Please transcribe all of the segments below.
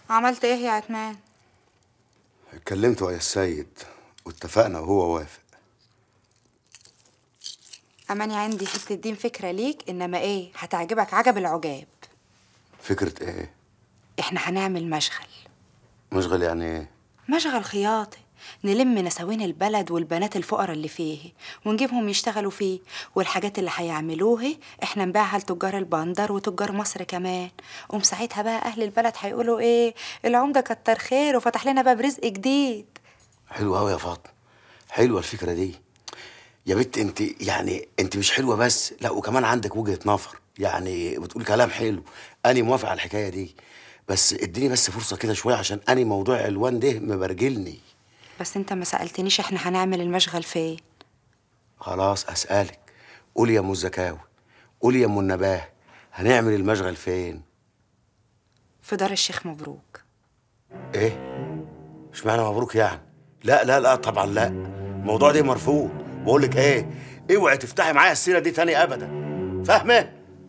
عملت ايه يا عتمان اتكلمت ويا السيد واتفقنا وهو وافق اماني عندي حته دين فكره ليك انما ايه هتعجبك عجب العجاب فكرة ايه؟ احنا هنعمل مشغل مشغل يعني ايه؟ مشغل خياطي نلم نساوين البلد والبنات الفقراء اللي فيه ونجيبهم يشتغلوا فيه والحاجات اللي هيعملوها احنا نبيعها لتجار البندر وتجار مصر كمان قوم ساعتها بقى اهل البلد هيقولوا ايه العمده كتر خير وفتح لنا باب رزق جديد حلوة أوي يا فاطمة حلوة الفكرة دي يا بنت انت يعني انت مش حلوة بس لا وكمان عندك وجهة نظر يعني بتقول كلام حلو أنا موافق على الحكاية دي بس اديني بس فرصة كده شوية عشان أنا موضوع الوان ده مبرجلني بس انت ما سالتنيش احنا هنعمل المشغل فين خلاص أسألك قولي يا أم الزكاوي قولي يا أم النباه هنعمل المشغل فين؟ في دار الشيخ مبروك ايه؟ اشمعنى مبروك يعني؟ لا لا لا طبعا لا الموضوع ده مرفوض بقول لك ايه؟ اوعي تفتحي معايا السيره دي تاني ابدا فاهمه؟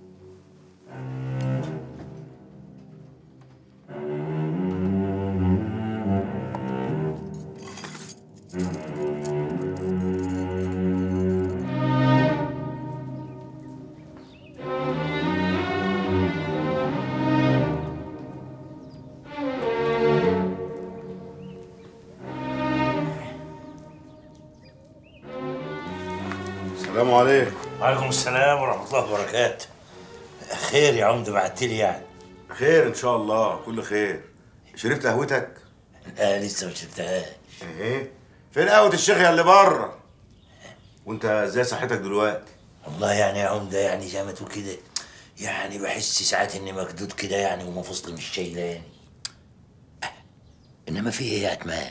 السلام عليكم وعليكم السلام ورحمة الله وبركاته خير يا عمدة بعت لي يعني خير ان شاء الله كل خير شربت قهوتك؟ لا لسه ما شربتهاش ايه فين قهوه الشيخ يا اللي بره؟ وانت ازاي صحتك دلوقتي؟ والله يعني يا عمدة يعني زي ما تقول كده يعني بحس ساعات اني مكدود كده يعني ومفاصلي مش شايلاني أه، انما في ايه يا عتمان؟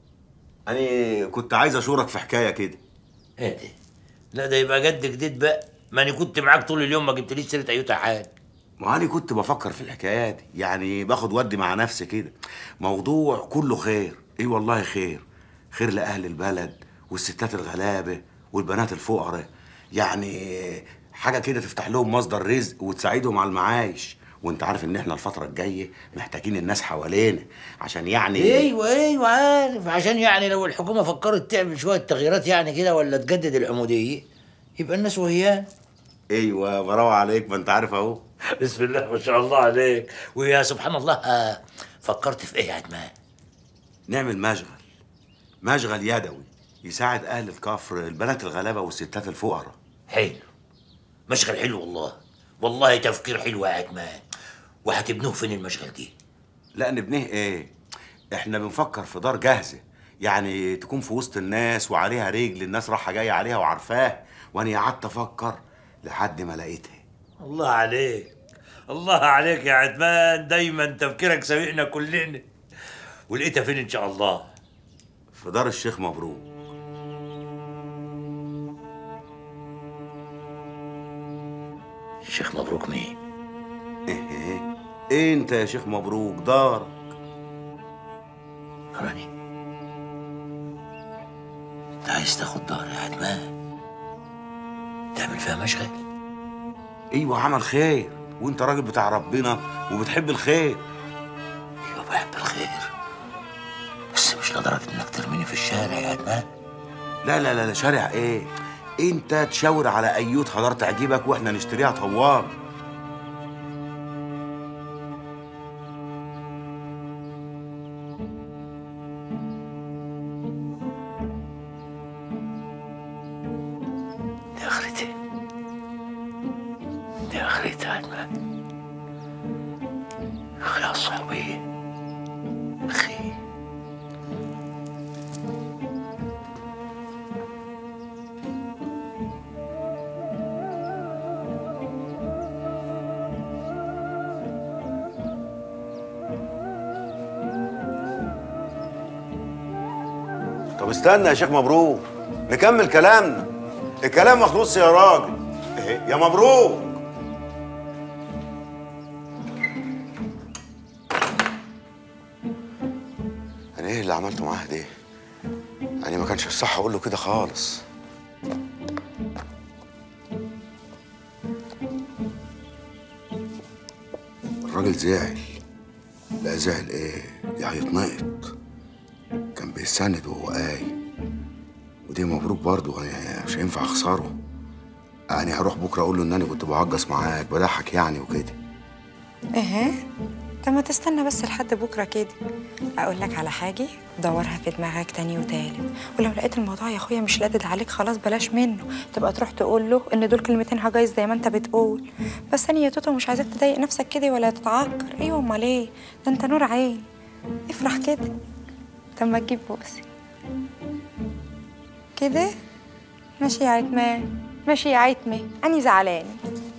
انا كنت عايز اشورك في حكايه كده ايه ده؟ لا ده يبقى جد جديد بقى ما انا كنت معاك طول اليوم ما جبتليش سيره ايوتا حاجه ما انا كنت بفكر في الحكايات دي يعني باخد ودي مع نفسي كده موضوع كله خير ايه والله خير خير لاهل البلد والستات الغلابه والبنات الفقراء يعني حاجه كده تفتح لهم مصدر رزق وتساعدهم على المعايش وانت عارف ان احنا الفتره الجايه محتاجين الناس حوالينا عشان يعني ايوه ايوه عارف عشان يعني لو الحكومه فكرت تعمل شويه تغييرات يعني كده ولا تجدد العموديه يبقى الناس وهيان ايوه برافو عليك ما انت عارف اهو بسم الله ما شاء الله عليك ويا سبحان الله آه، فكرت في ايه يا عتمان نعمل مشغل مشغل يدوي يساعد اهل الكفر البنات الغلابه والستات الفقراء حلو مشغل حلو والله والله تفكير حلو يا عتمان وهتبنوه فين المشغل دي لا نبنيه ايه احنا بنفكر في دار جاهزه يعني تكون في وسط الناس وعليها رجل الناس رايحه جايه عليها وعارفاه وانا قعدت افكر لحد ما لقيتها الله عليك الله عليك يا عتمان دايما تفكيرك سابقنا كلنا ولقيتها فين ان شاء الله في دار الشيخ مبروك الشيخ مبروك مين ايه ايه إيه انت يا شيخ مبروك دارك راني انت عايز تاخد دار يا عتمان تعمل فيها مشغل ايوه عمل خير وانت راجل بتاع ربنا وبتحب الخير ايوه بحب الخير بس مش لدرجه انك ترميني في الشارع يا عتمان لا لا لا لا شارع ايه انت تشاور على ايوت حضر تعجبك واحنا نشتريها طوال دي اخرتي دي اخرتي يا عتمان اخي على الصحوبيه اخي طب استنى يا شيخ مبروك نكمل كلامنا الكلام مخلوص يا راجل ايه يا مبروك انا ايه اللي عملته معاه ده انا ما كانش الصح اقول له كده خالص الراجل زعل لا زعل ايه يا هيتنقط كان بيستند وهو قايم ودي مبروك برضه انا مش هينفع اخسره يعني هروح بكره اقول له ان انا كنت بعجز معاك بضحك يعني وكده ايه طب ما تستنى بس لحد بكره كده اقول لك على حاجه دورها في دماغك تاني وتالت ولو لقيت الموضوع يا اخويا مش لادد عليك خلاص بلاش منه تبقى تروح تقول له ان دول كلمتين هجايز زي ما انت بتقول بس انا يا توتو مش عايزاك تضايق نفسك كده ولا تتعكر ايوه امال ايه ده انت نور عين افرح كده طب ما تجيب بوسي كده ماشي يا عتمان ماشي يا عتمة أني زعلانة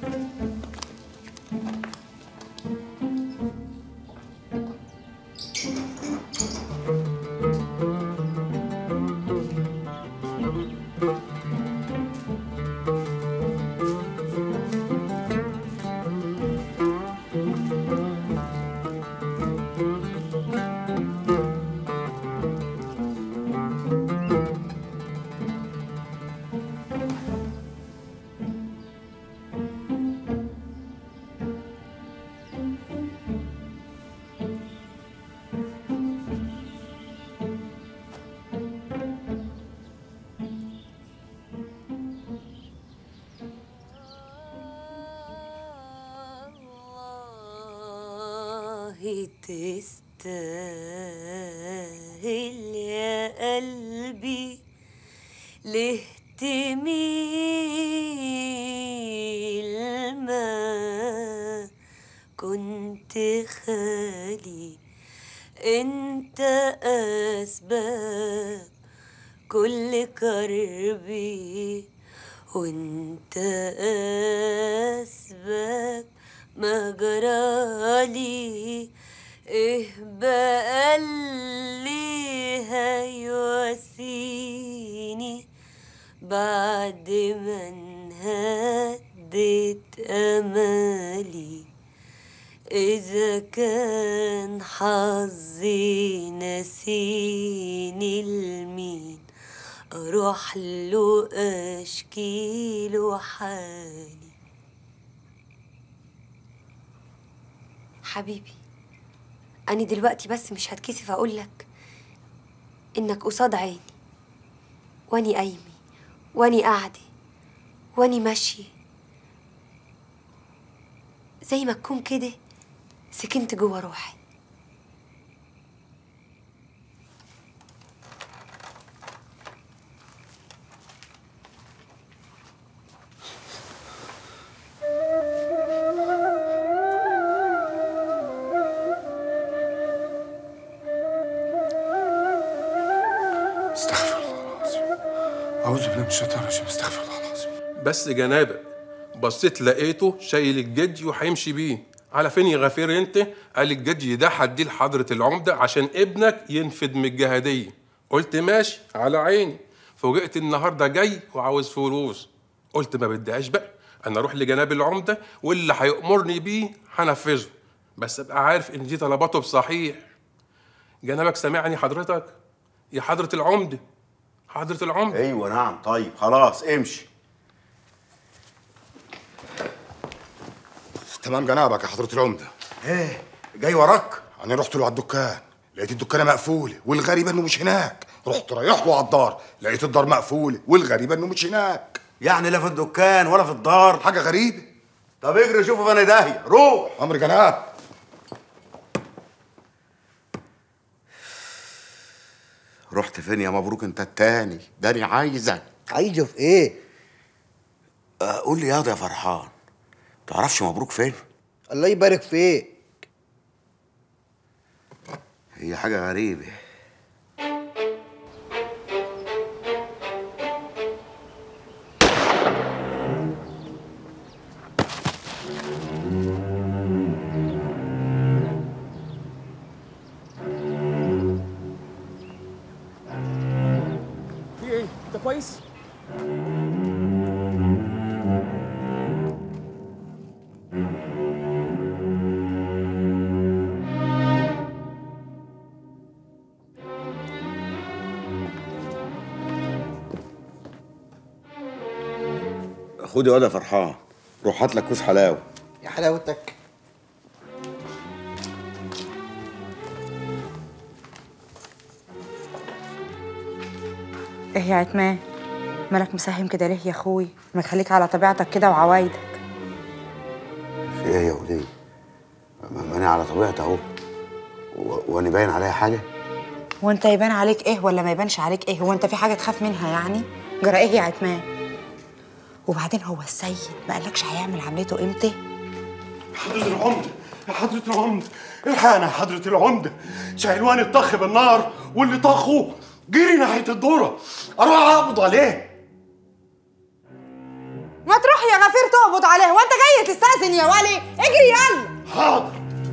والله تستاهل يا قلبي ليه تميل ما كنت خالي انت اسباب كل كربي وانت اسباب ما جرالي ايه بقى اللي هيواسيني بعد ما انهدت امالي إذا كان حظي نسيني لمين أروح له أشكي له حالي حبيبي أنا دلوقتي بس مش هتكسف أقولك إنك قصاد عيني وأني قايمة وأني قاعدة وأني ماشية زي ما تكون كده سكنت جوه روحي استغفر الله العظيم أعوذ بالله من الشيطان الرجيم استغفر الله العظيم بس جنابك بصيت لقيته شايل الجدي وهيمشي بيه على فين يا غفير انت قال الجدي ده هديه لحضرة العمدة عشان ابنك ينفد من الجهادية قلت ماشي على عيني فوجئت النهارده جاي وعاوز فلوس قلت ما بديهاش بقى انا اروح لجناب العمدة واللي هيأمرني بيه هنفذه بس ابقى عارف ان دي طلباته بصحيح جنابك سامعني حضرتك يا حضرة العمدة حضرة العمدة ايوه نعم طيب خلاص امشي تمام جنابك يا حضرة العمدة ايه جاي وراك أنا رحت له على الدكان لقيت الدكانة مقفولة والغريب إنه مش هناك رحت رايح له على الدار لقيت الدار مقفولة والغريب إنه مش هناك يعني لا في الدكان ولا في الدار حاجة غريبة طب اجري شوفه فين داهيه روح أمر جناب رحت فين يا مبروك انت التاني داني عايزك عايزه في ايه؟ آه، قول لي ياض يا فرحان تعرفش مبروك فين الله يبارك فيك هي حاجه غريبه في ايه؟ انت كويس؟ خد يا واد يا فرحان روح هات لك كوس حلاوه يا حلاوتك ايه يا عتمان مالك مساهم كده ليه يا اخوي ما تخليك على طبيعتك كده وعوايدك في ايه يا وليه ما ما انا على طبيعتي اهو و- وانا باين عليا حاجه وانت يبان عليك ايه ولا ما يبانش عليك ايه هو انت في حاجه تخاف منها يعني جرى ايه يا عتمان وبعدين هو السيد ما قالكش هيعمل عمليته امتى حضرة العمدة يا حضرة العمدة الحقنا يا حضرة العمدة شهلوان اتطخ بالنار واللي طخه جري ناحية الدورة أروح أقبض عليه ما تروح يا غفير تقبض عليه وانت جاي تستأذن يا ولي اجري يلا حاضر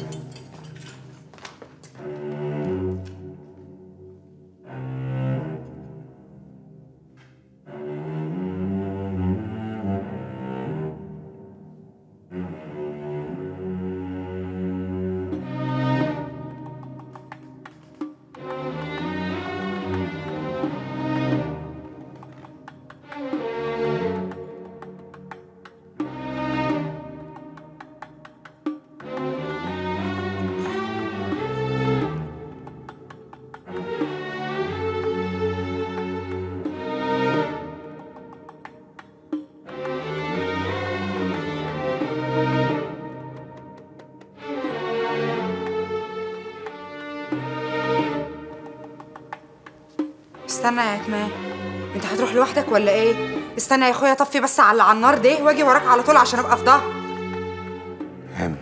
استنى يا عتمان انت هتروح لوحدك ولا ايه استنى يا اخويا طفي بس على على النار ده واجي وراك على طول عشان ابقى في ظهر هم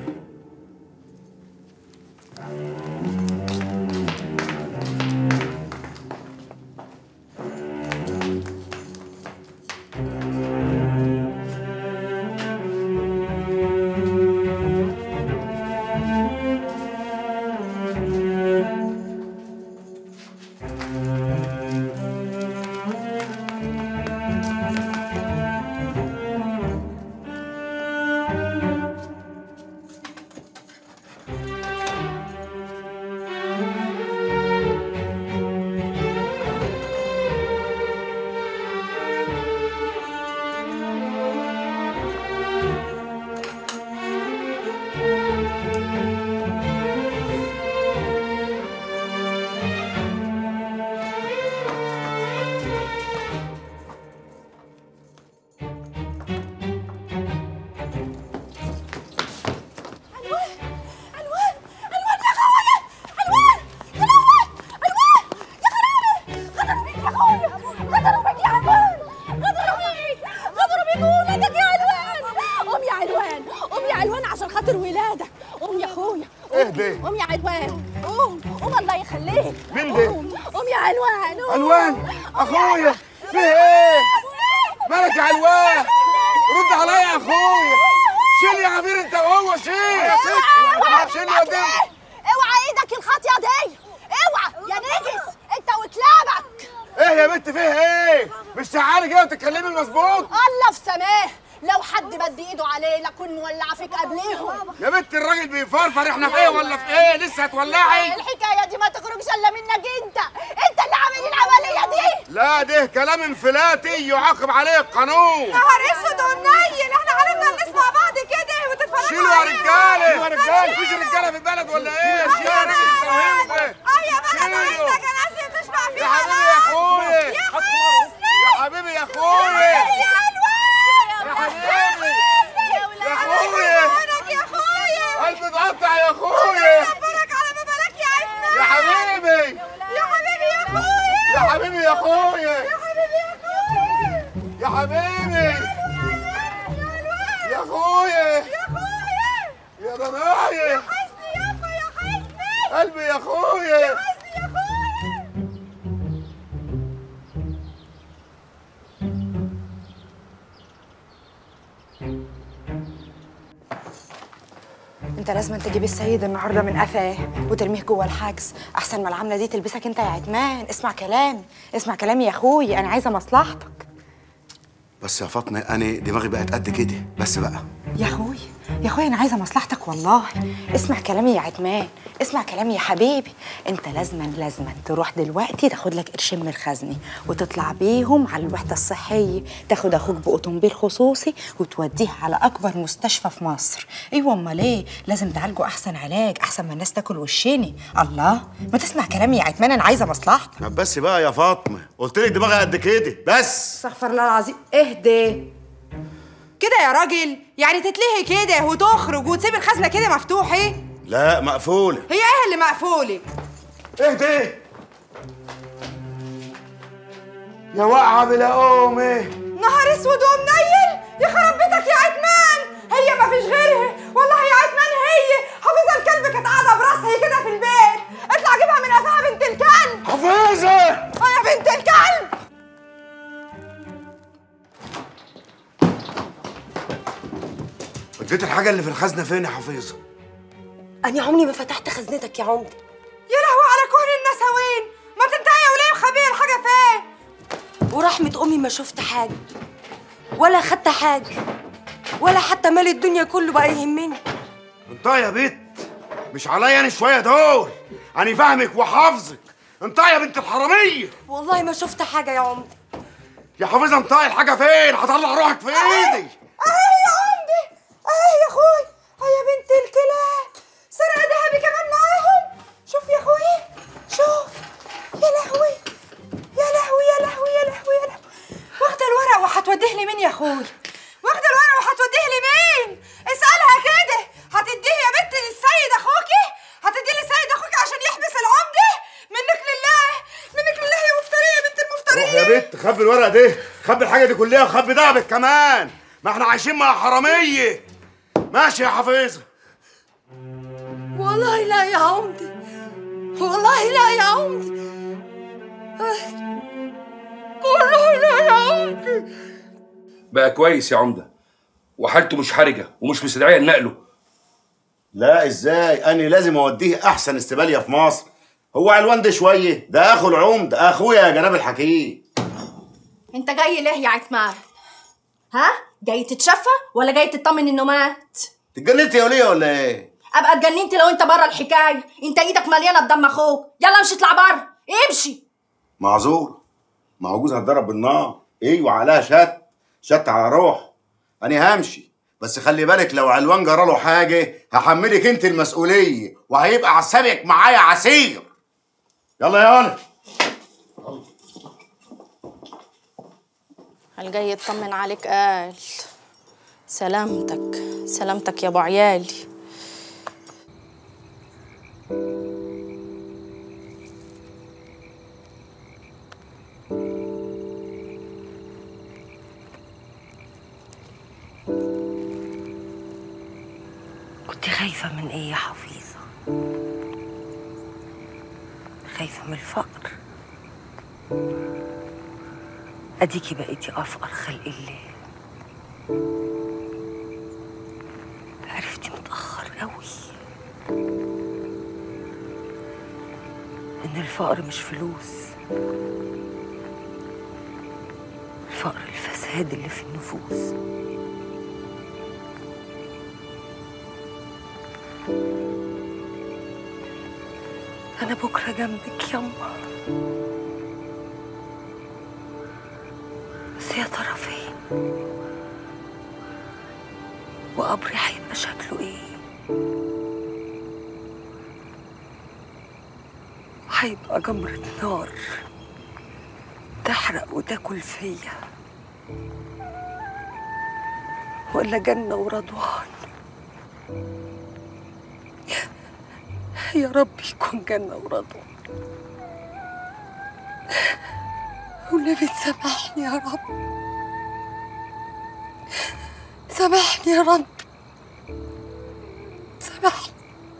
قوم يا علوان قوم يا علوان عشان خاطر ولادك قوم يا اخويا قوم. اهدي. قوم يا علوان قوم قوم الله يخليك مين ده؟ قوم قوم يا علوان قوم. علوان اخويا في ايه مالك يا علوان رد عليا يا اخويا شيل يا عبير انت وهو شيل شيل يا دم اوعى ايدك الخاطيه دي اوعى يا نجس انت وكلابك ايه يا بنت فيه ايه مش تعالي كده وتتكلمي مظبوط الله في سماه لو حد مد ايده عليه لكن مولعه فيك قبليهم يا بنت الراجل بيفرفر احنا في ايه ولا في ايه لسه هتولعي الحكايه دي ما تخرجش الا منك انت انت اللي عامل العمليه دي لا ده كلام انفلاتي يعاقب عليه القانون نهار اسود ونيل احنا هنفضل نسمع بعض كده وتتفرجوا شيلوا يا رجاله شيلوا يا رجاله مفيش رجاله في البلد ولا ايه شيلوا يا رجاله اه يا بقى انا شيلوا. عايزك انا عايزة تشبع يا فيها حبيبي يا اخويا يا حسني يا حبيبي يا اخويا يا علوان يا حبيبي يا اخويا يا اخويا قلبي اتقطع يا اخويا صبرك على ما بالك يا عتمان يا حبيبي يا حبيبي يا اخويا يا حبيبي يا اخويا يا حبيبي يا اخويا يا حبيبي يا اخويا يا اخويا يا ضنايا حسني يا اخويا يا حسني قلبي يا اخويا حسني يا اخويا انت لازم تجيب السيد النهارده من قفاه وترميه جوه الحجز احسن ما العامله دي تلبسك انت يا عتمان اسمع كلامي اسمع كلامي يا اخوي انا عايزه مصلحتك بس يا فاطمه انا دماغي بقت قد كده بس بقى يا اخوي يا اخويا انا عايزه مصلحتك والله اسمع كلامي يا عتمان اسمع كلامي يا حبيبي انت لازما لازما تروح دلوقتي تاخد لك قرشين من الخزنه وتطلع بيهم على الوحده الصحيه تاخد اخوك باوتوموبيل خصوصي وتوديه على اكبر مستشفى في مصر ايوه امال ايه لازم تعالجه احسن علاج احسن ما الناس تاكل وشني الله ما تسمع كلامي يا عتمان انا عايزه مصلحتك طب بس بقى يا فاطمه قلت لك دماغي قد كده بس استغفر الله العظيم اهدي كده يا راجل يعني تتلهي كده وتخرج وتسيب الخزنه كده مفتوحه لا مقفوله هي ايه اللي مقفوله اهدي يا واقعه بلا قومه نهار اسود ومنيل يخرب بيتك يا عتمان هي ما فيش غيرها والله يا عتمان هي حافظه الكلب كانت قاعده براسها كده في البيت اطلع جيبها من قفاها بنت الكلب حفيظه اه يا بنت الكلب اديت الحاجه اللي في الخزنه فين يا حفيظه أنا عمري ما فتحت خزنتك يا عمدة يا لهوي على كون النسوين ما تنتهي وليه مخبيه الحاجه فين ورحمة أمي ما شفت حاجة ولا خدت حاجة ولا حتى مال الدنيا كله بقى يهمني انت يا بت مش عليا انا شويه دول انا فاهمك وحافظك انت يا بنت الحراميه والله ما شفت حاجة يا عمدة يا حافظه انت الحاجه فين هطلع روحك في ايدي اهي يا عمدي اهي يا اخوي اه يا بنت الكلاب سرقه ذهبي كمان معاهم شوف يا اخوي شوف يا لهوي يا لهوي يا لهوي يا لهوي يا لهوي واخده الورق وهتوديه لمين يا اخوي واخده الورق وهتوديه لمين اسالها كده هتديه يا بنت للسيد اخوكي هتديه للسيد اخوكي عشان يحبس العمده منك لله منك لله يا مفتريه يا بنت المفتريه روح يا بت خبي الورقه دي خبي الحاجه دي كلها وخبي دهبك كمان ما احنا عايشين مع حراميه ماشي يا حفيظه والله لا يا عمدي والله لا يا عمدي والله لا يا عمدي بقى كويس يا عمده وحالته مش حرجه ومش مستدعيه لنقله لا ازاي انا لازم اوديه احسن استباليه في مصر هو علوان ده شويه ده اخو العمد اخويا يا جناب الحكيم انت جاي ليه يا عتمان ها جاي تتشفى ولا جاي تطمن انه مات اتجننت يا وليه ولا ايه ابقى اتجننت لو انت بره الحكايه انت ايدك مليانه بدم اخوك يلا امشي اطلع بره امشي معذور ما هو جوزها اتضرب بالنار ايوه عليها شت شت على روح انا همشي بس خلي بالك لو علوان جراله حاجه هحملك انت المسؤوليه وهيبقى عسابك معايا عسير يلا يا ولد هل جاي يطمن عليك قال سلامتك سلامتك يا ابو عيالي كنت خايفة من إيه يا حفيظة؟ خايفة من الفقر أديكي بقيتي أفقر خلق الله عرفتي متأخر قوي إن الفقر مش فلوس الفقر الفساد اللي في النفوس أنا بكرة جنبك يما بس يا ترى فين وقبري هيبقى شكله ايه هيبقى جمرة نار تحرق وتاكل فيا ولا جنة ورضوان يا رب يكون جنة ورضوان والنبي تسامحني يا رب سامحني يا رب سامحني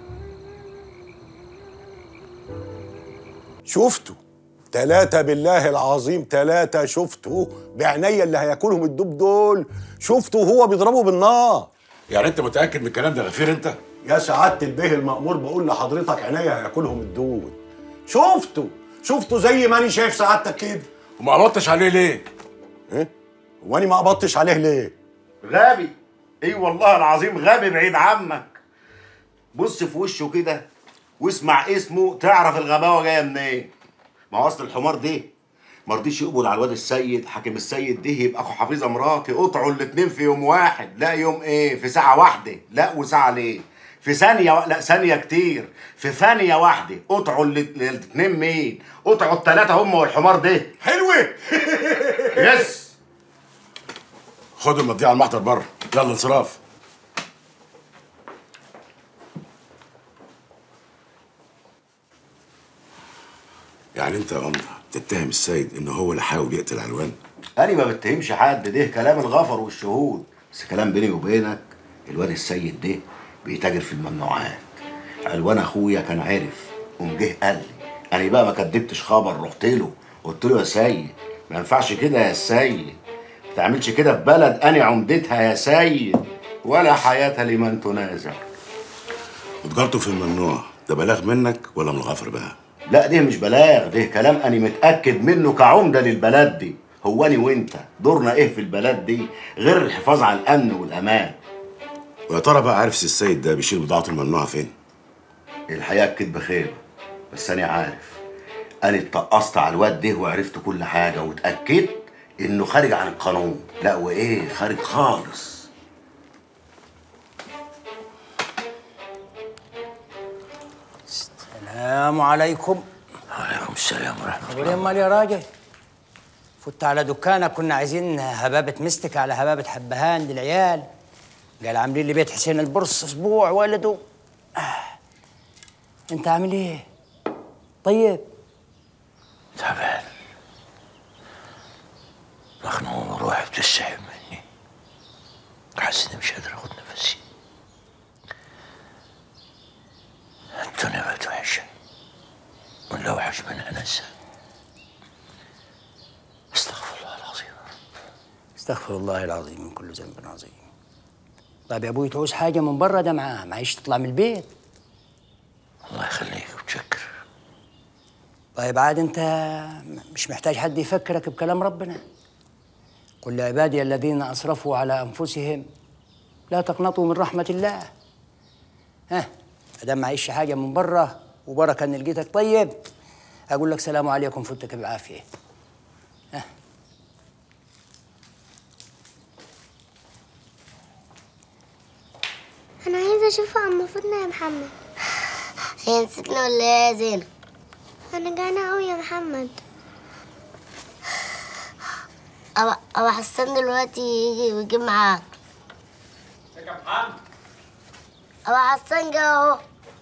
شفته تلاتة بالله العظيم تلاتة شفته بعينيا اللي هياكلهم الدب دول شفته وهو بيضربه بالنار يعني انت متاكد من الكلام ده غفير انت يا سعادة البيه المأمور بقول لحضرتك عينيا هياكلهم الدود شفته شفته زي ما انا شايف سعادتك كده وما قبضتش عليه ليه ايه؟ هو انا ما قبضتش عليه ليه؟ غبي اي والله العظيم غبي بعيد عنك بص في وشه كده واسمع اسمه تعرف الغباوه جايه منين ما هو اصل الحمار ده ما رضيش يقبل على الواد السيد حاكم السيد ده يبقى اخو حفيظه مراتي قطعوا الاتنين في يوم واحد لا يوم ايه في ساعه واحده لا وساعه ليه في ثانية و... لا ثانية كتير في ثانية واحدة قطعوا الات- الاتنين مين؟ قطعوا التلاتة هم والحمار ده حلوة يس خد المضيعة على المحضر بره يلا انصراف يعني انت يا عمده تتهم السيد ان هو اللي حاول يقتل علوان انا ما بتهمش حد ده كلام الغفر والشهود بس كلام بيني وبينك الواد السيد ده بيتاجر في الممنوعات علوان اخويا كان عرف قوم جه قال لي انا بقى ما كدبتش خبر رحت له قلت له يا سيد ما ينفعش كده يا سيد ما تعملش كده في بلد انا عمدتها يا سيد ولا حياة لمن تنازع وتجارته في الممنوع ده بلاغ منك ولا من الغفر بقى لا ده مش بلاغ ده كلام انا متاكد منه كعمده للبلد دي هو انا وانت دورنا ايه في البلد دي غير الحفاظ على الامن والامان ويا ترى بقى عارف سي السيد ده بيشيل بضاعته الممنوعه فين الحقيقه الكدب خير بس انا عارف انا اتقصت على الواد ده وعرفت كل حاجه واتاكدت انه خارج عن القانون لا وايه خارج خالص السلام عليكم وعليكم السلام ورحمة الله وليه مال يا راجل فت على دكانك كنا عايزين هبابة مستك على هبابة حبهان للعيال قال عاملين لي بيت حسين البرص اسبوع ولده آه. انت عامل ايه طيب تعبان مخنوق وروحي بتسحب مني حاسس اني مش قادر اخد نفسي الدنيا بقت وحشة والأوحش منها نسى استغفر الله العظيم استغفر الله العظيم من كل ذنب عظيم طيب يا ابوي تعوز حاجه من بره ده معاه معيش تطلع من البيت الله يخليك وتشكر طيب عاد انت مش محتاج حد يفكرك بكلام ربنا قل لعبادي الذين اسرفوا على انفسهم لا تقنطوا من رحمه الله ها ما دام معيش حاجه من بره وبركه ان لقيتك طيب اقول لك سلام عليكم فتك بعافيه ها انا عايزه اشوف عم فاطمه يا محمد هي نسيتنا ولا ايه يا زينب انا جعانه قوي يا محمد أبا أبا حسان دلوقتي يجي ويجيب معاك أبا حسان جه أهو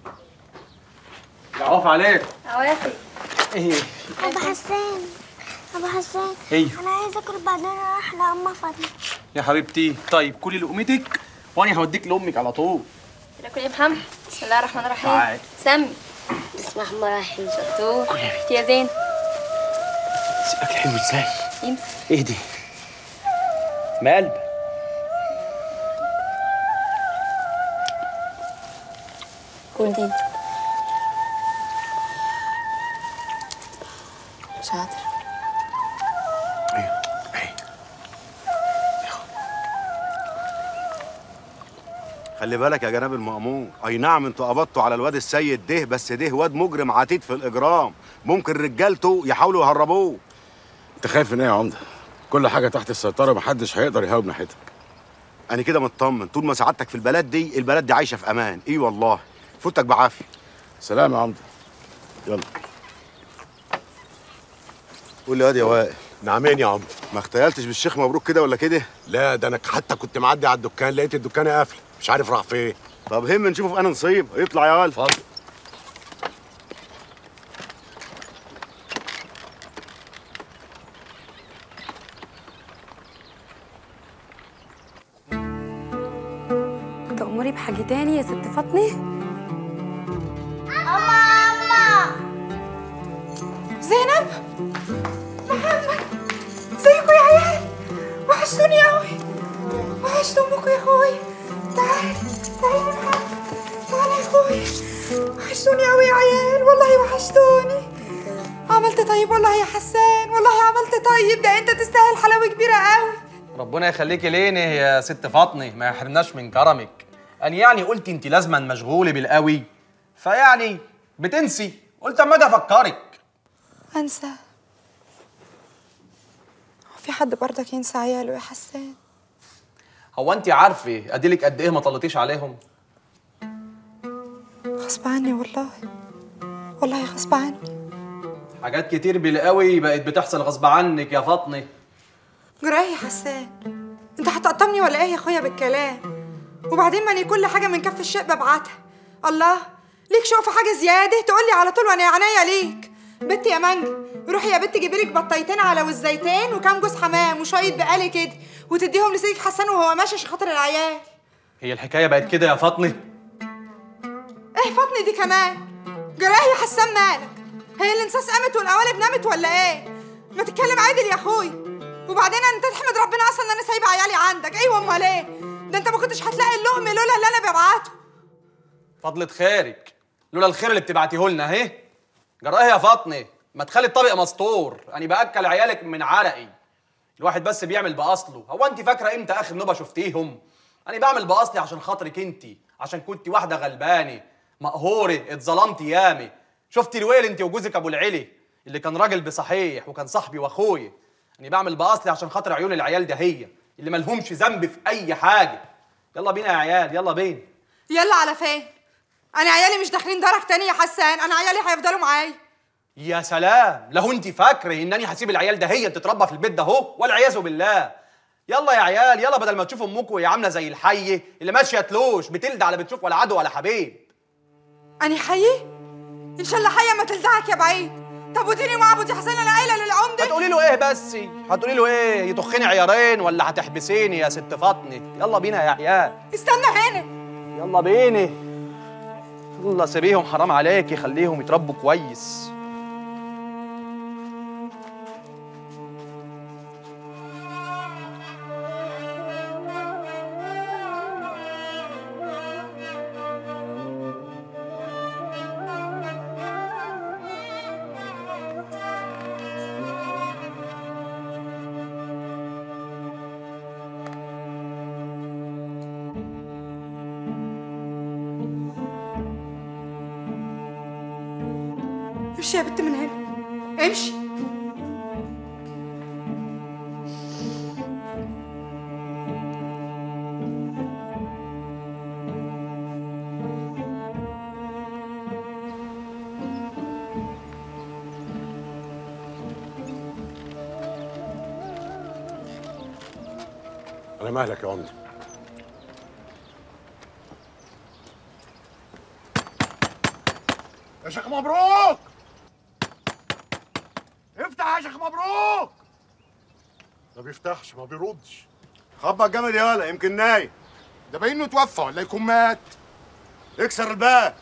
العوف عليك عوافي ايه أبا حسان أبا حسان ايوه أنا عايزة أكل بعدين أروح لأم فاطمة يا حبيبتي طيب كلي لقمتك وانا هوديك لامك على طول تاكل ايه يا محمد بسم الله الرحمن الرحيم تعال. سمي بسم الله الرحمن الرحيم شطور يا زين اكل حلو ازاي يمسك ايه دي ما قلب كل دي شاطر خلي بالك يا جناب المأمور اي نعم انتوا قبضتوا على الواد السيد ده بس ده واد مجرم عتيد في الاجرام ممكن رجالته يحاولوا يهربوه انت خايف من ايه يا عمده كل حاجه تحت السيطره محدش هيقدر يهاوب ناحيتك انا كده مطمن طول ما سعادتك في البلد دي البلد دي عايشه في امان اي والله فوتك بعافيه سلام يا عمده يلا قول لي يا واد يا وائل نعمين يا عمده ما اختيلتش بالشيخ مبروك كده ولا كده لا ده انا حتى كنت معدي على الدكان لقيت الدكان قافله مش عارف راح فين طب هم نشوفه في انا نصيب يطلع يا ولد اتفضل تأمري بحاجة تاني يا ست فاطمة زينب محمد ازيكم يا عيال وحشتوني قوي وحشت امكم يا اخوي تعال تعال يا محمد تعال يا اخوي وحشتوني قوي يا عيال والله وحشتوني عملت طيب والله يا حسان والله عملت طيب ده انت تستاهل حلاوه كبيره قوي ربنا يخليكي ليني يا ست فاطمه ما يحرمناش من كرمك أنا يعني قلت انت لازما مشغوله بالقوي فيعني بتنسي قلت اما اجي افكرك انسى هو في حد برضك ينسى عياله يا حسان هو انت عارفه اديلك قد ايه ما طلتيش عليهم غصب عني والله والله غصب عني حاجات كتير بالقوي بقت بتحصل غصب عنك يا فاطمه جرايه يا حسان انت هتقطمني ولا ايه يا اخويا بالكلام وبعدين ماني كل حاجه من كف الشيء ببعتها الله ليك شوق في حاجه زياده تقولي على طول وانا عينيا ليك بنتي يا مانجا روحي يا بنتي جيبي لك بطايتين على وزيتين وكام جوز حمام وشويه بقالي كده وتديهم لسيدك حسان وهو ماشي عشان خاطر العيال هي الحكايه بقت كده يا فاطمه ايه فاطمه دي كمان جرايه يا حسان مالك هي الانساس قامت والقوالب نامت ولا ايه ما تتكلم عادل يا اخويا وبعدين انت تحمد ربنا اصلا ان انا سايبه عيالي عندك ايوه امال ايه ده انت ما كنتش هتلاقي اللقم لولا اللي انا ببعته فضلة خيرك لولا الخير اللي بتبعتيه لنا اهي جرايه يا فاطمه ما تخلي الطبق مسطور انا باكل عيالك من عرقي الواحد بس بيعمل باصله هو انت فاكره امتى اخر نوبه شفتيهم انا بعمل باصلي عشان خاطرك انت عشان كنت واحده غلبانه مقهوره اتظلمتي يامي شفتي الويل انت وجوزك ابو العلي اللي كان راجل بصحيح وكان صاحبي واخويا انا بعمل باصلي عشان خاطر عيون العيال ده هي اللي ملهمش ذنب في اي حاجه يلا بينا يا عيال يلا بينا يلا على فين انا عيالي مش داخلين دارك تاني يا حسان انا عيالي هيفضلوا معايا يا سلام لو انت فاكره انني هسيب العيال ده هي تتربى في البيت ده اهو والعياذ بالله يلا يا عيال يلا بدل ما تشوفوا امكم وهي عامله زي الحيه اللي ماشيه تلوش بتلدع لا بتشوف ولا عدو ولا حبيب اني حي ان شاء الله حيه ما تلدعك يا بعيد طب وديني مع ابو حسين انا قايله للعمده هتقولي له ايه بس هتقولي له ايه يطخني عيارين ولا هتحبسيني يا ست فاطمه يلا بينا يا عيال استنى هنا يلا بينا يلا سيبيهم حرام عليكي خليهم يتربوا كويس امشي يا بنت من هنا امشي انا مالك يا عمده يا شيخ مبروك افتح يا شيخ مبروك ما بيفتحش ما بيردش خبط جامد يالا يمكن نايم ده باين انه توفى ولا يكون مات اكسر الباب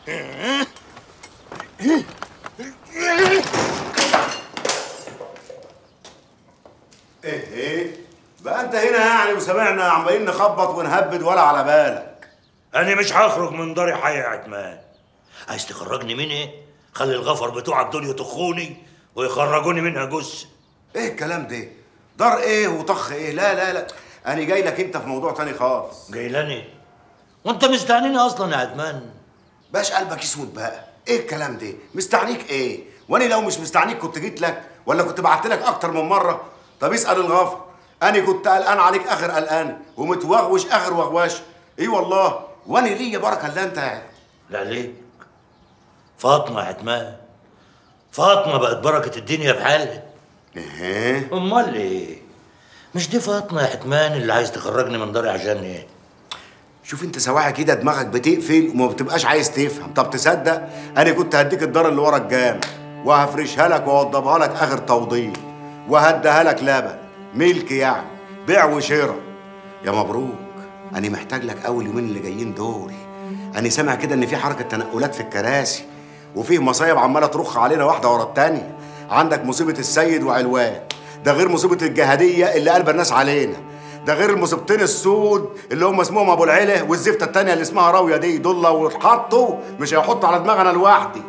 ايه ايه بقى انت هنا يعني وسمعنا عمالين نخبط ونهبد ولا على بالك انا مش هخرج من داري حي يا عتمان عايز تخرجني من ايه خلي الغفر بتوعك دول يطخوني ويخرجوني منها جثه ايه الكلام ده دار ايه وطخ ايه لا لا لا انا جاي لك انت في موضوع تاني خالص جاي لاني وانت مستعنيني اصلا يا عدمان باش قلبك اسود بقى ايه الكلام ده مستعنيك ايه وانا لو مش مستعنيك كنت جيت لك ولا كنت بعت لك اكتر من مره طب اسال الغفر انا كنت قلقان عليك اخر قلقان ومتوغوش اخر وغواش ايه والله وانا ليا بركه الا انت يعني لا ليه فاطمه يا عتمان فاطمه بقت بركه الدنيا بحالها ايه امال ايه مش دي فاطمه يا عتمان اللي عايز تخرجني من داري عشان ايه شوف انت سواعي كده دماغك بتقفل وما بتبقاش عايز تفهم طب تصدق انا كنت هديك الدار اللي ورا الجامع وهفرشها لك واوضبها لك اخر توضيب وهديها لك لبن ملك يعني بيع وشراء يا مبروك انا محتاج لك اول يومين اللي جايين دول انا سامع كده ان في حركه تنقلات في الكراسي وفيه مصايب عماله ترخ علينا واحده ورا التانيه عندك مصيبه السيد وعلوان ده غير مصيبه الجهاديه اللي قلب الناس علينا ده غير المصيبتين السود اللي هم اسمهم ابو العلا والزفته التانيه اللي اسمها راويه دي دول لو اتحطوا مش هيحطوا على دماغنا لوحدي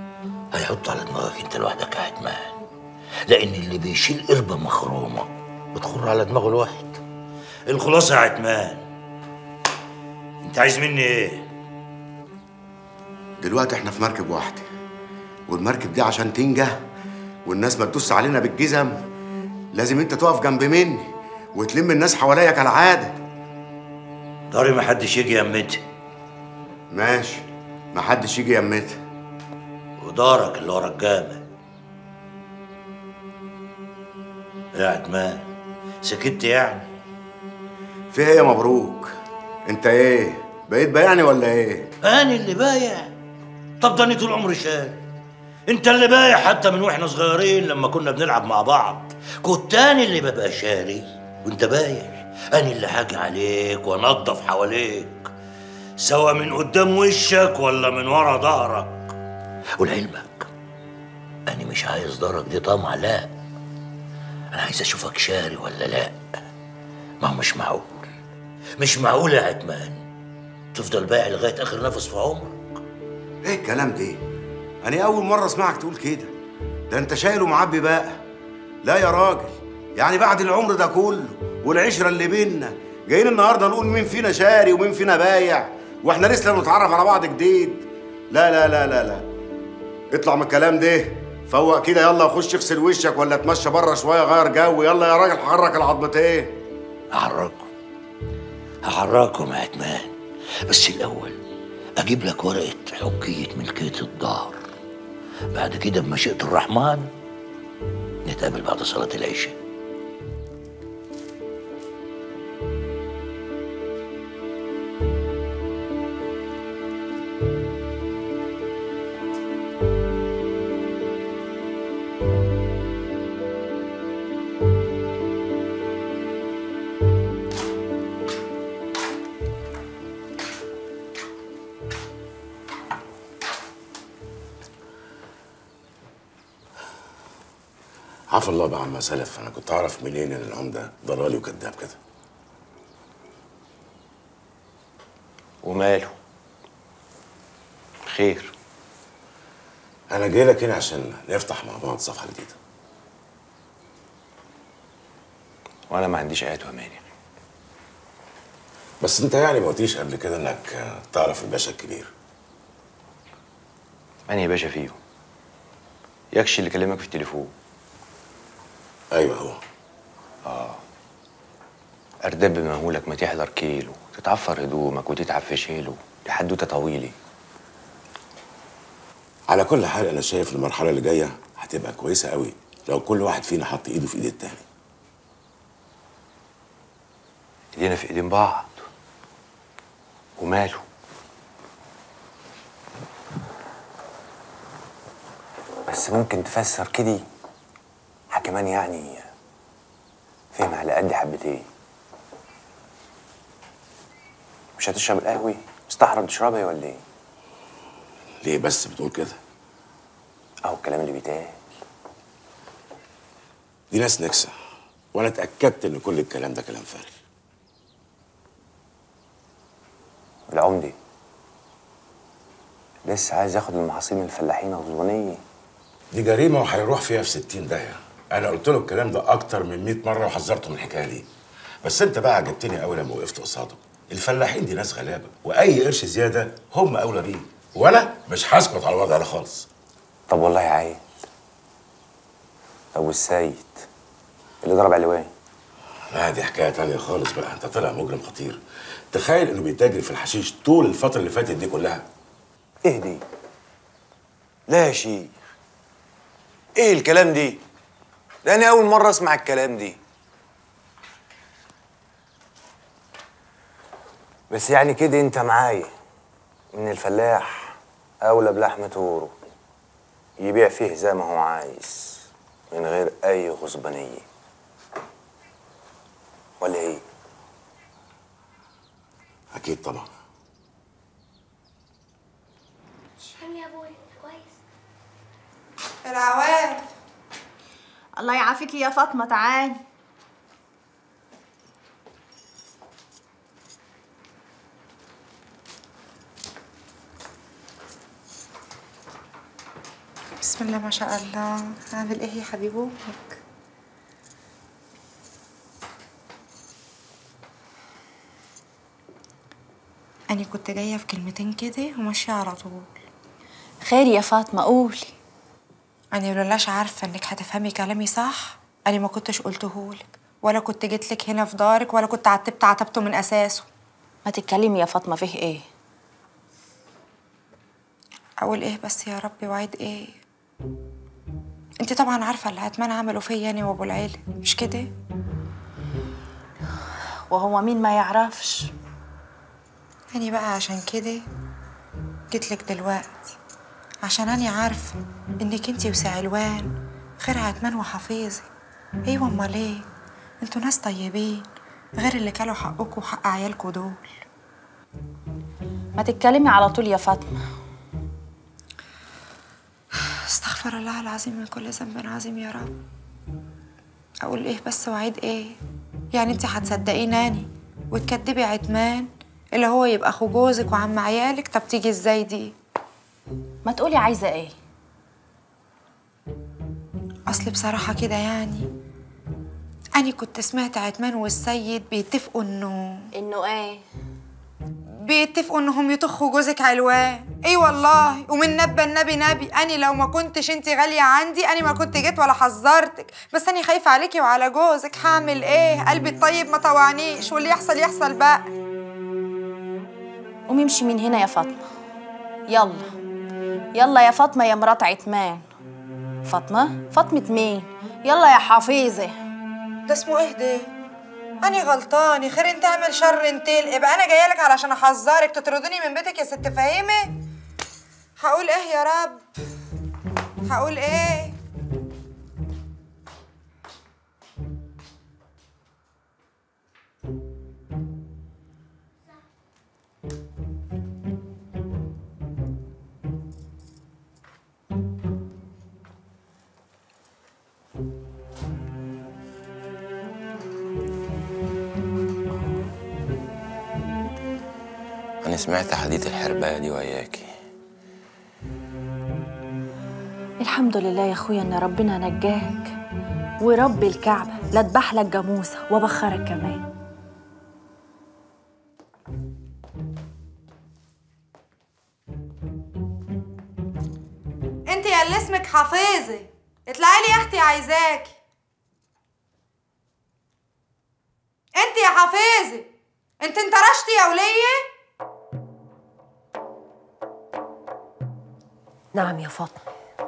هيحط على دماغك انت لوحدك يا عتمان لان اللي بيشيل قربة مخرومة بتخر على دماغ الواحد الخلاصة يا عتمان انت عايز مني ايه؟ دلوقتي احنا في مركب واحدة والمركب دي عشان تنجح والناس ما تدوس علينا بالجزم لازم انت تقف جنب مني وتلم الناس حواليا كالعادة داري ما حدش يجي يمتها ماشي ما حدش يجي يمتها ودارك اللي ورا الجامع يا عتمان سكت يعني في ايه يا مبروك انت ايه بقيت بيعني ولا ايه انا اللي بايع طب ده انا طول عمري شاري انت اللي بايع حتى من واحنا صغيرين لما كنا بنلعب مع بعض كنت انا اللي ببقى شاري وانت بايع انا اللي حاجي عليك وانضف حواليك سواء من قدام وشك ولا من ورا ظهرك ولعلمك انا مش عايز ظهرك دي طمع لا انا عايز اشوفك شاري ولا لا ما هو مش معقول مش معقول يا عتمان تفضل بايع لغايه اخر نفس في عمرك ايه الكلام ده انا اول مرة اسمعك تقول كده ده انت شايل ومعبي بقى لا يا راجل يعني بعد العمر ده كله والعشرة اللي بينا جايين النهارده نقول مين فينا شاري ومين فينا بايع واحنا لسه بنتعرف على بعض جديد لا لا لا لا لا اطلع من الكلام ده فوق كده يلا وخش اغسل وشك ولا اتمشى بره شويه غير جو يلا يا راجل حرك العظمتين هحرككم هحرككم يا عتمان بس الاول اجيب لك ورقه حجيه ملكيه الدار بعد كده بمشيئه الرحمن نتقابل بعد صلاه العشاء عفى الله بقى عما سلف انا كنت اعرف منين ان العمده ضلالي وكذاب كده وماله خير انا جاي لك هنا عشان نفتح مع بعض صفحه جديده وانا ما عنديش ايات ومانع بس انت يعني ما قلتيش قبل كده انك تعرف الباشا الكبير انهي باشا فيهم يكشي اللي كلمك في التليفون ايوه هو اه اردب مهولك ما تحضر كيلو تتعفر هدومك وتتعب في شيله دي حدوته طويله على كل حال انا شايف المرحله اللي جايه هتبقى كويسه قوي لو كل واحد فينا حط ايده في ايد التاني ايدينا في ايدين بعض وماله بس ممكن تفسر كده كمان يعني فهم على قد حبتين مش هتشرب القهوة مستحرم تشربها ولا ايه؟ ليه بس بتقول كده اهو الكلام اللي بيتقال دي ناس نكسه وانا اتاكدت ان كل الكلام ده كلام فارغ العمدي لسه عايز ياخد المحاصيل من الفلاحين غصبانية دي جريمه وهيروح فيها في 60 داهيه انا قلت له الكلام ده اكتر من 100 مره وحذرته من الحكايه دي بس انت بقى عجبتني قوي لما وقفت قصاده الفلاحين دي ناس غلابه واي قرش زياده هم اولى بيه وانا مش هسكت على الوضع ده خالص طب والله عايز طب والسيد اللي ضرب علوان لا دي حكايه تانية خالص بقى انت طلع مجرم خطير تخيل انه بيتاجر في الحشيش طول الفتره اللي فاتت دي كلها ايه دي لا يا شيخ ايه الكلام دي ده انا اول مره اسمع الكلام دي بس يعني كده انت معايا ان الفلاح اولى بلحمة توره يبيع فيه زي ما هو عايز من غير اي غصبانيه ولا ايه اكيد طبعا شام يا ابوي كويس العوال الله يعافيكي يا فاطمة تعالي بسم الله ما شاء الله عامل ايه يا حبيب امك انا كنت جايه في كلمتين كده وماشيه على طول خير يا فاطمة قولي انا لولاش عارفه انك هتفهمي كلامي صح انا ما كنتش قلتهولك ولا كنت جيت لك هنا في دارك ولا كنت عتبت عتبته من اساسه ما تتكلمي يا فاطمة فيه ايه اقول ايه بس يا ربي وعيد ايه انت طبعا عارفه اللي عتمان عملوا فيا انا وابو العيله مش كده وهو مين ما يعرفش أنا بقى عشان كده جيتلك دلوقتي عشان أنا عارفة إنك انتي وسعلوان غير عتمان وحفيظي أيوة أمال إيه انتوا ناس طيبين غير اللي كلوا حقكوا وحق عيالكوا دول ما تتكلمي على طول يا فاطمة استغفر الله العظيم من كل ذنب عظيم يا رب أقول إيه بس وعيد إيه يعني انتي هتصدقيني أني وتكدبي عتمان اللي هو يبقى أخو جوزك وعم عيالك طب تيجي إزاي دي ما تقولي عايزة ايه أصل بصراحة كده يعني أنا كنت سمعت عتمان والسيد بيتفقوا إنه إنه إيه؟ بيتفقوا إنهم يطخوا جوزك علوان إيه والله ومن نبى النبي نبي أنا لو ما كنتش أنت غالية عندي أنا ما كنت جيت ولا حذرتك بس أنا خايفة عليكي وعلى جوزك هعمل إيه قلبي الطيب ما طوعنيش واللي يحصل يحصل بقى قومي امشي من هنا يا فاطمة يلا يلا يا فاطمة يا مرات عتمان فاطمة؟ فاطمة مين؟ يلا يا حفيظة ده اسمه إيه ده؟ أنا غلطاني خير انت اعمل شر انت يبقى أنا جاية لك علشان أحذرك تطردني من بيتك يا ست فهيمة هقول إيه يا رب؟ هقول إيه؟ أنا سمعت حديث الحرباية دي وياكي الحمد لله يا اخويا ان ربنا نجاك ورب الكعبة لا اذبح لك جاموسة وبخرك كمان انت يا اللي اسمك حفيظه اطلعي لي يا اختي عايزاكي انت يا حفيظه انت انترشتي يا وليه نعم يا فاطمة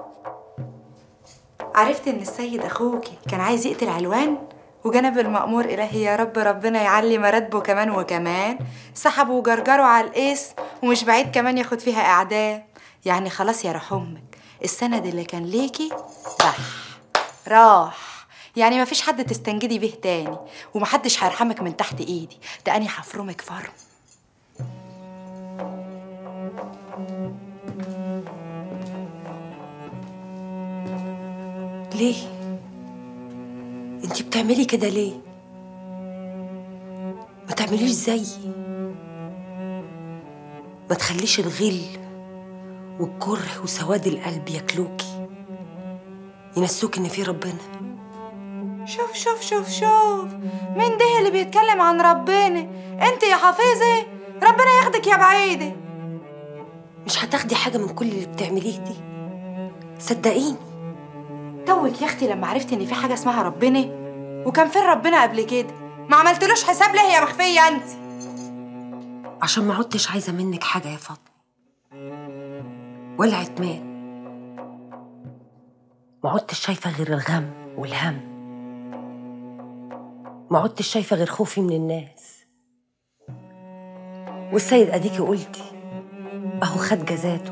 عرفت ان السيد اخوكي كان عايز يقتل علوان وجنب المأمور إلهي يا رب ربنا يعلي مراتبه كمان وكمان سحبوا وجرجروا على القيس ومش بعيد كمان ياخد فيها إعدام يعني خلاص يا روح أمك السند اللي كان ليكي راح راح يعني مفيش حد تستنجدي بيه تاني ومحدش هيرحمك من تحت ايدي ده أني هفرمك فرم ليه؟ انتي بتعملي كده ليه؟ ما تعمليش زيي ما تخليش الغل والكره وسواد القلب ياكلوكي ينسوك ان في ربنا شوف شوف شوف شوف مين ده اللي بيتكلم عن ربنا انت يا حفيظه ربنا ياخدك يا بعيده مش هتاخدي حاجه من كل اللي بتعمليه دي صدقيني توك يا اختي لما عرفت ان في حاجه اسمها ربنا وكان فين ربنا قبل كده ما عملتلوش حساب ليه يا مخفيه انت عشان ما عدتش عايزه منك حاجه يا فاطمه ولا عتمان ما عدتش شايفه غير الغم والهم ما عدتش شايفه غير خوفي من الناس والسيد اديكي قلتي اهو خد جزاته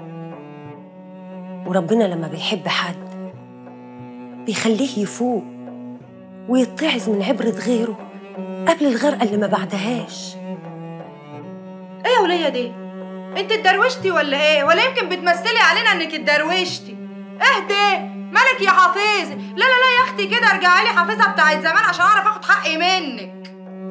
وربنا لما بيحب حد بيخليه يفوق ويتعظ من عبرة غيره قبل الغرقة اللي ما بعدهاش ايه يا وليه دي انت اتدروشتي ولا ايه ولا يمكن بتمثلي علينا انك اتدروشتي اهدي مالك يا حفيظه لا لا لا يا اختي كده ارجعي لي حافظه بتاعت زمان عشان اعرف اخد حقي منك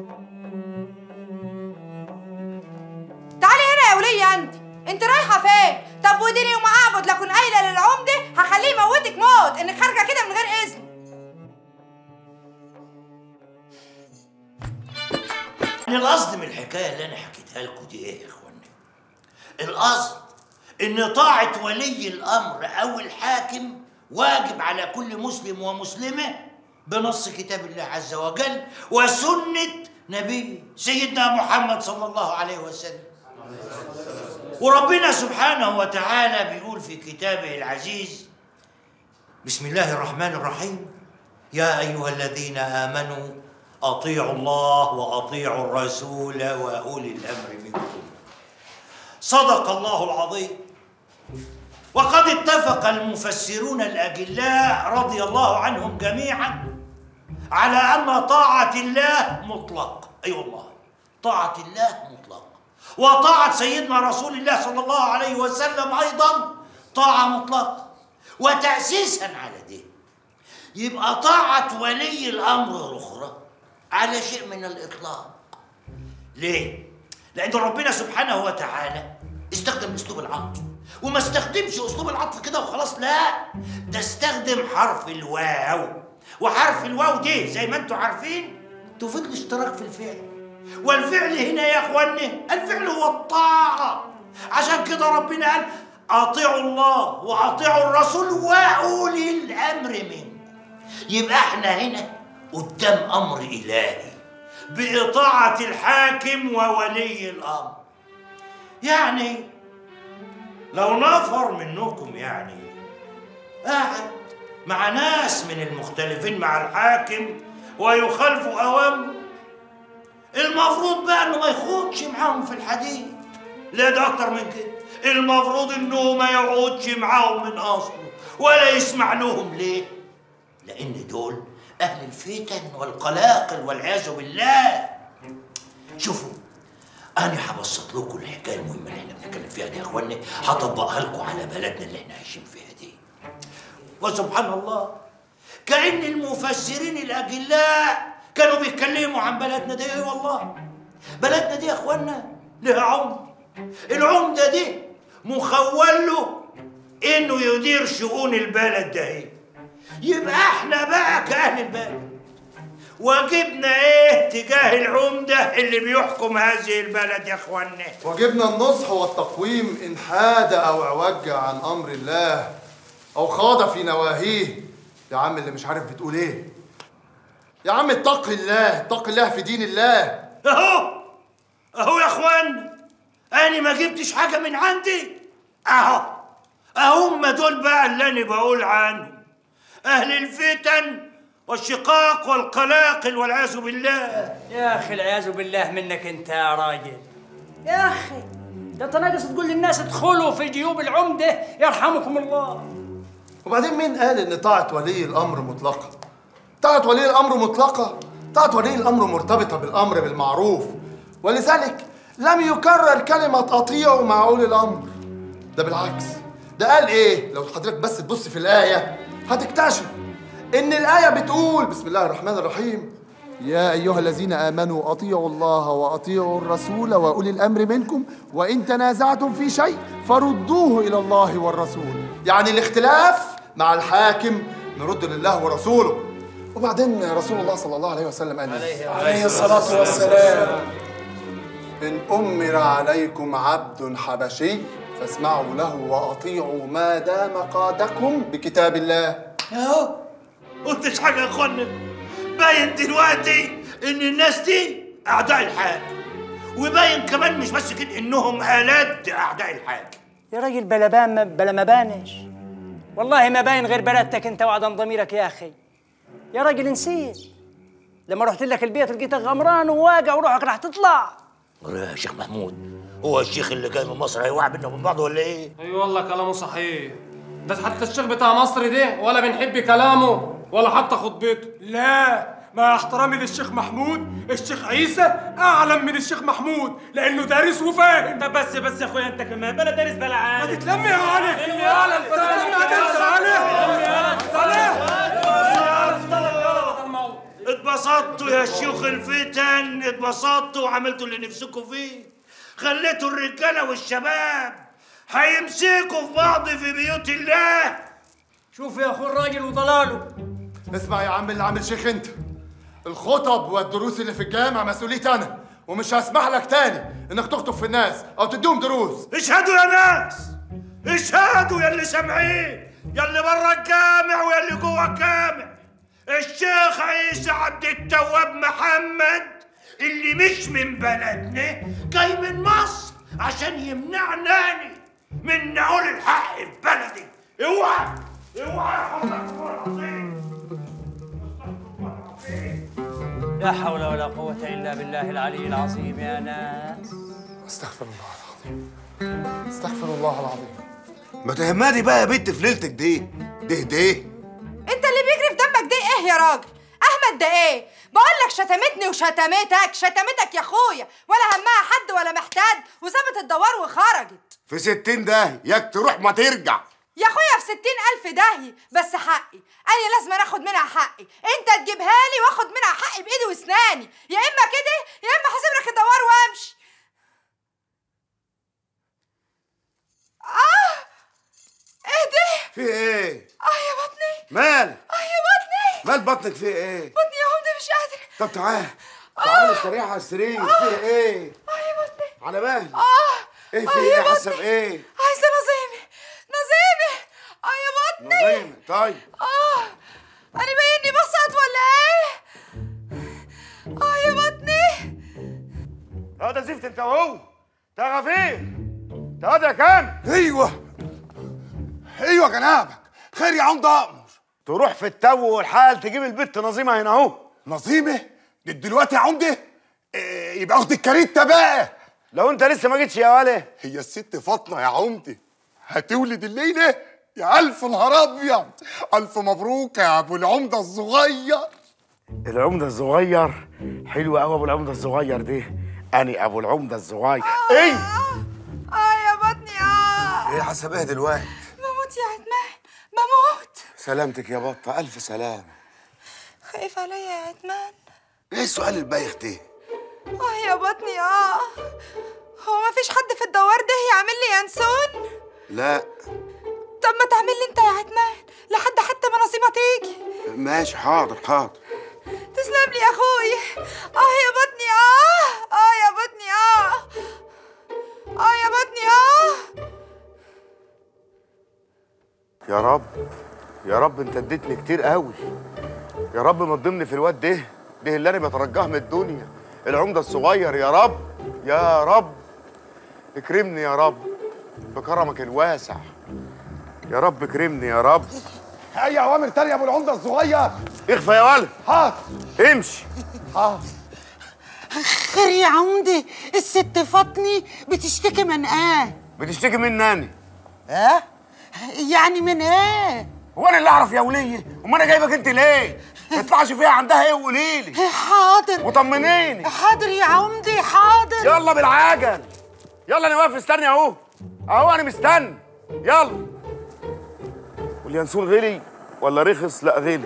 تعالي هنا يا وليه انت انت رايحه فين طب وديني وما اعبد لكن قايله للعمده هخليه يموتك موت انك خارجه كده من غير اذن القصد من الحكايه اللي انا حكيتها لكم دي ايه يا اخوانا القصد ان طاعه ولي الامر او الحاكم واجب على كل مسلم ومسلمه بنص كتاب الله عز وجل وسنه نبيه سيدنا محمد صلى الله عليه وسلم وربنا سبحانه وتعالى بيقول في كتابه العزيز بسم الله الرحمن الرحيم يا ايها الذين امنوا اطيعوا الله واطيعوا الرسول واولي الامر منكم صدق الله العظيم وقد اتفق المفسرون الاجلاء رضي الله عنهم جميعا على ان طاعه الله مطلق اي أيوة والله طاعه الله مطلق وطاعه سيدنا رسول الله صلى الله عليه وسلم ايضا طاعه مطلقه وتاسيسا على دي يبقى طاعه ولي الامر الاخرى على شيء من الاطلاق ليه لان ربنا سبحانه وتعالى استخدم اسلوب العطف وما استخدمش اسلوب العطف كده وخلاص لا ده استخدم حرف الواو وحرف الواو دي زي ما انتم عارفين تفيد الاشتراك في الفعل والفعل هنا يا اخواني الفعل هو الطاعه عشان كده ربنا قال اطيعوا الله واطيعوا الرسول واولي الامر منكم يبقى احنا هنا قدام امر الهي باطاعه الحاكم وولي الامر يعني لو نفر منكم يعني قاعد مع ناس من المختلفين مع الحاكم ويخالفوا اوامره المفروض بقى انه ما يخوضش معاهم في الحديث لا ده اكتر من كده المفروض انه ما يقعدش معاهم من اصله ولا يسمع لهم ليه لان دول اهل الفتن والقلاقل والعياذ بالله شوفوا انا هبسط لكم الحكايه المهمه اللي احنا بنتكلم فيها دي يا اخواني هطبقها لكم على بلدنا اللي احنا عايشين فيها دي وسبحان الله كأن المفسرين الأجلاء كانوا بيتكلموا عن بلدنا دي ايه والله بلدنا دي يا اخوانا لها عمد العمدة دي مخول له انه يدير شؤون البلد ده ايه يبقى احنا بقى كأهل البلد واجبنا ايه تجاه العمدة اللي بيحكم هذه البلد يا اخوانا واجبنا النصح والتقويم إن حاد أو اعوج عن أمر الله أو خاض في نواهيه يا عم اللي مش عارف بتقول إيه يا عم اتق الله اتق الله في دين الله اهو اهو يا اخوان انا ما جبتش حاجه من عندي اهو اهم دول بقى اللي انا بقول عنهم اهل الفتن والشقاق والقلاقل والعياذ بالله يا اخي العياذ بالله منك انت يا راجل يا اخي ده انت ناقص تقول للناس ادخلوا في جيوب العمده يرحمكم الله وبعدين مين قال إن طاعة ولي الأمر مطلقة؟ طاعة ولي الأمر مطلقة طاعة ولي الأمر مرتبطة بالأمر بالمعروف ولذلك لم يكرر كلمة أطيعوا مع أولي الأمر ده بالعكس ده قال إيه؟ لو حضرتك بس تبص في الآية هتكتشف إن الآية بتقول بسم الله الرحمن الرحيم يا أيها الذين آمنوا أطيعوا الله وأطيعوا الرسول وأولي الأمر منكم وإن تنازعتم في شيء فردوه إلى الله والرسول يعني الاختلاف مع الحاكم نرد لله ورسوله وبعدين رسول الله صلى الله عليه وسلم قال إيه؟ عليه الصلاة والسلام. إن أمر عليكم عبد حبشي فاسمعوا له وأطيعوا ما دام قادكم بكتاب الله اهو قلتش حاجه يا اخوانا باين دلوقتي ان الناس دي اعداء الحاكم وباين كمان مش بس كده انهم الات اعداء الحاكم يا راجل بلا بان بلا ما بانش والله ما باين غير بلدتك انت وعدم ضميرك يا اخي يا راجل نسيت لما رحت لك البيت لقيتك غمران وواقع وروحك راح تطلع يا شيخ محمود هو الشيخ اللي جاي من مصر هيوقع بينا وبين بعض ولا ايه؟ اي والله كلامه صحيح ده حتى الشيخ بتاع مصر ده ولا بنحب كلامه ولا حتى خطبته لا مع احترامي للشيخ محمود الشيخ عيسى اعلم من الشيخ محمود لانه دارس وفاهم طب بس بس يا اخويا انت كمان بلا دارس بلا عالم ما تتلمي يا علي تتلمي يا علي اتبسطتوا يا شيوخ الفتن اتبسطتوا وعملتوا اللي نفسكم فيه خليتوا الرجاله والشباب هيمسكوا في بعض في بيوت الله شوف يا اخو الراجل وضلاله اسمع يا عم اللي عامل شيخ انت الخطب والدروس اللي في الجامع مسؤوليتي انا ومش هسمح لك تاني انك تخطب في الناس او تديهم دروس اشهدوا يا ناس اشهدوا يا اللي سامعين يا اللي برا الجامع ويا اللي جوه الجامع الشيخ عيسى عبد التواب محمد اللي مش من بلدنا جاي من مصر عشان يمنعناني من نقول الحق في بلدي اوعى اوعى يا حضرتك لا حول ولا قوة إلا بالله العلي العظيم يا ناس استغفر الله العظيم استغفر الله العظيم ما تهمدي بقى يا بنت في ليلتك دي ده ده انت اللي بيجري في دمك دي ايه يا راجل احمد ده ايه بقول لك شتمتني وشتمتك شتمتك يا اخويا ولا همها حد ولا محتاج وسابت الدوار وخرجت في ستين ده ياك تروح ما ترجع يا اخويا في ستين الف داهية بس حقي انا لازم اخد منها حقي انت تجيبها لي واخد منها حقي بايدي واسناني يا اما كده يا اما هسيب لك الدوار وامشي اه ايه ده في ايه اه يا بطني مال اه يا بطني مال بطنك في ايه بطني يا عمدة مش قادر طب تعال تعال استريح على السرير في ايه اه يا بطني على مهلك اه ايه آه في يا ايه حاسه بطني. بايه عايزة نظيمي نظيمي اه يا بطني نظيمة طيب اه انا بايني بسط ولا ايه اه يا بطني اه ده زفت انت وهو تعرف ايه تعال يا كام ايوه ايوه جنابك خير يا عمده امر تروح في التو والحال تجيب البت نظيمه هنا اهو نظيمه دي دلوقتي يا عمده إيه يبقى اخد الكاريتا بقى لو انت لسه ما جيتش يا ولا هي الست فاطمه يا عمده هتولد الليله يا الف نهار ابيض الف مبروك يا ابو العمده الصغير العمده الصغير حلو قوي ابو العمده الصغير ده اني ابو العمده الصغير ايه اه يا بطني اه ايه حسب ايه دلوقتي بموت يا عتمان بموت سلامتك يا بطه الف سلامه خايف عليا يا عتمان ايه السؤال البايخ ده اه يا بطني اه هو ما فيش حد في الدوار ده يعمل لي ينسون لا طب ما تعمل لي انت يا عتمان لحد حتى ما نصيبة تيجي ماشي حاضر حاضر تسلم لي يا اخوي اه يا بطني اه اه يا بطني اه اه يا بطني اه يا رب يا رب انت اديتني كتير قوي يا رب ما تضمني في الواد ده ده اللي انا بترجاه من الدنيا العمده الصغير يا رب يا رب اكرمني يا رب بكرمك الواسع يا رب اكرمني يا رب اي اوامر تانية يا ابو العمده الصغير اخفى يا ولد حاضر امشي حاضر خير يا عمدي الست فاطمه بتشتكي من ايه بتشتكي مني انا اه يعني من ايه هو انا اللي اعرف يا وليه امال انا جايبك انت ليه ما تطلعش فيها عندها ايه وقولي لي حاضر وطمنيني حاضر يا عمدي حاضر يلا بالعجل يلا انا واقف استني اهو اهو انا مستني يلا واليانسون غلي ولا رخص لا غلي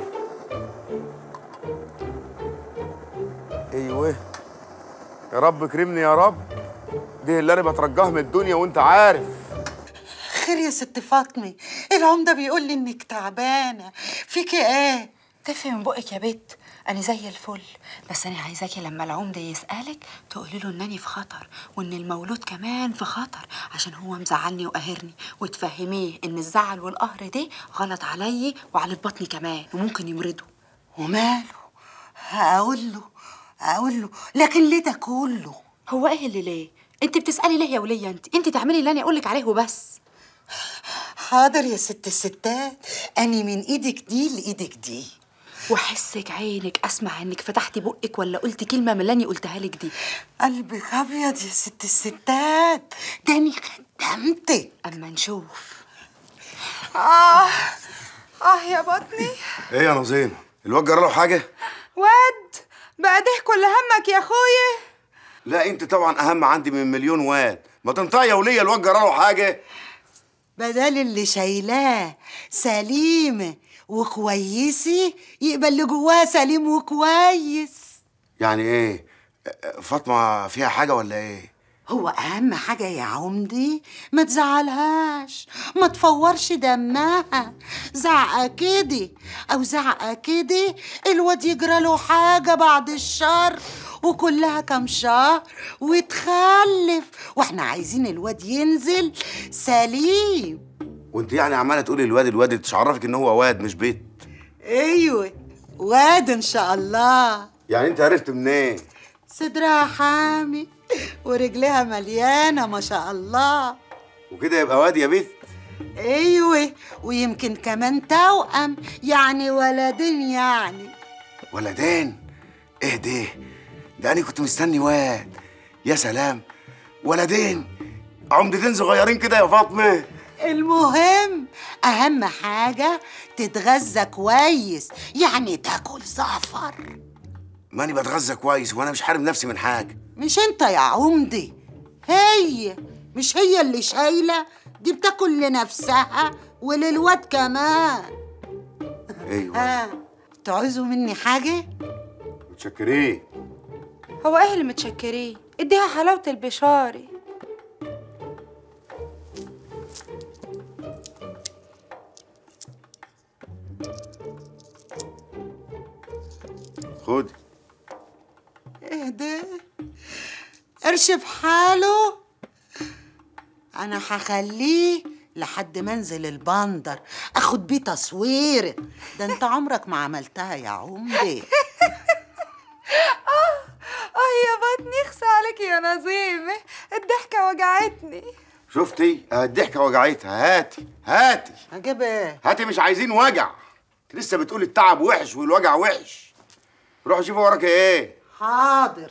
ايوه يا رب اكرمني يا رب دي اللي انا بترجاه من الدنيا وانت عارف خير يا ست فاطمه العمده بيقول لي انك تعبانه فيكي ايه تفي من بقك يا بت انا زي الفل بس انا عايزاكي لما العمده يسالك تقولي له انني في خطر وان المولود كمان في خطر عشان هو مزعلني وقاهرني وتفهميه ان الزعل والقهر ده غلط عليا وعلى بطني كمان وممكن يمرضه وماله هقول له هقول له لكن ليه ده كله هو ايه اللي ليه انت بتسالي ليه يا وليه انت انت تعملي اللي انا اقول لك عليه وبس حاضر يا ست الستات اني من ايدك دي لايدك دي وحسك عينك اسمع انك فتحتي بقك ولا قلتي كلمه من اللي انا قلتها لك دي قلبك ابيض يا ست الستات تاني خدمتك اما نشوف اه اه يا بطني ايه يا نظيم الواد جرى له حاجه واد بقى ده كل همك يا اخويا لا انت طبعا اهم عندي من مليون واد ما تنطقي يا وليه الواد جرى له حاجه بدل اللي شايلاه سليمة وكويسة يبقى اللي جواها سليم وكويس يعني ايه فاطمه فيها حاجه ولا ايه هو أهم حاجة يا عمدي ما تزعلهاش ما تفورش دمها زعقة كده أو زعقة كده الواد يجرى له حاجة بعد الشر وكلها كام شهر وتخلف واحنا عايزين الواد ينزل سليم وانت يعني عماله تقولي الواد الواد تعرفك ان هو واد مش بيت ايوه واد ان شاء الله يعني انت عرفت منين صدرها حامي ورجلها مليانه ما شاء الله وكده يبقى واد يا بيت ايوه ويمكن كمان توأم يعني ولدين يعني ولدين ايه ده ده انا كنت مستني واد يا سلام ولدين عمدتين صغيرين كده يا فاطمه المهم اهم حاجه تتغذى كويس يعني تاكل زعفر ماني بتغذى كويس وانا مش حارم نفسي من حاجه مش انت يا عمدي هي مش هي اللي شايله دي بتاكل لنفسها وللواد كمان ايوه ها تعوزوا مني حاجه متشكرين هو ايه اللي متشكرين اديها حلاوة البشاري خد ايه ده قرش بحاله انا هخليه لحد ما انزل البندر اخد بيه تصوير ده انت عمرك ما عملتها يا عمدي اه يا بطني اخسى عليك يا نظيم الضحكة وجعتني شفتي آه، الضحكه وجعتها هاتي هاتي اجيب ايه هاتي مش عايزين وجع انت لسه بتقول التعب وحش والوجع وحش روح شوفي وراك ايه حاضر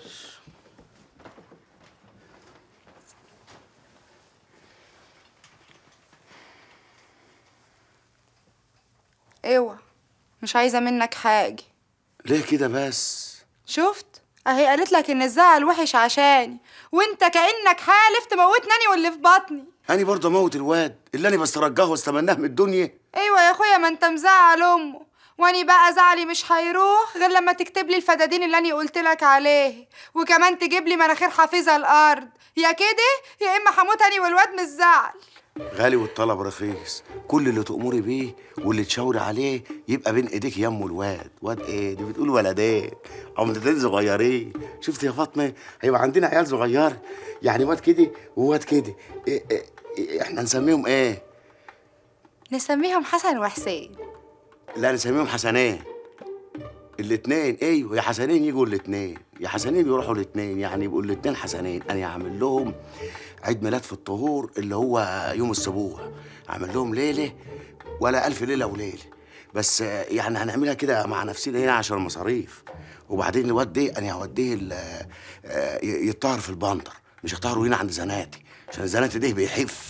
اوعى مش عايزة منك حاجة ليه كده بس شفت اهي قالت لك ان الزعل وحش عشاني وانت كأنك حالف تموتني أنا واللي في بطني انا برضه اموت الواد اللي انا بسترجاه واستمناه من الدنيا ايوه يا اخويا ما انت مزعل امه واني بقى زعلي مش هيروح غير لما تكتب لي الفدادين اللي انا قلت لك عليه وكمان تجيب لي مناخير حافظه الارض يا كده يا اما هموت انا والواد من الزعل غالي والطلب رخيص كل اللي تأمري بيه واللي تشاوري عليه يبقى بين ايديك يمه الواد واد ايه دي بتقول ولدين عمدتين صغيرين شفت يا فاطمه هيبقى عندنا عيال صغير يعني واد كده وواد كده إيه إيه إيه احنا نسميهم ايه نسميهم حسن وحسين لا نسميهم حسنين الاتنين ايوه يا حسنين يجوا الاتنين يا حسنين يروحوا الاتنين يعني يبقوا الاتنين حسنين انا هعمل لهم عيد ميلاد في الطهور اللي هو يوم السبوع هعمل لهم ليله ولا الف ليله وليله بس آه، يعني هنعملها كده مع نفسنا هنا عشان المصاريف وبعدين الواد ده انا هوديه ال- آه، ي- يتطهر في البندر مش هيطهروا هنا عند زناتي عشان زناتي ده بيحف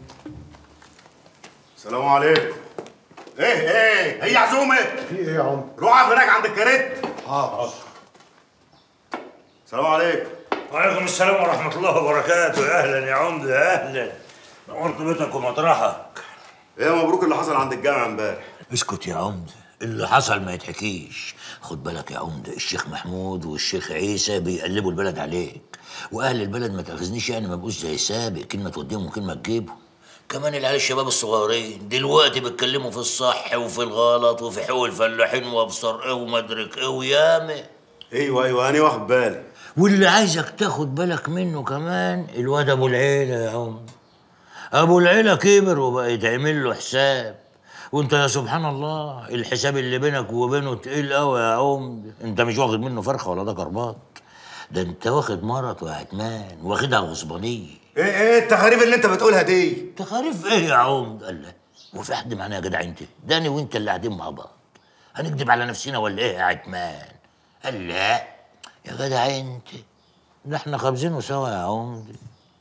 السلام عليكم ايه ايه هي عزومه في ايه يا عم روح اقف هناك عند الكاريت حاضر السلام عليكم وعليكم السلام ورحمة الله وبركاته يا أهلا يا عمدة يا أهلا نورت بيتك ومطرحك ايه مبروك اللي حصل عند الجامع امبارح اسكت يا عمدة اللي حصل ما يتحكيش خد بالك يا عمدة الشيخ محمود والشيخ عيسى بيقلبوا البلد عليك وأهل البلد ما تاخذنيش يعني ما بقوش زي سابق كلمة توديهم وكلمة تجيبهم كمان العيال الشباب الصغيرين دلوقتي بيتكلموا في الصح وفي الغلط وفي حقوق الفلاحين وابصر ايه ومدرك ايه وياما ايوه ايوه انا واخد بالي واللي عايزك تاخد بالك منه كمان الواد ابو العيله يا عم ابو العيله كبر وبقى يتعمل له حساب وانت يا سبحان الله الحساب اللي بينك وبينه تقيل قوي يا عم انت مش واخد منه فرخه ولا ده كرباط ده انت واخد مرته يا عتمان واخدها غصبانيه ايه ايه التخاريف اللي انت بتقولها دي تخاريف ايه يا عم قال له وفي حد معانا يا جدع انت ده انا وانت اللي قاعدين مع بعض هنكذب على نفسنا ولا ايه يا عتمان قال لا يا جدع انت ده احنا خابزينه سوا يا عمدي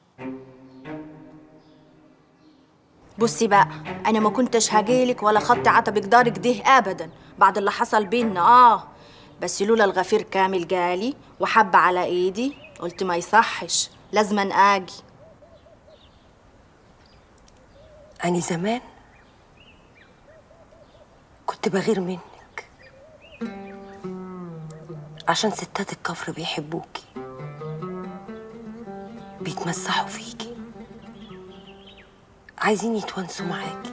بصي بقى انا ما كنتش هجيلك ولا خط عتبك دارك ده ابدا بعد اللي حصل بينا اه بس لولا الغفير كامل جالي وحب على ايدي قلت ما يصحش لازما اجي أنا زمان كنت بغير منك عشان ستات الكفر بيحبوكي بيتمسحوا فيكي عايزين يتونسوا معاكي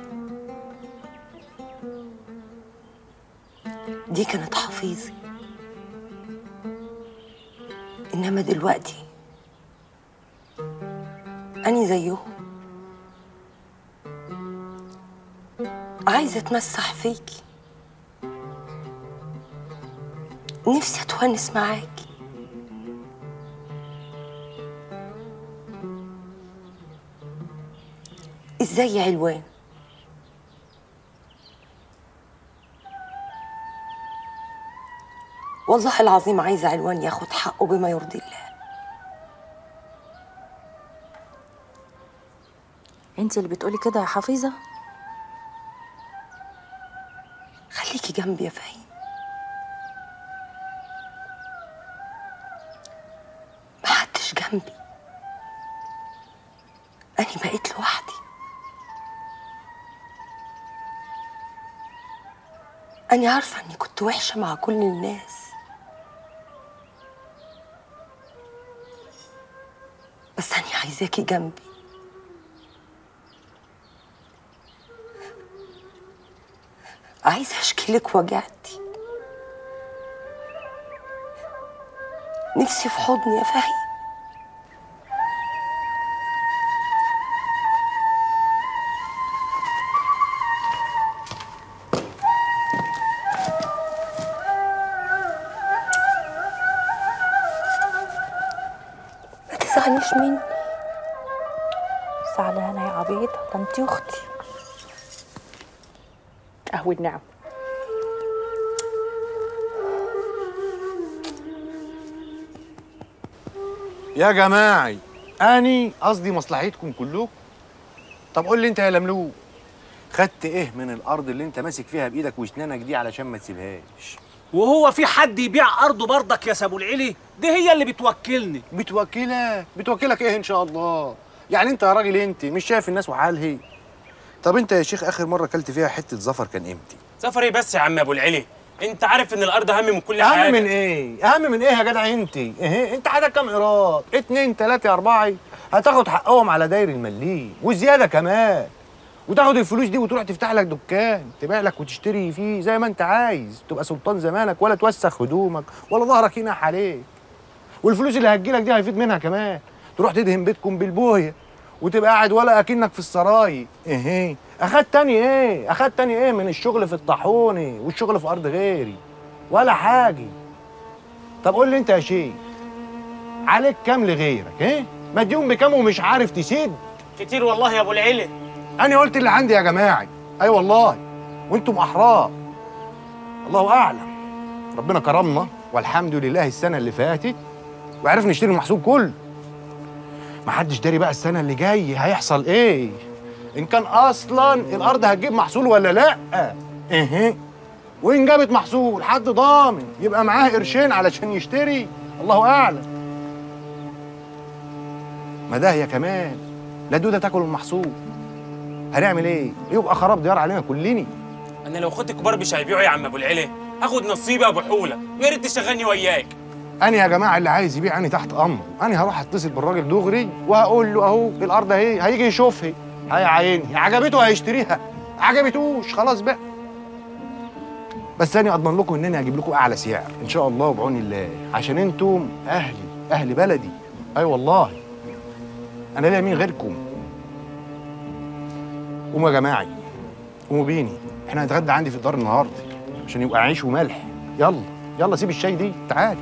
دي كانت حفيظي إنما دلوقتي أني زيهم عايزة أتمسح فيكي نفسي أتونس معاكي ازاي يا علوان والله العظيم عايزة علوان ياخد حقه بما يرضي الله انت اللي بتقولي كده يا حفيظه خليكي جنبي يا فهيم محدش جنبي أنا بقيت لوحدي أنا عارفة إني كنت وحشة مع كل الناس بس أنا عايزاكي جنبي عايزة أشكي لك وجعتي نفسي في حضني يا فهيم ما تزعليش مني زعلانه يا عبيطه ده انت اختي اهو النعم يا جماعي اني قصدي مصلحتكم كلكم طب قول لي انت يا لملوك خدت ايه من الارض اللي انت ماسك فيها بايدك واسنانك دي علشان ما تسيبهاش وهو في حد يبيع ارضه برضك يا سابو العلي دي هي اللي بتوكلني بتوكلك بتوكلك ايه ان شاء الله يعني انت يا راجل انت مش شايف الناس وحالها طب انت يا شيخ اخر مره اكلت فيها حته زفر كان امتى سفر ايه بس يا عم ابو العلي انت عارف ان الارض اهم من كل حاجه اهم من ايه اهم من ايه يا جدع انت ايه انت عندك كام ايراد اتنين تلاته اربعه هتاخد حقهم على داير المليم وزياده كمان وتاخد الفلوس دي وتروح تفتح لك دكان تبيع لك وتشتري فيه زي ما انت عايز تبقى سلطان زمانك ولا توسخ هدومك ولا ظهرك ينح عليك والفلوس اللي هتجيلك دي هيفيد منها كمان تروح تدهن بيتكم بالبويه وتبقى قاعد ولا اكنك في السراي ايه اخدت تاني ايه اخدت تاني ايه من الشغل في الطاحوني والشغل في ارض غيري ولا حاجه طب قول لي انت يا شيخ عليك كام لغيرك ايه مديون بكام ومش عارف تسد كتير والله يا ابو العلي انا قلت اللي عندي يا جماعه اي والله وانتم احرار الله اعلم ربنا كرمنا والحمد لله السنه اللي فاتت وعرفنا نشتري المحصول كله محدش داري بقى السنه اللي جاي هيحصل ايه ان كان اصلا الارض هتجيب محصول ولا لا ايه وان جابت محصول حد ضامن يبقى معاه قرشين علشان يشتري الله اعلم ما ده هي كمان لا دوده تاكل المحصول هنعمل ايه يبقى خراب ديار علينا كلنا انا لو اخواتي الكبار مش هيبيعوا يا عم ابو العلي هاخد نصيبي ابو حوله ويا ريت تشغلني وياك انا يا جماعه اللي عايز يبيع انا تحت امره انا هروح اتصل بالراجل دغري وهقول له اهو الارض اهي هيجي يشوفها هي عيني عجبته هيشتريها عجبتوش خلاص بقى بس انا اضمن لكم ان انا هجيب لكم اعلى سعر ان شاء الله وبعون الله عشان انتم اهلي اهل بلدي اي والله انا ليا مين غيركم قوموا يا جماعه قوموا بيني احنا هنتغدى عندي في الدار النهارده عشان يبقى عيش وملح يلا يلا سيب الشاي دي تعالي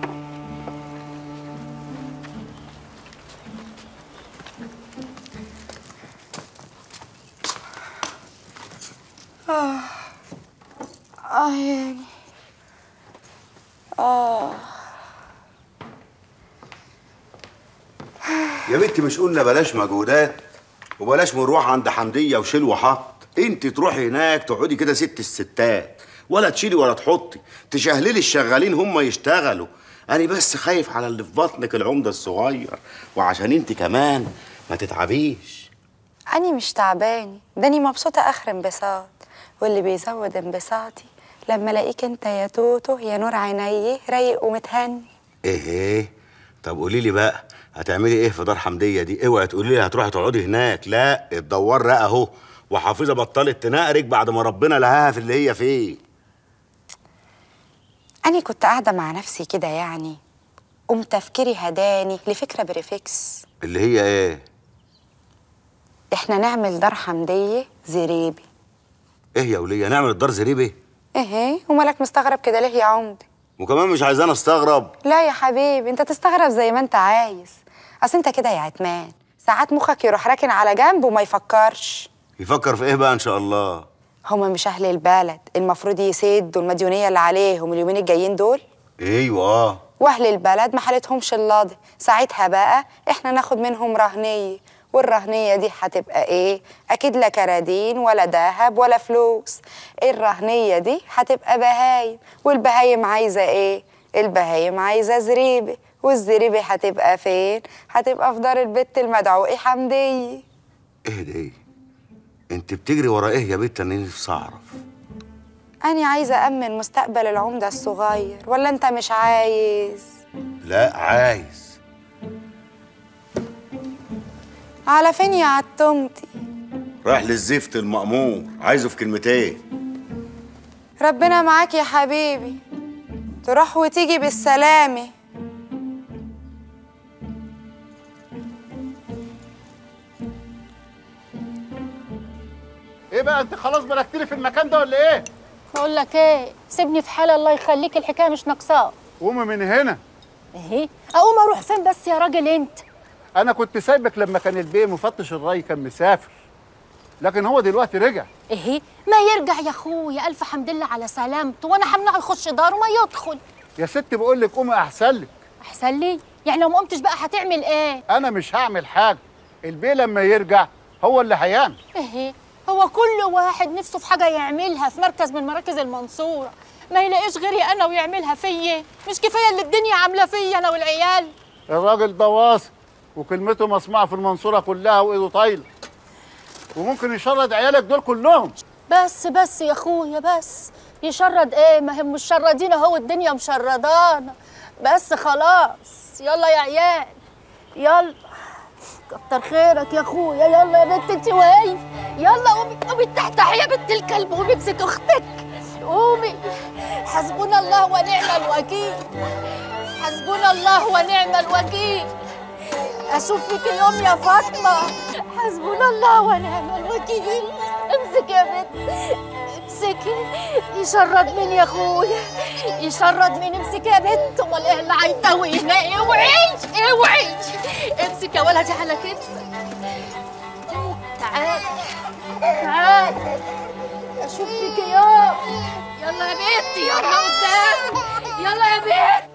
آه آه يعني آه يا بنتي مش قلنا بلاش مجهودات وبلاش مروح عند حمديه وشيل وحط انت تروحي هناك تقعدي كده ست الستات ولا تشيلي ولا تحطي تشهللي الشغالين هم يشتغلوا انا بس خايف على اللي في بطنك العمده الصغير وعشان انت كمان ما تتعبيش أني مش تعباني داني مبسوطة آخر انبساط واللي بيزود انبساطي لما الاقيك انت يا توتو يا نور عينيه رايق ومتهني ايه ايه طب قولي لي بقى هتعملي ايه في دار حمديه دي اوعي تقولي لي هتروحي تقعدي هناك لا الدوار رقى اهو وحافظه بطلت تنقرك بعد ما ربنا لهاها في اللي هي فيه أني كنت قاعدة مع نفسي كده يعني قوم تفكيري هداني لفكره بريفكس اللي هي ايه احنا نعمل دار حمديه زريبي ايه يا وليه نعمل الدار زريبي ايه ومالك مستغرب كده ليه يا عمده وكمان مش عايزانا استغرب لا يا حبيبي انت تستغرب زي ما انت عايز اصل انت كده يا عتمان ساعات مخك يروح راكن على جنب وما يفكرش يفكر في ايه بقى ان شاء الله هما مش اهل البلد المفروض يسدوا المديونيه اللي عليهم اليومين الجايين دول ايوه اه واهل البلد ما حالتهمش اللاضي ساعتها بقى احنا ناخد منهم رهنيه والرهنيه دي هتبقى ايه اكيد لا كرادين ولا ذهب ولا فلوس الرهنيه دي هتبقى بهايم والبهايم عايزه ايه البهايم عايزه زريبه والزريبه هتبقى فين هتبقى في دار البت المدعوقي حمديه ايه ده ايه انت بتجري ورا ايه يا بت انا نفسي اعرف أنا عايزة أأمن مستقبل العمدة الصغير ولا أنت مش عايز؟ لا عايز على فين يا عتمتي؟ رايح للزفت المأمور عايزه في كلمتين ربنا معاك يا حبيبي تروح وتيجي بالسلامة ايه بقى انت خلاص بلغتني في المكان ده ولا ايه؟ بقول لك ايه سيبني في حالي الله يخليك الحكايه مش ناقصاك قومي من هنا ايه اقوم اروح فين بس يا راجل انت انا كنت سايبك لما كان البيه مفتش الري كان مسافر لكن هو دلوقتي رجع ايه ما يرجع يا اخويا الف حمد لله على سلامته وانا همنعه يخش داره ما يدخل يا ست بقول لك قومي احسن لك احسن لي يعني لو ما قمتش بقى هتعمل ايه انا مش هعمل حاجه البيه لما يرجع هو اللي هيعمل ايه هو كل واحد نفسه في حاجه يعملها في مركز من مراكز المنصوره ما يلاقيش غيري انا ويعملها فيا مش كفايه اللي الدنيا عامله فيا انا والعيال الراجل ده واثق وكلمته مسموعه في المنصوره كلها وايده طايله وممكن يشرد عيالك دول كلهم بس بس يا اخويا بس يشرد ايه ما هم مشردين اهو الدنيا مشردانا بس خلاص يلا يا عيال يلا كتر خيرك يا اخويا يلا يا بنت انت وهي يلا قومي قومي تحتحي يا بنت الكلب قومي امسك اختك قومي حسبنا الله ونعم الوكيل حسبنا الله ونعم الوكيل اشوف فيك اليوم يا فاطمه حسبنا الله ونعم الوكيل امسك يا بنت امسكي يشرد مين يا اخويا يشرد مين امسك يا بنت امال ايه اللي هيتوي هنا اوعي اوعي امسك يا ولدي على كتفك تعال تعال اشوف فيك يوم يلا يا بنتي يلا قدام يلا يا بنت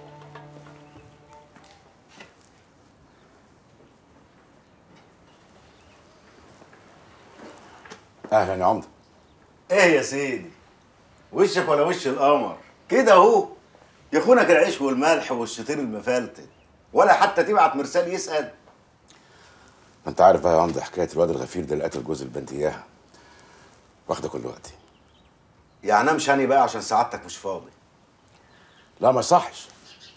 اهلا يا عمده ايه يا سيدي وشك ولا وش القمر كده اهو يخونك العيش والملح والشطير المفلتت ولا حتى تبعت مرسال يسال ما انت عارف بقى يا عمده حكايه الواد الغفير ده اللي قتل جوز البنت اياها واخده كل وقتي يعني امشي انا بقى عشان سعادتك مش فاضي لا ما يصحش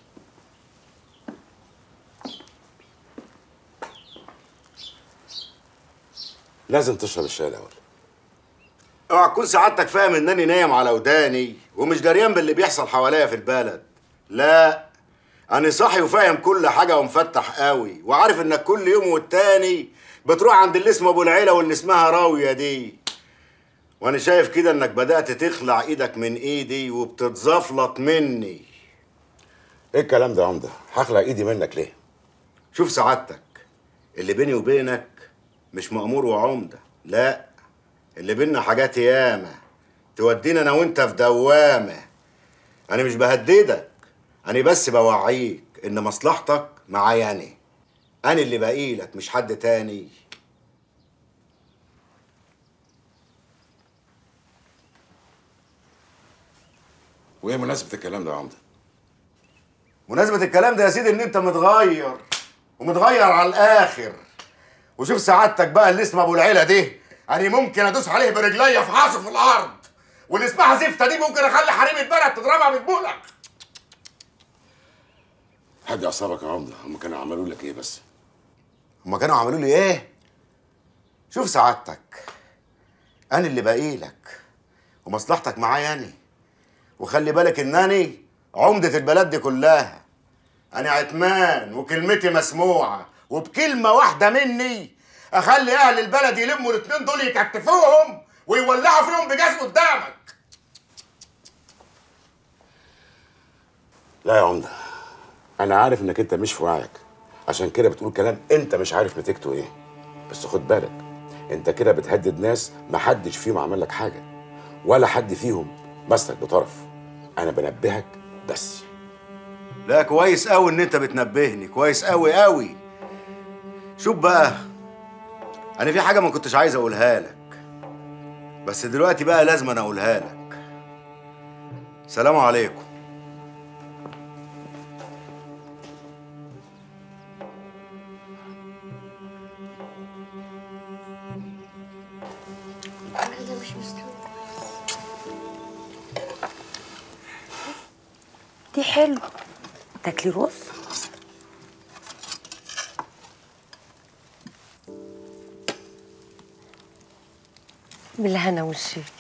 لازم تشرب الشاي الاول اوعى تكون سعادتك فاهم انني نايم على وداني ومش دريان باللي بيحصل حواليا في البلد لا انا صاحي وفاهم كل حاجه ومفتح قوي وعارف انك كل يوم والتاني بتروح عند اللي اسمه ابو العيله واللي اسمها راويه دي وانا شايف كده انك بدات تخلع ايدك من ايدي وبتتزفلط مني ايه الكلام ده يا عمده هخلع ايدي منك ليه شوف سعادتك اللي بيني وبينك مش مأمور وعمدة لا اللي بينا حاجات ياما تودينا انا وانت في دوامة انا مش بهددك انا بس بوعيك ان مصلحتك معايا انا انا اللي بقيلك مش حد تاني وايه مناسبه الكلام ده يا عمده مناسبة الكلام ده يا سيدي ان انت متغير ومتغير على الاخر وشوف سعادتك بقى اللي اسمه ابو العيله دي انا ممكن ادوس عليه برجليا في حاصه في الارض واللي اسمها زفته دي ممكن اخلي حريم البلد تضربها بالبولك هدي اعصابك يا عمده هم كانوا عملوا لك ايه بس هما كانوا عملوا لي ايه شوف سعادتك انا اللي باقيلك ومصلحتك معايا انا وخلي بالك انني عمده البلد دي كلها انا عتمان وكلمتي مسموعه وبكلمه واحده مني اخلي اهل البلد يلموا الاتنين دول يكتفوهم ويولعوا فيهم بجاز قدامك لا يا عمده انا عارف انك انت مش في وعيك عشان كده بتقول كلام انت مش عارف نتيجته ايه بس خد بالك انت كده بتهدد ناس محدش فيهم عمل لك حاجه ولا حد فيهم مسك بطرف انا بنبهك بس لا كويس قوي ان انت بتنبهني كويس قوي قوي شوف بقى انا في حاجه ما كنتش عايز اقولها لك بس دلوقتي بقى لازم انا اقولها لك سلام عليكم كده مش مستوي دي حلو تاكلي رز بالهنا والشفا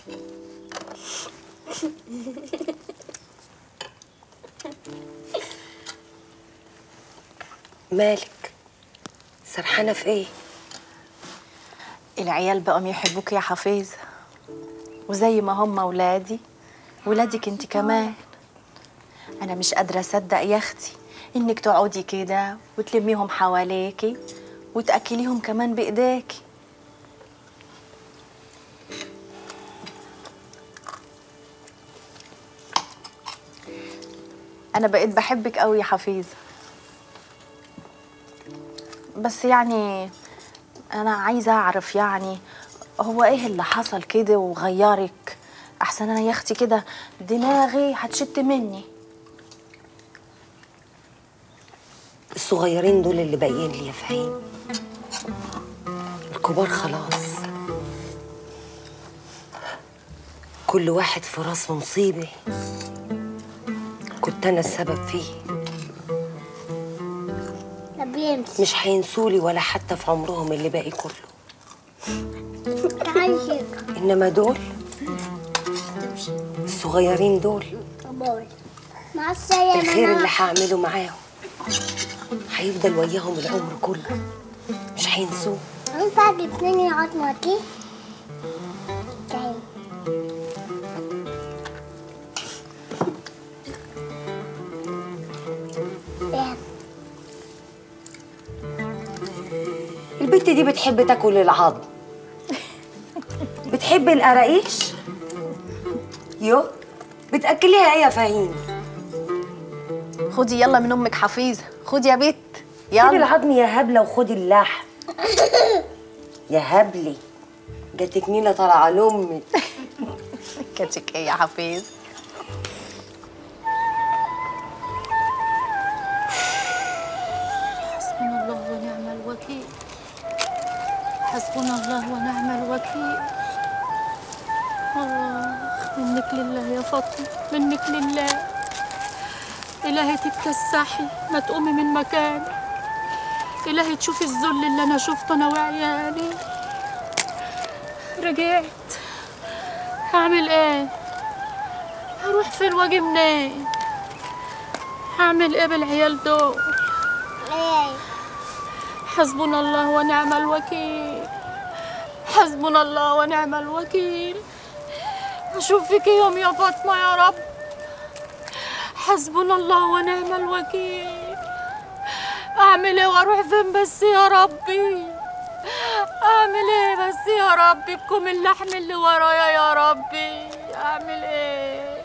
مالك سرحانه في ايه العيال بقوا يحبوك يا حفيظة وزي ما هم ولادي ولادك انت كمان انا مش قادرة اصدق يا اختي انك تقعدي كده وتلميهم حواليكي وتاكليهم كمان بايديكي انا بقيت بحبك قوي يا حفيظة بس يعني انا عايزه اعرف يعني هو ايه اللي حصل كده وغيرك احسن انا يا اختي كده دماغي هتشت مني الصغيرين دول اللي باقيين لي يا فهيم الكبار خلاص كل واحد في راسه مصيبة كنت أنا السبب فيه طب يمشي مش هينسولي ولا حتى في عمرهم اللي باقي كله تعالي شيخ إنما دول الصغيرين دول باي مع السلامة الخير اللي هعمله معاهم هيفضل وياهم العمر كله مش هينسوه ينفع الاثنين يقعدوا معاكي؟ تعالي ايه البت دي بتحب تاكل العظم بتحب القراقيش يو بتاكليها ايه يا فهيم خدي يلا من امك حفيظه خدي يا بت سيبي يلا العظم يا هبله وخدي اللحم يا هبلي جاتك نيله طالعه لامك كاتك ايه يا حفيظ حسبنا الله ونعم الوكيل حسبنا الله ونعم الوكيل آه منك لله يا فاطمة منك لله إلهي تتكسحي ما تقومي من مكانك إلهي تشوفي الذل اللي أنا شفته أنا وعيالي رجعت هعمل إيه؟ هروح فين واجي منين؟ هعمل إيه بالعيال دول؟ حسبنا الله ونعم الوكيل حسبنا الله ونعم الوكيل أشوف فيك يوم يا فاطمة يا رب حسبنا الله ونعم الوكيل أعمل إيه وأروح فين بس يا ربي أعمل إيه بس يا ربي بكم اللحم اللي ورايا يا ربي أعمل إيه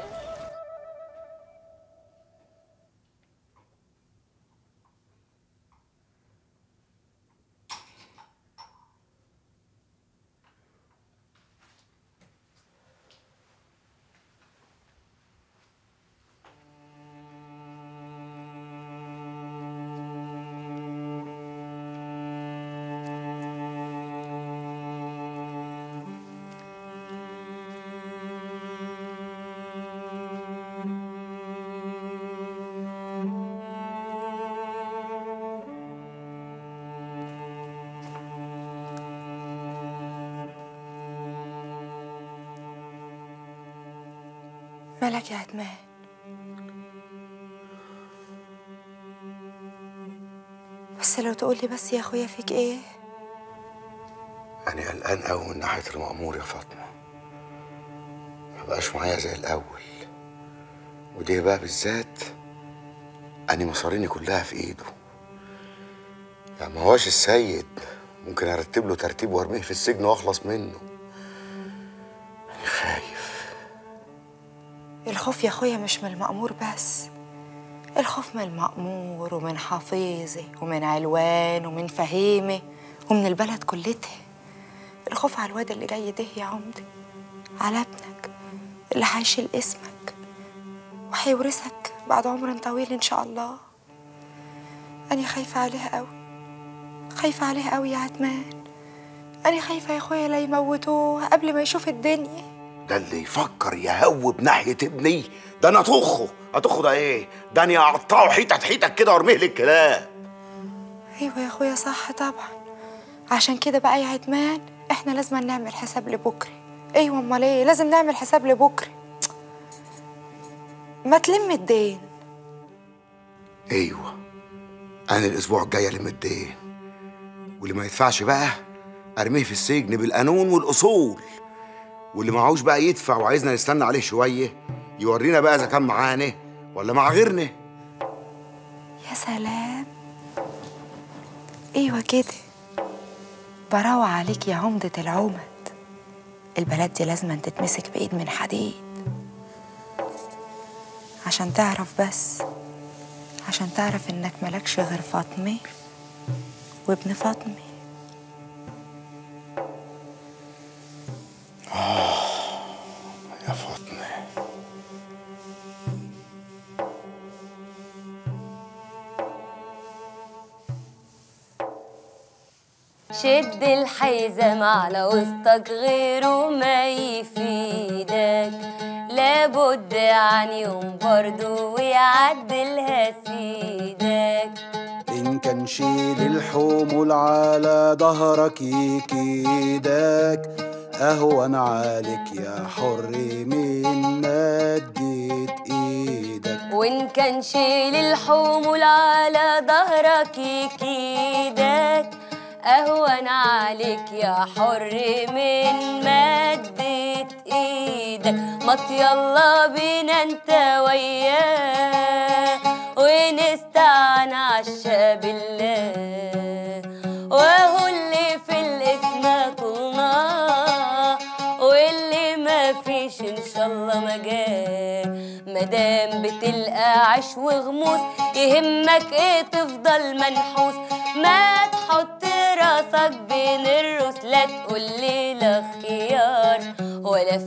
مالك يا عتمان بس لو تقولي بس يا اخويا فيك ايه أنا قلقان أوي من ناحية المأمور يا فاطمة مبقاش معايا زي الأول ودي بقى بالذات أنا مصاريني كلها في إيده يعني ما هوش السيد ممكن أرتب له ترتيب وأرميه في السجن وأخلص منه أنا خايف الخوف يا اخويا مش من المأمور بس الخوف من المأمور ومن حفيظه ومن علوان ومن فهيمه ومن البلد كلتها الخوف على الواد اللي جاي ده يا عمدي على ابنك اللي هيشيل اسمك وهيورثك بعد عمر طويل ان شاء الله انا خايفه عليها قوي خايفه عليها قوي يا عتمان انا خايفه يا اخويا لا يموتوه قبل ما يشوف الدنيا ده اللي يفكر يهوب ناحية ابني ده أنا أطخه أطخه ده إيه؟ ده أنا أقطعه حتت حتت كده وأرميه للكلاب ايوه يا اخويا صح طبعا عشان كده بقى يا عتمان احنا لازم نعمل حساب لبكره ايوه امال ايه لازم نعمل حساب لبكره ما تلم الدين أيوه أنا الأسبوع الجاي ألم الدين واللي ما يدفعش بقى أرميه في السجن بالقانون والأصول واللي معهوش بقى يدفع وعايزنا نستنى عليه شوية يورينا بقى إذا كان معانا ولا مع غيرنا يا سلام ايوه كده براوة عليك يا عمدة العمد البلد دي لازم تتمسك بإيد من حديد عشان تعرف بس عشان تعرف إنك ملكش غير فاطمة وابن فاطمة يا فاطمة شد الحزام على وسطك غيره ما يفيدك لابد عن يوم برضو ويعدلها سيدك إن كان شيل الحمول على ظهرك يكيدك أهون عليك يا حر من مدت إيدك وإن كان شيل الحمول على ظهرك يكيدك أهون عليك يا حر من مدة إيدك مط يلا بينا انت وياه ونستعن عشا بالله وهو اللي في الاسم طولنا واللي ما فيش ان شاء الله مجال مدام بتلقى عيش وغموس يهمك ايه تفضل منحوس ما تحط راسك بين الروس لا تقول لي لا خيار ولا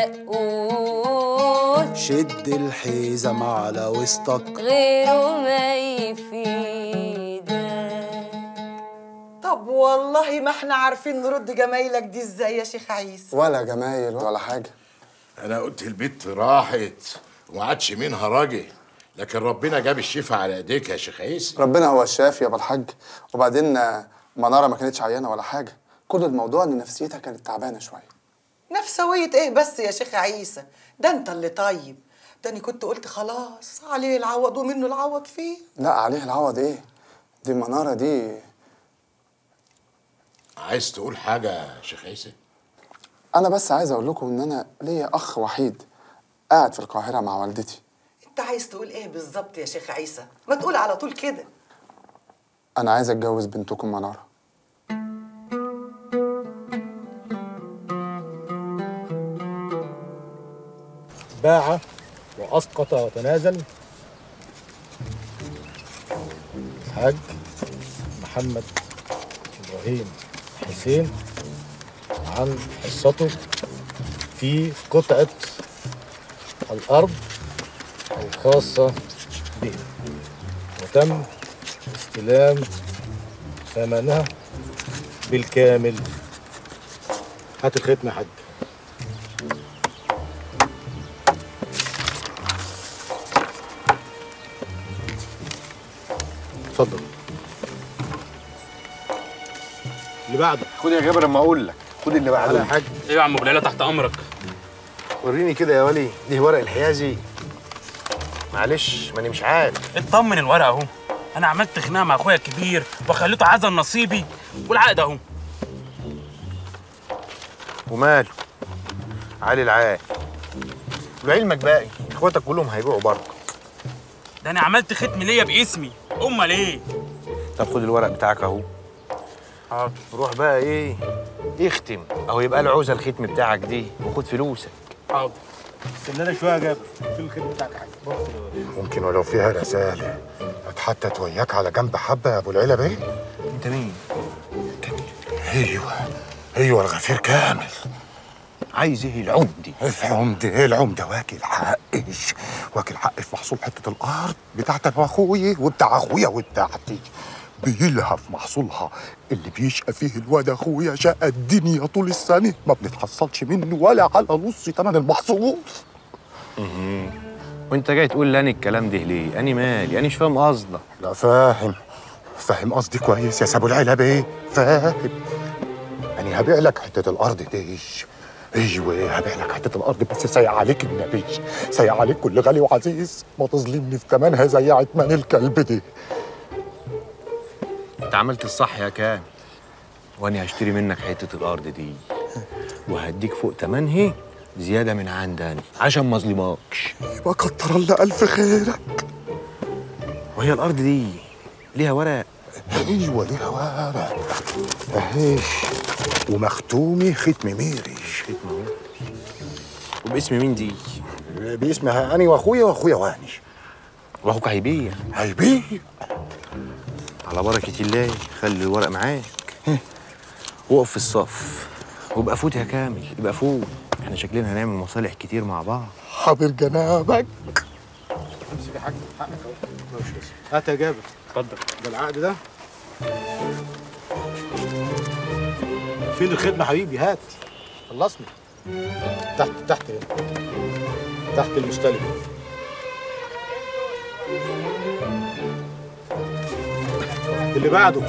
فاقوس شد الحزام على وسطك غيره ما يفيدك طب والله ما احنا عارفين نرد جمايلك دي ازاي يا شيخ عيسى ولا جمايل ولا حاجة انا قلت البت راحت وما عادش منها راجل لكن ربنا جاب الشفا على ايديك يا شيخ عيسى ربنا هو الشافي يا ابو الحاج وبعدين آه، منارة ما كانتش عيانة ولا حاجة كل الموضوع ان نفسيتها كانت تعبانة شوية نفسوية ايه بس يا شيخ عيسى ده انت اللي طيب ده انا كنت قلت خلاص عليه العوض ومنه العوض فيه لا عليه العوض ايه دي منارة دي عايز تقول حاجه يا شيخ عيسى انا بس عايز اقول لكم ان انا ليا اخ وحيد قاعد في القاهرة مع والدتي انت عايز تقول ايه بالظبط يا شيخ عيسى ما تقول على طول كده انا عايز اتجوز بنتكم منارة باع وأسقط وتنازل الحاج محمد إبراهيم حسين عن حصته في قطعة الأرض الخاصة به وتم استلام ثمنها بالكامل هات الختم يا حاج اتفضل اللي بعده خد يا جابر اما اقول لك خد اللي بعده يا حاج ايوه يا عم ابو العيله تحت امرك وريني كده يا ولي دي ورق الحيازي معلش ماني مش عارف اطمن الورقه اهو انا عملت خناقه مع اخويا الكبير وخليته عزل نصيبي والعقد اهو وماله علي العال لعلمك باقي اخواتك كلهم هيبيعوا برضه ده انا عملت ختم ليا باسمي امال ايه طب خد الورق بتاعك اهو حاضر روح بقى ايه اختم اهو يبقى له عوزه الختم بتاعك دي وخد فلوسك حاضر استنانا شويه يا جابر في الختم بتاعك حاجه ممكن ولو فيها رسالة اتحتت وياك على جنب حبة يا ابو العلا بيه انت مين؟ ايوه ايوه الغفير كامل عايز ايه العمدي؟ العمدة ايه العمدة واكل حقي واكل حقي في محصول حتة الأرض بتاعت أنا وأخويا وبتاع أخويا وبتاعتي بيلها في محصولها اللي بيشقى فيه الواد أخويا شقى الدنيا طول السنة ما بنتحصلش منه ولا على نص تمن المحصول مهم. وانت جاي تقول لي أنا الكلام ده ليه؟ أنا مالي؟ أنا مش فاهم قصدك لا فاهم فاهم قصدي كويس يا سابو العلا بيه فاهم أنا هبيع لك حتة الأرض دي ايوه هبيع لك حته الارض بس سايق عليك النبي سايق عليك كل غالي وعزيز ما تظلمني في ثمنها زي عتمان الكلب دي انت عملت الصح يا كام وانا هشتري منك حته الارض دي وهديك فوق تمنها زياده من عندي عشان ما اظلمكش يبقى كتر الله الف خيرك وهي الارض دي ليها ورق ايوه ليها ورق اهي ومختومي ختم ميري ختم اهو وباسم مين دي؟ باسمها انا واخويا واخويا واني واخوك هيبيع هيبيع على بركه الله خلي الورق معاك وقف في الصف وابقى فوت يا كامل ابقى فوت احنا شكلنا هنعمل مصالح كتير مع بعض حاضر جنابك امسك يا حاج حقك اهو هات يا جابر اتفضل ده العقد ده فين الخدمه حبيبي هات خلصني تحت تحت هنا تحت المستلم اللي بعده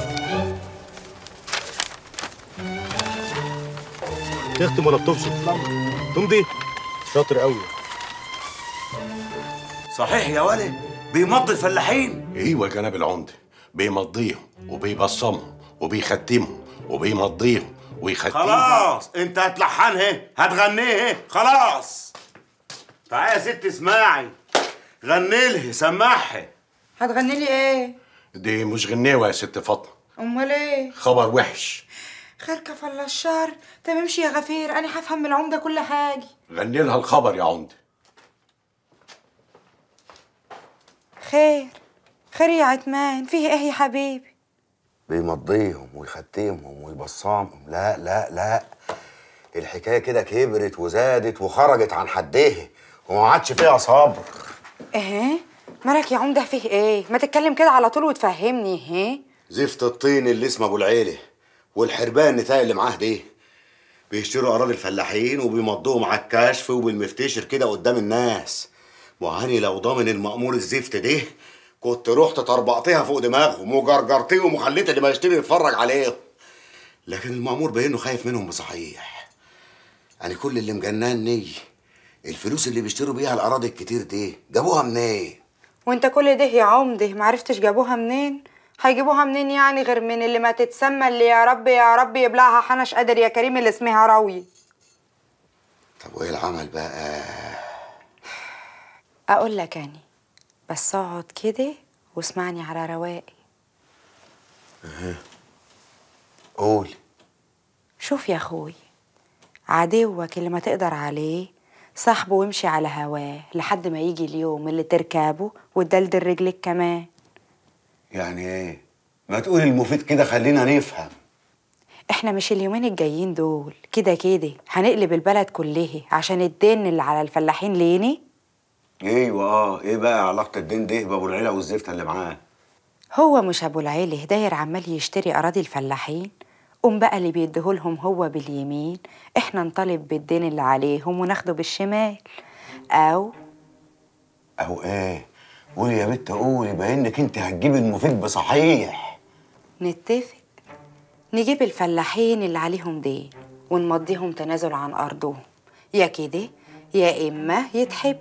تختم ولا بتبسط تمضي شاطر قوي صحيح يا ولد بيمضي الفلاحين ايوه يا جناب العمده بيمضيهم وبيبصمهم وبيختمهم وبيمضيهم ويختمهم خلاص انت هتلحنها هتغنيها خلاص تعالى يا ست اسمعي غني لها سمعها هتغني لي ايه دي مش غنيوه يا ست فاطمه امال ايه خبر وحش خير كفل الشر طب امشي يا غفير انا هفهم من العمده كل حاجه غني لها الخبر يا عمده خير خير يا عتمان فيه ايه يا حبيبي بيمضيهم ويختمهم ويبصمهم لا لا لا الحكايه كده كبرت وزادت وخرجت عن حدها وما عادش فيها صبر ايه مالك يا عمده فيه ايه ما تتكلم كده على طول وتفهمني ايه زفت الطين اللي اسمه ابو العيله والحربان النتاية اللي معاه دي بيشتروا اراضي الفلاحين وبيمضوهم على الكشف وبالمفتشر كده قدام الناس وهاني لو ضامن المأمور الزفت ده كنت رحت طربقتها فوق دماغهم وجرجرتهم وخليت اللي ما يشتري يتفرج عليهم لكن المأمور باين انه خايف منهم بصحيح يعني كل اللي مجنني الفلوس اللي بيشتروا بيها الاراضي الكتير دي جابوها منين وانت كل ده يا عمده معرفتش جابوها منين هيجيبوها منين يعني غير من اللي ما تتسمى اللي يا رب يا رب يبلعها حنش قادر يا كريم اللي اسمها راوي طب وايه العمل بقى اقول لك اني بس اقعد كده واسمعني على رواقي أه. قول شوف يا اخوي عدوك اللي ما تقدر عليه صاحبه وامشي على هواه لحد ما يجي اليوم اللي تركبه وتدلدل رجلك كمان يعني ايه ما تقول المفيد كده خلينا نفهم احنا مش اليومين الجايين دول كده كده هنقلب البلد كلها عشان الدين اللي على الفلاحين ليني ايوه اه ايه بقى علاقه الدين ده بابو العيله والزفته اللي معاه هو مش ابو العيله داير عمال يشتري اراضي الفلاحين قوم بقى اللي بيديهولهم هو باليمين احنا نطالب بالدين اللي عليهم وناخده بالشمال او او ايه قولي يا بنت قولي بانك انت هتجيب المفيد بصحيح نتفق نجيب الفلاحين اللي عليهم دين ونمضيهم تنازل عن ارضهم يا كده يا اما يتحبسوا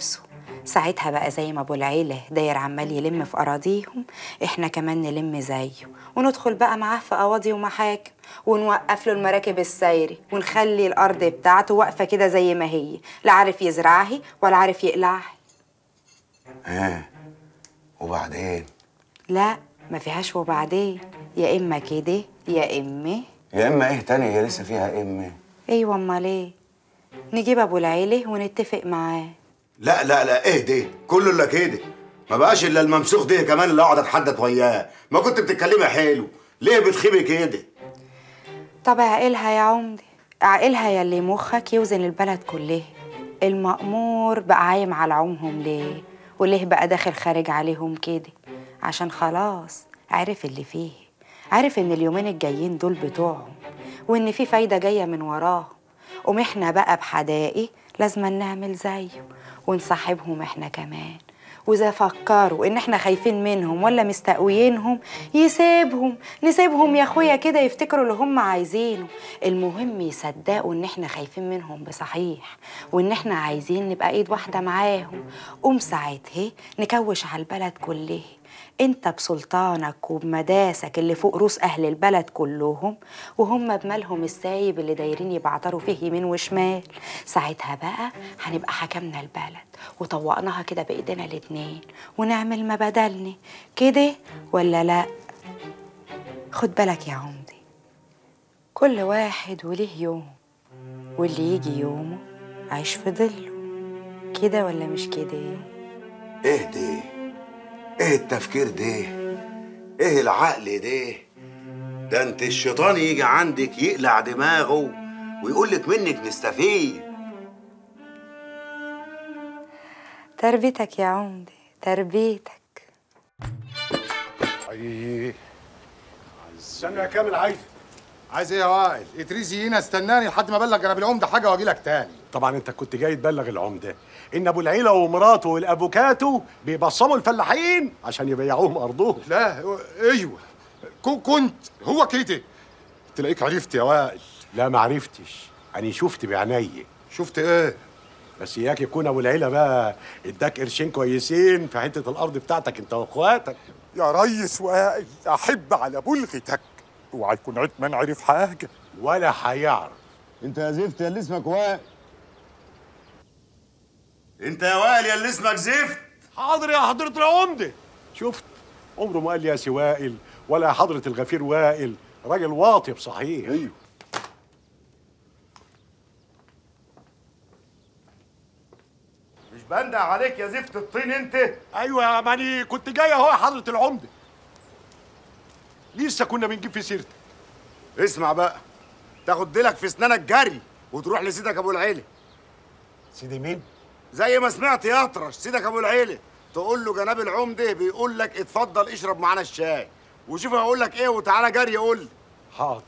ساعتها بقى زي ما ابو العيله داير عمال يلم في اراضيهم احنا كمان نلم زيه وندخل بقى معاه في قواضي ومحاكم ونوقف له المراكب السيري ونخلي الارض بتاعته واقفه كده زي ما هي لا عارف يزرعها ولا عارف يقلعها اه وبعدين لا ما فيهاش وبعدين يا اما كده يا اما يا اما ايه تاني هي لسه فيها اما ايوه امال ايه نجيب ابو العيله ونتفق معاه لا لا لا ايه ده كله الا كده ما بقاش الا الممسوخ ده كمان اللي اقعد اتحدث وياه ما كنت بتتكلمي حلو ليه بتخيبي كده طب اعقلها يا عمدي اعقلها يا اللي مخك يوزن البلد كلها المأمور بقى عايم على عمهم ليه وليه بقى داخل خارج عليهم كده عشان خلاص عرف اللي فيه عارف ان اليومين الجايين دول بتوعهم وان في فايدة جاية من وراهم قوم احنا بقى بحدائق لازم نعمل زيه ونصاحبهم احنا كمان واذا فكروا ان احنا خايفين منهم ولا مستقويينهم يسيبهم نسيبهم يا اخويا كده يفتكروا اللي هم عايزينه المهم يصدقوا ان احنا خايفين منهم بصحيح وان احنا عايزين نبقى ايد واحده معاهم قوم ساعتها نكوش على البلد كلها انت بسلطانك وبمداسك اللي فوق روس اهل البلد كلهم وهم بمالهم السايب اللي دايرين يبعتروا فيه يمين وشمال ساعتها بقى هنبقى حكمنا البلد وطوقناها كده بايدينا الاتنين ونعمل ما بدلني كده ولا لا خد بالك يا عمدي كل واحد وليه يوم واللي يجي يومه عايش في ظله كده ولا مش كده ايه ده ايه التفكير ده ايه العقل ده ده انت الشيطان يجي عندك يقلع دماغه ويقول لك منك نستفيد تربيتك يا عمدي تربيتك اي استنى يا كامل عايز عايز ايه يا وائل اتريزي هنا استناني لحد ما ابلغ جناب العمده حاجه واجي لك تاني طبعا انت كنت جاي تبلغ العمده ان ابو العيله ومراته والافوكاتو بيبصموا الفلاحين عشان يبيعوهم ارضهم لا ايوه كو- كنت هو كده تلاقيك عرفت يا وائل لا ما عرفتش انا شفت بعيني شفت ايه بس اياك يكون ابو العيله بقى اداك قرشين كويسين في حته الارض بتاعتك انت واخواتك يا ريس وائل احب على بلغتك اوعى يكون عتمان عرف حاجه ولا هيعرف انت يا زفت يا اللي اسمك وائل انت يا وائل يا اللي اسمك زفت حاضر يا حضرة العمدة شفت عمره ما قال لي يا سي وائل ولا يا حضرة الغفير وائل راجل واطي بصحيح ايوه مش بندع عليك يا زفت الطين انت ايوه يا ماني كنت جاي اهو يا حضرة العمدة لسه كنا بنجيب في سيرتك اسمع بقى تاخد ديلك في اسنانك جري وتروح لسيدك ابو العيله سيدي مين زي ما سمعت يا اطرش سيدك ابو العيله تقول له جناب العمده بيقول لك اتفضل اشرب معانا الشاي وشوف هقول لك ايه وتعالى جري قول لي حاضر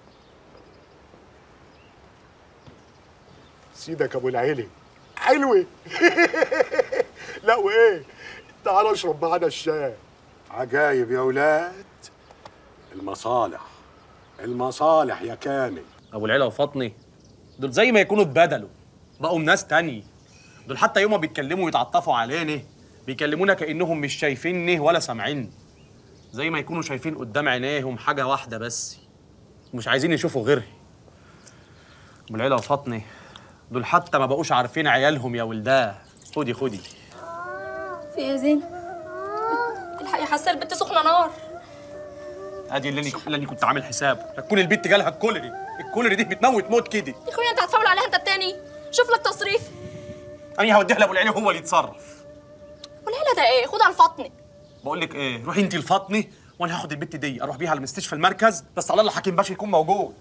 سيدك ابو العيلي حلوة لا وايه تعال اشرب معانا الشاي عجايب يا ولاد المصالح المصالح يا كامل ابو العيله وفاطمه دول زي ما يكونوا اتبدلوا بقوا ناس تانية دول حتى يوم ما بيتكلموا ويتعطفوا علينا بيكلمونا كانهم مش شايفيني ولا سامعيني زي ما يكونوا شايفين قدام عينيهم حاجه واحده بس ومش عايزين يشوفوا غيرها ابو العيله وفاطمه دول حتى ما بقوش عارفين عيالهم يا ولداه خدي خدي في ايه يا زين الحقي حاسه البنت سخنه نار ادي اللي انا اللي أنا كنت عامل حسابه لا تكون البت جالها الكوليري الكوليري دي بتموت موت كده يا اخويا انت هتفاول عليها انت التاني شوف لك تصريف انا هوديها لابو العيله هو اللي يتصرف والهلا ده ايه خد على الفطن بقول لك ايه روحي انت لفاطمه وانا هاخد البت دي اروح بيها على مستشفى المركز بس على الله حكيم باشا يكون موجود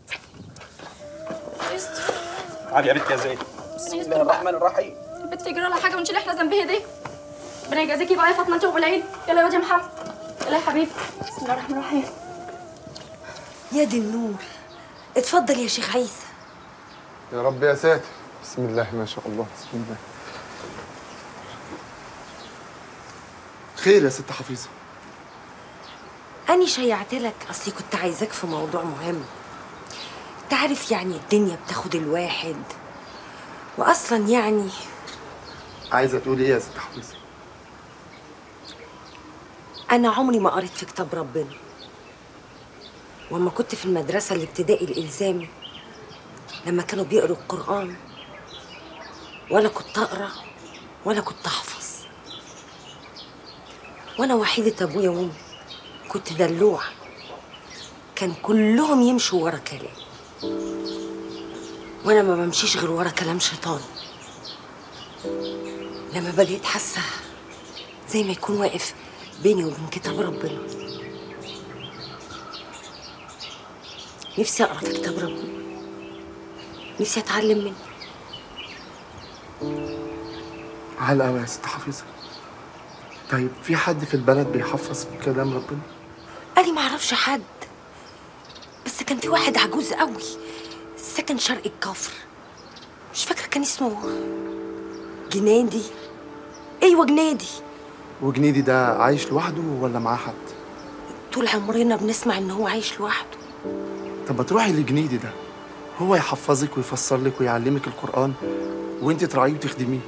يستر عادي يا بنت يا زين بسم الله الرحمن الرحيم البنت تجرى لها حاجه ونشيل احنا ذنبها دي ربنا يجازيكي بقى يا فاطمه انت وابو العيل يلا يا واد يا محمد يلا يا حبيبي بسم الله الرحمن الرحيم يا دي النور اتفضل يا شيخ عيسى يا رب يا ساتر بسم الله ما شاء الله بسم الله خير يا ست حفيظه أنا شيعت لك أصلي كنت عايزاك في موضوع مهم تعرف يعني الدنيا بتاخد الواحد وأصلا يعني عايزه تقولي ايه يا ست حفيظه أنا عمري ما قريت في كتاب ربنا وأما كنت في المدرسة الابتدائي الإلزامي لما كانوا بيقروا القرآن ولا كنت أقرأ ولا كنت أحفظ وأنا وحيدة أبويا وأمي كنت دلوعة كان كلهم يمشوا ورا كلام وأنا ما بمشيش غير ورا كلام شيطان لما بقيت حاسة زي ما يكون واقف بيني وبين كتاب ربنا نفسي اقرا في كتاب ربنا نفسي اتعلم منه عال قوي يا ست حفيظه طيب في حد في البلد بيحفظ كلام ربنا انا ما اعرفش حد بس كان في واحد عجوز قوي سكن شرق الكفر مش فاكره كان اسمه جنادي ايوه جنادي وجنيدي ده عايش لوحده ولا معاه حد طول عمرنا بنسمع ان هو عايش لوحده طب ما تروحي لجنيدي ده هو يحفظك ويفسر لك ويعلمك القرآن وانت تراعيه وتخدميه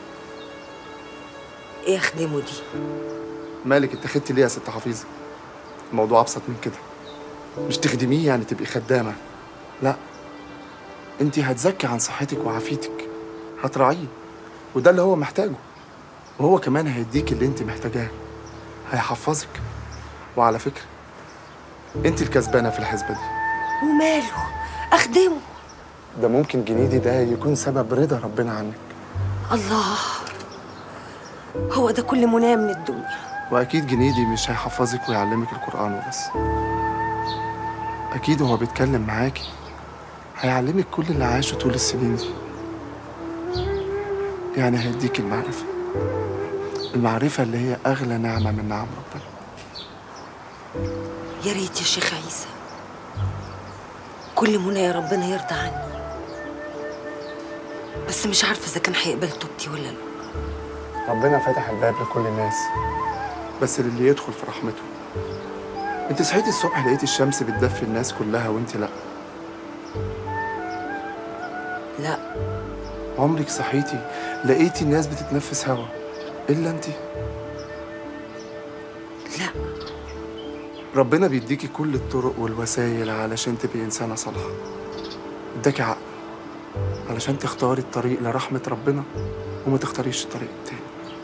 ايه اخدمه دي مالك انت خدتي ليه يا ست حفيظه الموضوع ابسط من كده مش تخدميه يعني تبقي خدامه لا انت هتزكي عن صحتك وعافيتك هتراعيه وده اللي هو محتاجه وهو كمان هيديك اللي انت محتاجاه هيحفظك وعلى فكره انت الكسبانه في الحسبه دي وماله اخدمه ده ممكن جنيدي ده يكون سبب رضا ربنا عنك الله هو ده كل منايا من الدنيا واكيد جنيدي مش هيحفظك ويعلمك القران وبس اكيد هو بيتكلم معاكي هيعلمك كل اللي عاشه طول السنين دي يعني هيديك المعرفه المعرفه اللي هي اغلى نعمه من نعم ربنا يا ريت يا شيخ عيسى كل منى يا ربنا يرضى عني بس مش عارفه اذا كان هيقبل توبتي ولا لا ربنا فتح الباب لكل الناس بس للي يدخل في رحمته انت صحيتي الصبح لقيتي الشمس بتدفي الناس كلها وانت لا لا عمرك صحيتي لقيتي الناس بتتنفس هوا الا انت لا ربنا بيديكي كل الطرق والوسائل علشان تبقي انسانه صالحه اداكي عقل علشان تختاري الطريق لرحمه ربنا وما تختاريش الطريق التاني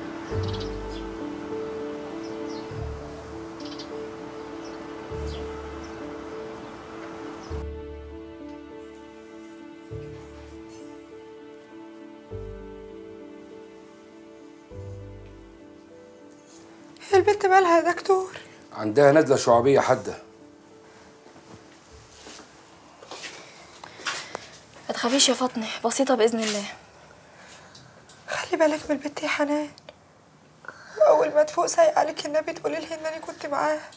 هي البنت مالها يا دكتور عندها نزلة شعبية حادة ما تخافيش يا فاطمه بسيطه باذن الله خلي بالك من البنت يا حنان واول ما تفوق سايق عليك النبي تقولي لها ان انا كنت معاها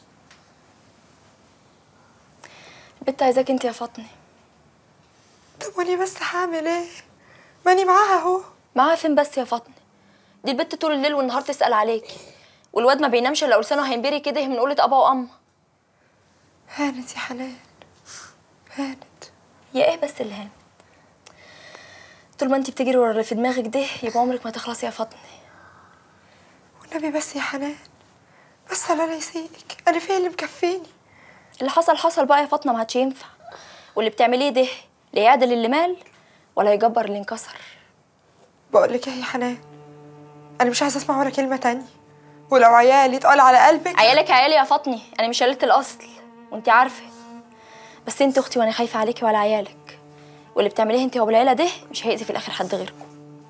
البت عايزاك انت يا فاطمه طب وليه بس هعمل ايه ماني معاها اهو معاها فين بس يا فاطمه دي البت طول الليل والنهار تسال عليكي والواد ما بينامش الا لسانه هينبري كده من قولة ابا وام هانت يا حنان هانت يا ايه بس اللي هان طول ما انت بتجري ورا اللي في دماغك ده يبقى عمرك ما تخلصي يا فاطمه والنبي بس يا حنان بس على لا يسيئك انا فين اللي مكفيني اللي حصل حصل بقى يا فاطمه ما عادش ينفع واللي بتعمليه ده لا يعدل اللي مال ولا يجبر اللي انكسر بقول لك ايه يا حنان انا مش عايزه اسمع ولا كلمه تانية ولو عيالي اتقال على قلبك عيالك عيالي يا فاطمه انا مش قلة الاصل وانت عارفه بس انت اختي وانا خايفه عليكي وعلى عيالك واللي بتعمليه انت وابو العيله ده مش هيأذي في الاخر حد غيركم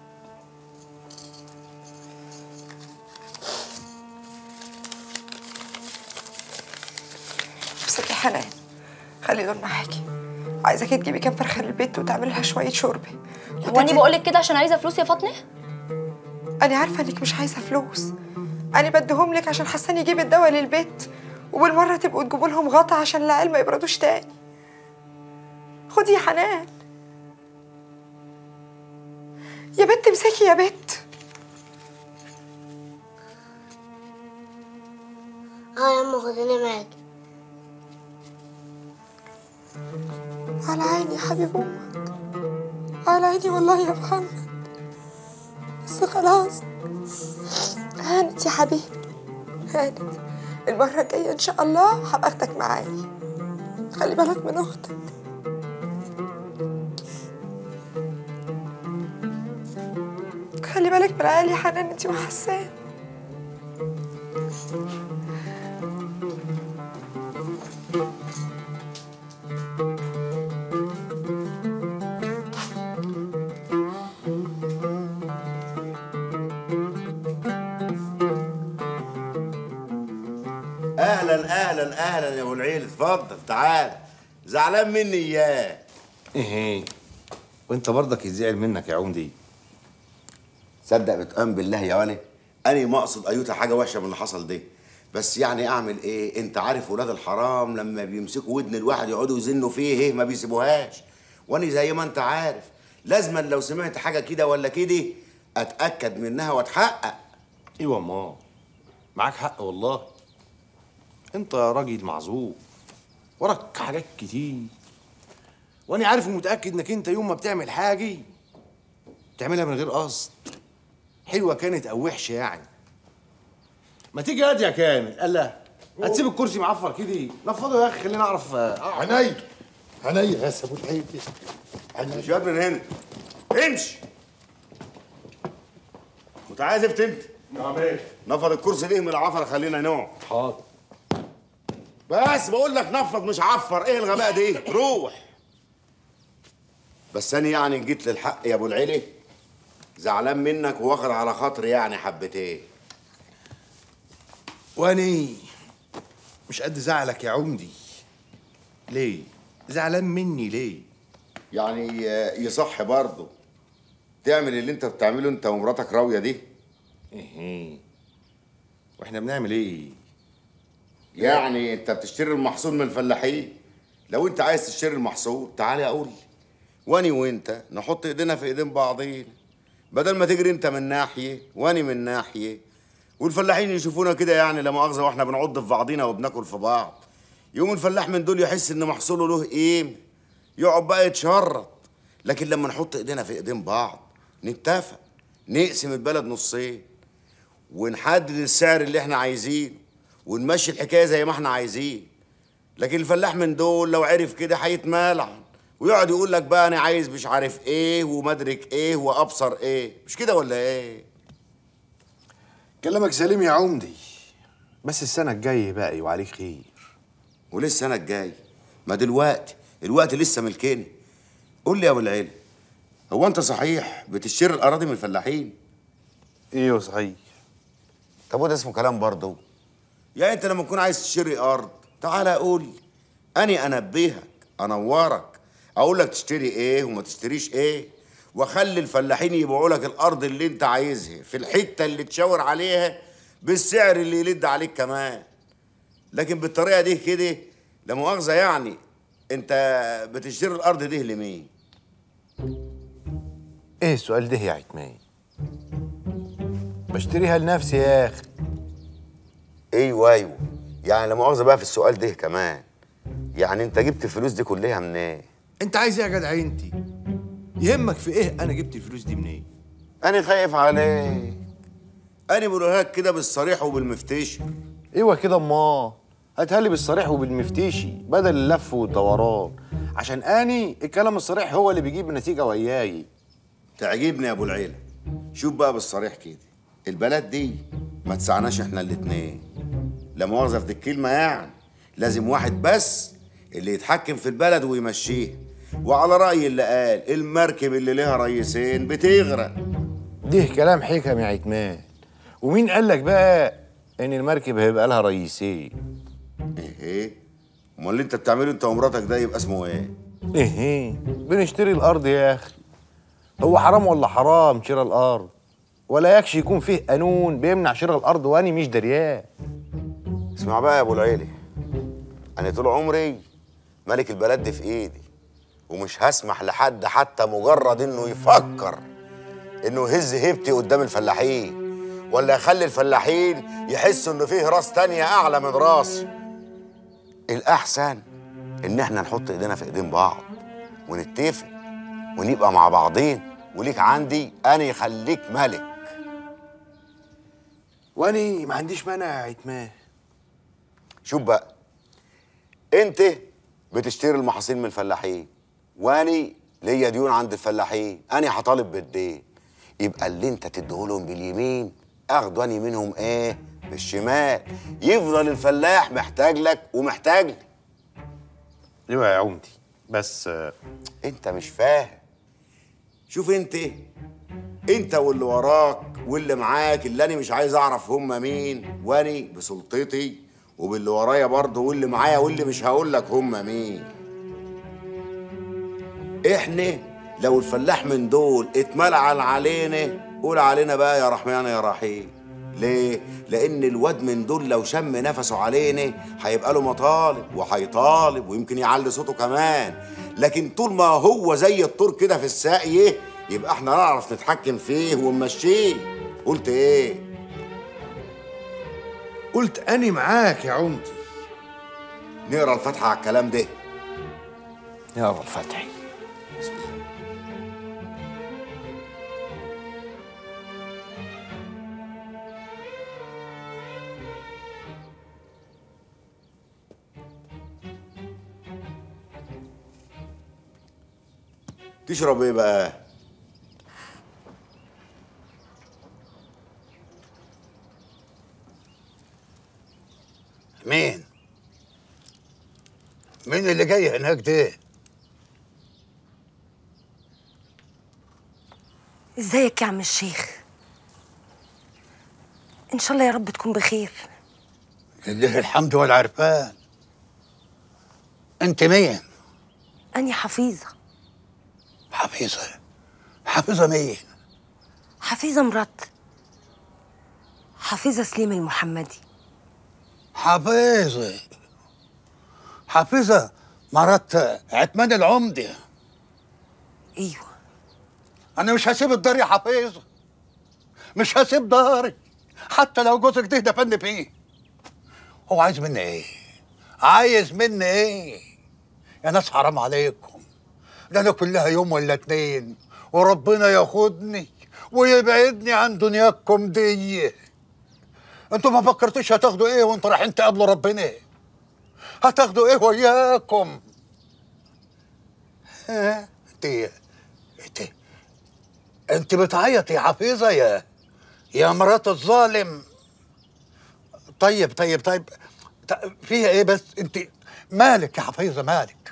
بصي يا حنان خلي دول معاكي عايزاكي تجيبي كام فرخه للبيت وتعملي لها شويه شوربه هو انا بقول لك كده عشان عايزه فلوس يا فاطمه انا عارفه انك مش عايزه فلوس انا بديهم لك عشان حسان يجيب الدواء للبيت وبالمره تبقوا تجيبوا لهم غطا عشان العيال ما يبردوش تاني خدي يا حنان يا بنت امسكي يا بنت اه يا اما خديني معاك على عيني يا حبيب امك على عيني والله يا محمد بس بس خلاص هانت يا حبيبي هانت المرة الجاية إن شاء الله هبقى أخدك معايا خلي بالك من أختك خلي بالك من العيال يا حنان انتي وحسان اهلا اهلا اهلا يا ابو العيل اتفضل تعال زعلان مني اياه ايه وانت برضك يزعل منك يا عمدي صدق بتقام بالله يا ولي انا ما اقصد ايوتا حاجه وحشه من اللي حصل ده بس يعني اعمل ايه انت عارف ولاد الحرام لما بيمسكوا ودن الواحد يقعدوا يزنوا فيه ايه ما بيسيبوهاش وانا زي ما انت عارف لازما لو سمعت حاجه كده ولا كده اتاكد منها واتحقق ايوه ما معاك حق والله انت راجل معذور وراك حاجات كتير وانا عارف ومتاكد انك انت يوم ما بتعمل حاجه بتعملها من غير قصد حلوه كانت او وحشه يعني ما تيجي هادي يا كامل قال لا هتسيب الكرسي معفر كده نفضه يا اخي خلينا اعرف عينيا عينيا يا سابو العيد امشي يا ابني من هنا امشي متعازف انت نعم ايه نفض الكرسي ليه من العفره خلينا نقعد حاضر بس بقول لك نفض مش عفر ايه الغباء دي روح بس انا يعني جيت للحق يا ابو العلي زعلان منك واخد على خاطري يعني حبتين واني مش قد زعلك يا عمدي ليه زعلان مني ليه يعني يصح برضه تعمل اللي انت بتعمله انت ومراتك راويه دي ايه واحنا بنعمل ايه يعني انت بتشتري المحصول من الفلاحين لو انت عايز تشتري المحصول تعالى اقول لي واني وانت نحط ايدينا في ايدين بعضين بدل ما تجري انت من ناحيه واني من ناحيه والفلاحين يشوفونا كده يعني لا مؤاخذه واحنا بنعض في بعضينا وبناكل في بعض يوم الفلاح من دول يحس ان محصوله له قيمه يقعد بقى يتشرط لكن لما نحط ايدينا في ايدين بعض نتفق نقسم البلد نصين ونحدد السعر اللي احنا عايزينه ونمشي الحكايه زي ما احنا عايزين لكن الفلاح من دول لو عرف كده هيتمالعن ويقعد يقول لك بقى انا عايز مش عارف ايه ومدرك ايه وابصر ايه مش كده ولا ايه كلامك سليم يا عمدي بس السنه الجايه بقى وعليك خير وليه السنه الجايه ما دلوقتي الوقت لسه ملكني قول لي يا ابو العيله هو انت صحيح بتشتري الاراضي من الفلاحين ايوه صحيح طب وده اسمه كلام برضه يعني انت لما تكون عايز تشتري ارض تعالى قول لي اني انبهك انورك اقول لك تشتري ايه وما تشتريش ايه واخلي الفلاحين يبيعوا لك الارض اللي انت عايزها في الحته اللي تشاور عليها بالسعر اللي يلد عليك كمان لكن بالطريقه دي كده لا مؤاخذه يعني انت بتشتري الارض دي لمين ايه السؤال ده يا عتمان بشتريها لنفسي يا اخي ايوه ايوه يعني لا مؤاخذه بقى في السؤال ده كمان يعني انت جبت الفلوس دي كلها منين انت عايز ايه يا جدع انت يهمك في ايه انا جبت الفلوس دي منين انا خايف عليك انا بقولها لك كده بالصريح وبالمفتشر ايوه كده امال هاتها لي بالصريح وبالمفتشي بدل اللف والدوران عشان اني الكلام الصريح هو اللي بيجيب نتيجه وياي تعجبني يا ابو العيله شوف بقى بالصريح كده البلد دي ما تسعناش احنا الاتنين لا مؤاخذه في دي الكلمه يعني لازم واحد بس اللي يتحكم في البلد ويمشيها وعلى رأي اللي قال المركب اللي ليها رئيسين بتغرق ده كلام حكم يا عتمان ومين قال لك بقى ان المركب هيبقى لها رئيسين ايه امال اللي انت بتعمله انت ومراتك ده يبقى اسمه ايه ايه بنشتري الارض يا اخي هو حرام ولا حرام شراء الارض ولا يكشي يكون فيه قانون بيمنع شراء الارض واني مش دريان اسمع بقى يا ابو العيلي انا طول عمري ملك البلد دي في ايدي ومش هسمح لحد حتى مجرد انه يفكر انه يهز هيبتي قدام الفلاحين ولا يخلي الفلاحين يحسوا انه فيه راس تانية اعلى من راسي الاحسن ان احنا نحط ايدينا في ايدين بعض ونتفق ونبقى مع بعضين وليك عندي انا يخليك ملك واني ما عنديش مانع يا عتمان شوف بقى انت بتشتري المحاصيل من الفلاحين واني ليا ديون عند الفلاحين انا هطالب بالدين يبقى اللي انت تديهولهم باليمين اخده اني منهم ايه بالشمال يفضل الفلاح محتاج لك ومحتاج لي ايوه يا عمدي بس انت مش فاهم شوف انت انت واللي وراك واللي معاك اللي انا مش عايز اعرف هم مين واني بسلطتي وباللي ورايا برضه واللي معايا واللي مش هقول لك هم مين احنا لو الفلاح من دول اتملعن علينا قول علينا بقى يا رحمن يا رحيم ليه؟ لأن الواد من دول لو شم نفسه علينا هيبقى له مطالب وهيطالب ويمكن يعلي صوته كمان لكن طول ما هو زي الطور كده في الساقية يبقى احنا نعرف نتحكم فيه ونمشيه قلت ايه؟ قلت اني معاك يا عمدي نقرا الفاتحة على الكلام ده يا ابو الفتحي تشرب ايه بقى؟ مين؟ مين اللي جاي هناك ده؟ ازيك يا عم الشيخ ان شاء الله يا رب تكون بخير لله الحمد والعرفان انت مين؟ اني حفيظه حفيظة حفيظة مين؟ حفيظه مرات حفيظه سليم المحمدي حفيظة حفيظة مرات عتمان العمدة ايوه أنا مش هسيب الدار يا حفيظة مش هسيب داري حتى لو جوزك ده دفن فيه هو عايز مني ايه؟ عايز مني ايه؟ يا ناس حرام عليكم ده انا كلها يوم ولا اتنين وربنا ياخدني ويبعدني عن دنياكم دي انتوا ما فكرتوش هتاخدوا ايه وانتوا رايحين تقابلوا ربنا هتاخدوا ايه وياكم ها انت انت انت بتعيط يا حفيظه يا يا مرات الظالم طيب طيب طيب ط- فيها ايه بس انت مالك يا حفيظه مالك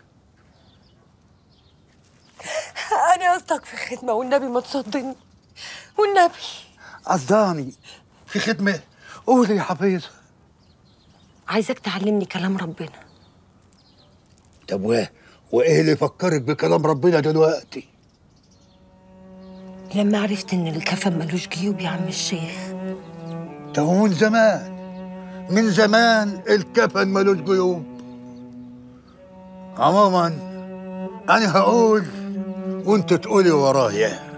انا قصدك في خدمه والنبي ما تصدني والنبي قصداني في خدمه قولي يا حفيظه عايزك تعلمني كلام ربنا طب وايه وايه اللي يفكرك بكلام ربنا دلوقتي لما عرفت ان الكفن ملوش جيوب يا عم الشيخ ده هو من زمان من زمان الكفن ملوش جيوب عموما انا هقول وانت تقولي ورايا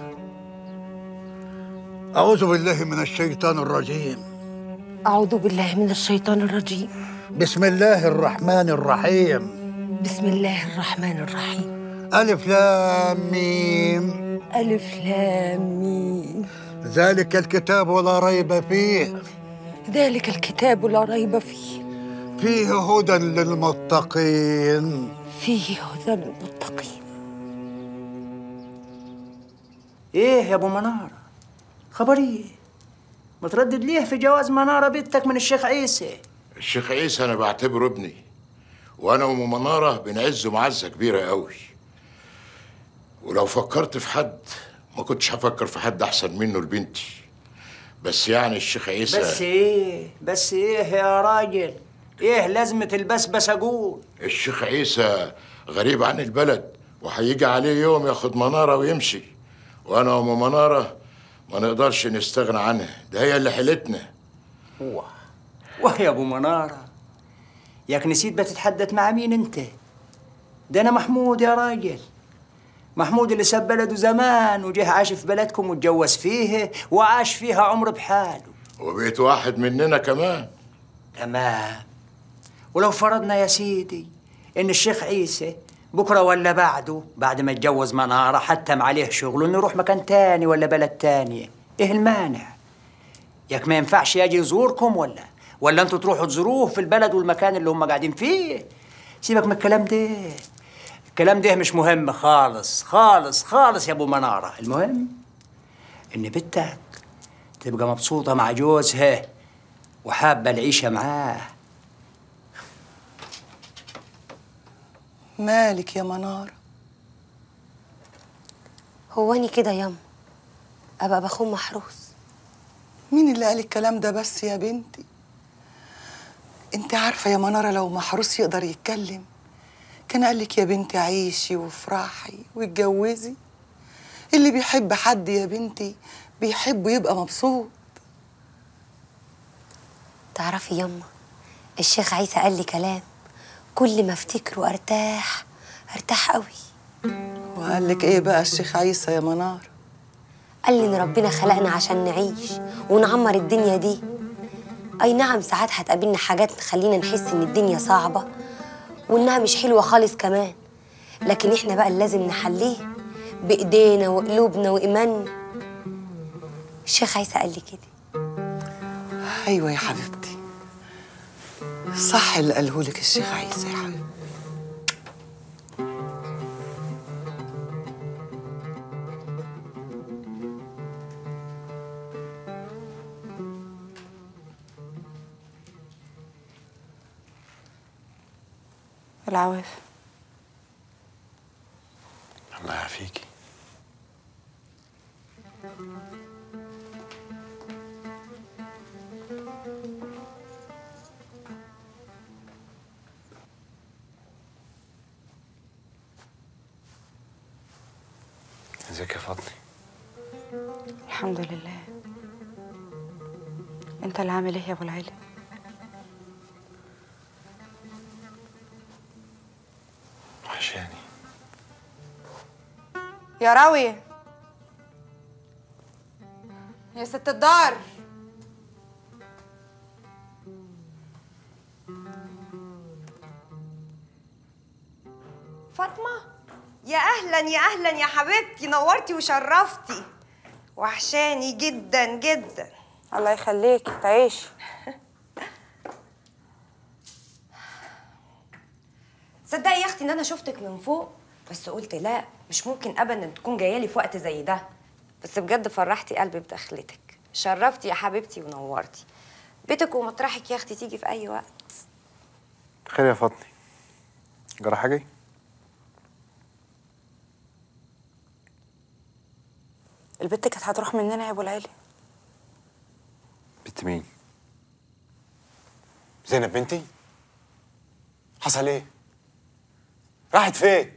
اعوذ بالله من الشيطان الرجيم اعوذ بالله من الشيطان الرجيم بسم الله الرحمن الرحيم بسم الله الرحمن الرحيم الف لام ميم الف لام ميم ذلك الكتاب لا ريب فيه ذلك الكتاب لا ريب فيه فيه هدى للمتقين فيه هدى للمتقين ايه يا ابو مناره خبر ايه متردد ليه في جواز مناره بنتك من الشيخ عيسى الشيخ عيسى انا بعتبره ابني وانا وام مناره بنعزه معزه كبيره قوي ولو فكرت في حد ما كنتش هفكر في حد احسن منه لبنتي بس يعني الشيخ عيسى بس ايه بس ايه يا راجل ايه لازمه البسبس اقول الشيخ عيسى غريب عن البلد وهيجي عليه يوم ياخد مناره ويمشي وانا وام مناره ما نقدرش نستغنى عنها ده هي اللي حيلتنا واه واه يا ابو مناره ياك نسيت بتتحدث مع مين انت ده انا محمود يا راجل محمود اللي ساب بلده زمان وجه عاش في بلدكم واتجوز فيه وعاش فيها عمر بحاله وبقيت واحد مننا كمان تمام ولو فرضنا يا سيدي ان الشيخ عيسى بكره ولا بعده بعد ما اتجوز مناره حتم عليه شغله انه يروح مكان تاني ولا بلد تانية ايه المانع ياك ما ينفعش يجي يزوركم ولا ولا انتوا تروحوا تزوروه في البلد والمكان اللي هم قاعدين فيه سيبك من الكلام ده الكلام ده مش مهم خالص خالص خالص يا ابو مناره المهم ان بنتك تبقى مبسوطه مع جوزها وحابه العيشه معاه مالك يا منار هو اني كده ياما ابقى بخون محروس مين اللي قال الكلام ده بس يا بنتي انت عارفه يا مناره لو محروس يقدر يتكلم كان قالك يا بنتي عيشي وافرحي واتجوزي اللي بيحب حد يا بنتي بيحبه يبقى مبسوط تعرفي ياما الشيخ عيسى قال لي كلام كل ما افتكره ارتاح ارتاح قوي وقال لك ايه بقى الشيخ عيسى يا منار قال لي ان ربنا خلقنا عشان نعيش ونعمر الدنيا دي اي نعم ساعات هتقابلنا حاجات تخلينا نحس ان الدنيا صعبه وانها مش حلوه خالص كمان لكن احنا بقى اللي لازم نحليه بايدينا وقلوبنا وايماننا الشيخ عيسى قال لي كده ايوه يا حبيبتي صح اللي قاله لك الشيخ عيسى يا حبيبتي العواف الله يعافيكي ازيك يا فاطمه الحمد لله انت اللي عامل ايه يا ابو العيلة وحشاني يا راوية يا ست الدار فاطمة يا أهلا يا أهلا يا حبيبتي نورتي وشرفتي وحشاني جدا جدا الله يخليك تعيش صدقي يا أختي إن أنا شفتك من فوق بس قلت لا مش ممكن أبدا تكون جاية لي في وقت زي ده بس بجد فرحتي قلبي بدخلتك شرفتي يا حبيبتي ونورتي بيتك ومطرحك يا أختي تيجي في أي وقت خير يا فاطمه جرى حاجه البت كانت هتروح مننا يا ابو العيلة بنت مين زينب بنتي حصل ايه راحت فين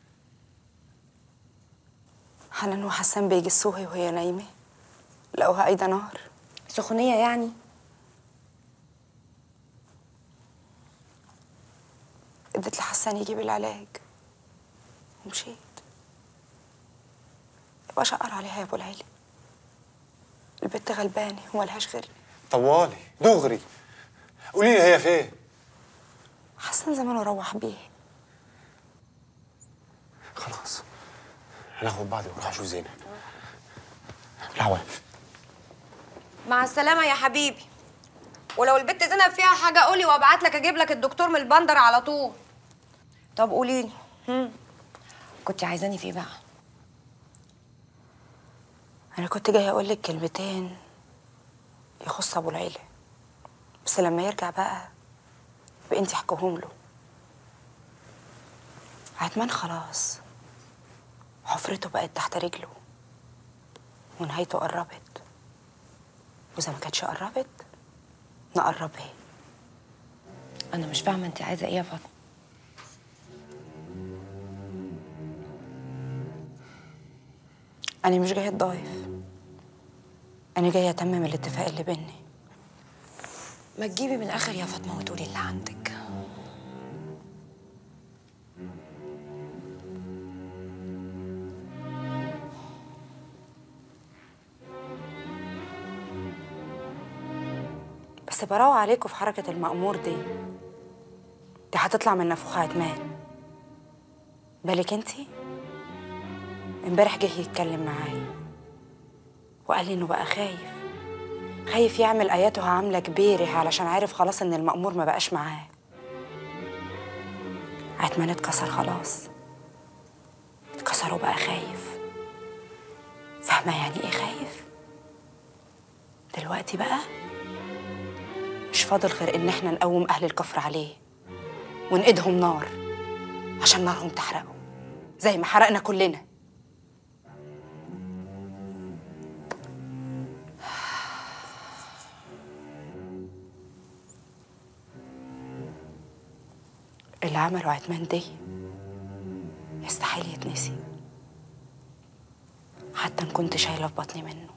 حنان وحسان بيجسوها وهي نايمة لقوها قايدة نار سخونية يعني اديت لحسان يجيب العلاج ومشيت يبقى شقر عليها يا ابو العيلة البت غلبانة وملهاش غيري طوالي دغري قولي لي هي فين حسان زمانه روح بيه خلاص هناخد بعض ونروح نشوف زينب العواف مع السلامة يا حبيبي ولو البت زينب فيها حاجة قولي وابعت لك اجيب لك الدكتور من البندر على طول طب قولي لي هم، كنت عايزاني في ايه بقى انا كنت جايه اقول لك كلمتين يخص ابو العيلة بس لما يرجع بقى يبقى انت احكيهم له عتمان خلاص حفرته بقت تحت رجله ونهايته قربت واذا ما كانتش قربت نقربها انا مش فاهمة انت عايزة ايه يا فاطمة انا مش جايه اتضايف انا جايه اتمم الاتفاق اللي بيني ما تجيبي من الاخر يا فاطمة وتقولي اللي عندك بس براوة عليكم في حركة المأمور دي دي هتطلع من نافوخ عتمان بالك انتي امبارح جه يتكلم معايا وقال لي انه بقى خايف خايف يعمل اياته عامله كبيره علشان عارف خلاص ان المأمور ما بقاش معاه عتمان اتكسر خلاص اتكسر وبقى خايف فاهمه يعني ايه خايف دلوقتي بقى مش فاضل غير ان احنا نقوم اهل الكفر عليه ونقيدهم نار عشان نارهم تحرقه زي ما حرقنا كلنا اللي عمله عتمان دي يستحيل يتنسي حتى ان كنت شايله في بطني منه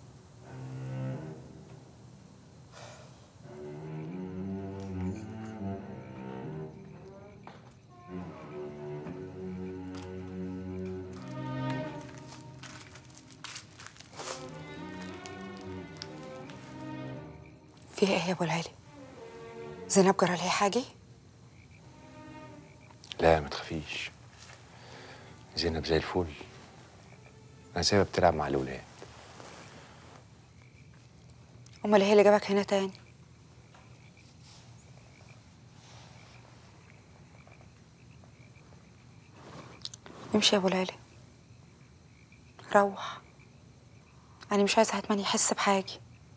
في ايه يا ابو العلي زينب جرى لها حاجه لا ما تخافيش زينب زي الفل انا سايبها بتلعب مع الاولاد امال ايه اللي جابك هنا تاني امشي يا ابو العلي روح انا مش عايزه عتمان يحس بحاجه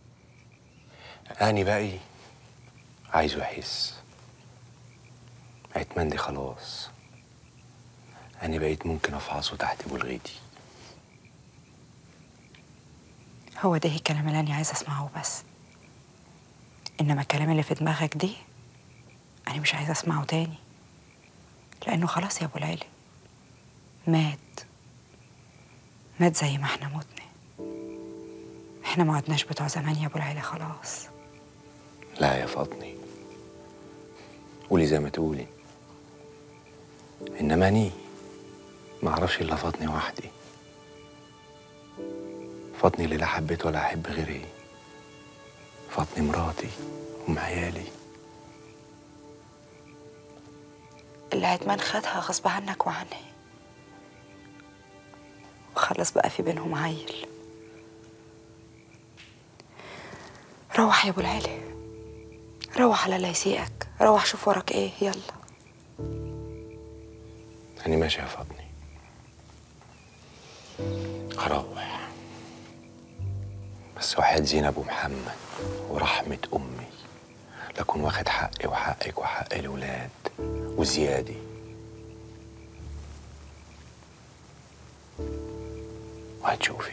اني بقى عايزه يحس عتمان دي خلاص أنا بقيت ممكن أفعصه تحت بلغيتي هو ده الكلام اللي انا عايزه اسمعه بس انما الكلام اللي في دماغك دي انا مش عايزه اسمعه تاني لانه خلاص يا ابو العلي مات مات زي ما احنا متنا احنا ما عدناش بتوع زمان يا ابو العلي خلاص لا يا فاطمي قولي زي ما تقولي إنما أني ما أعرفش إلا فاطني وحدي فاطني اللي لا حبيت ولا أحب غيري فاطني مراتي أم عيالي اللي عتمان خدها غصب عنك وعني وخلص بقى في بينهم عيل روح يا ابو العلي روح على لا يسيئك روح شوف وراك ايه يلا أنا ماشي يا فاطمي هروح بس وحياة زينب ومحمد ورحمة أمي لكن واخد حقي وحقك وحق الولاد وزيادة وهتشوفي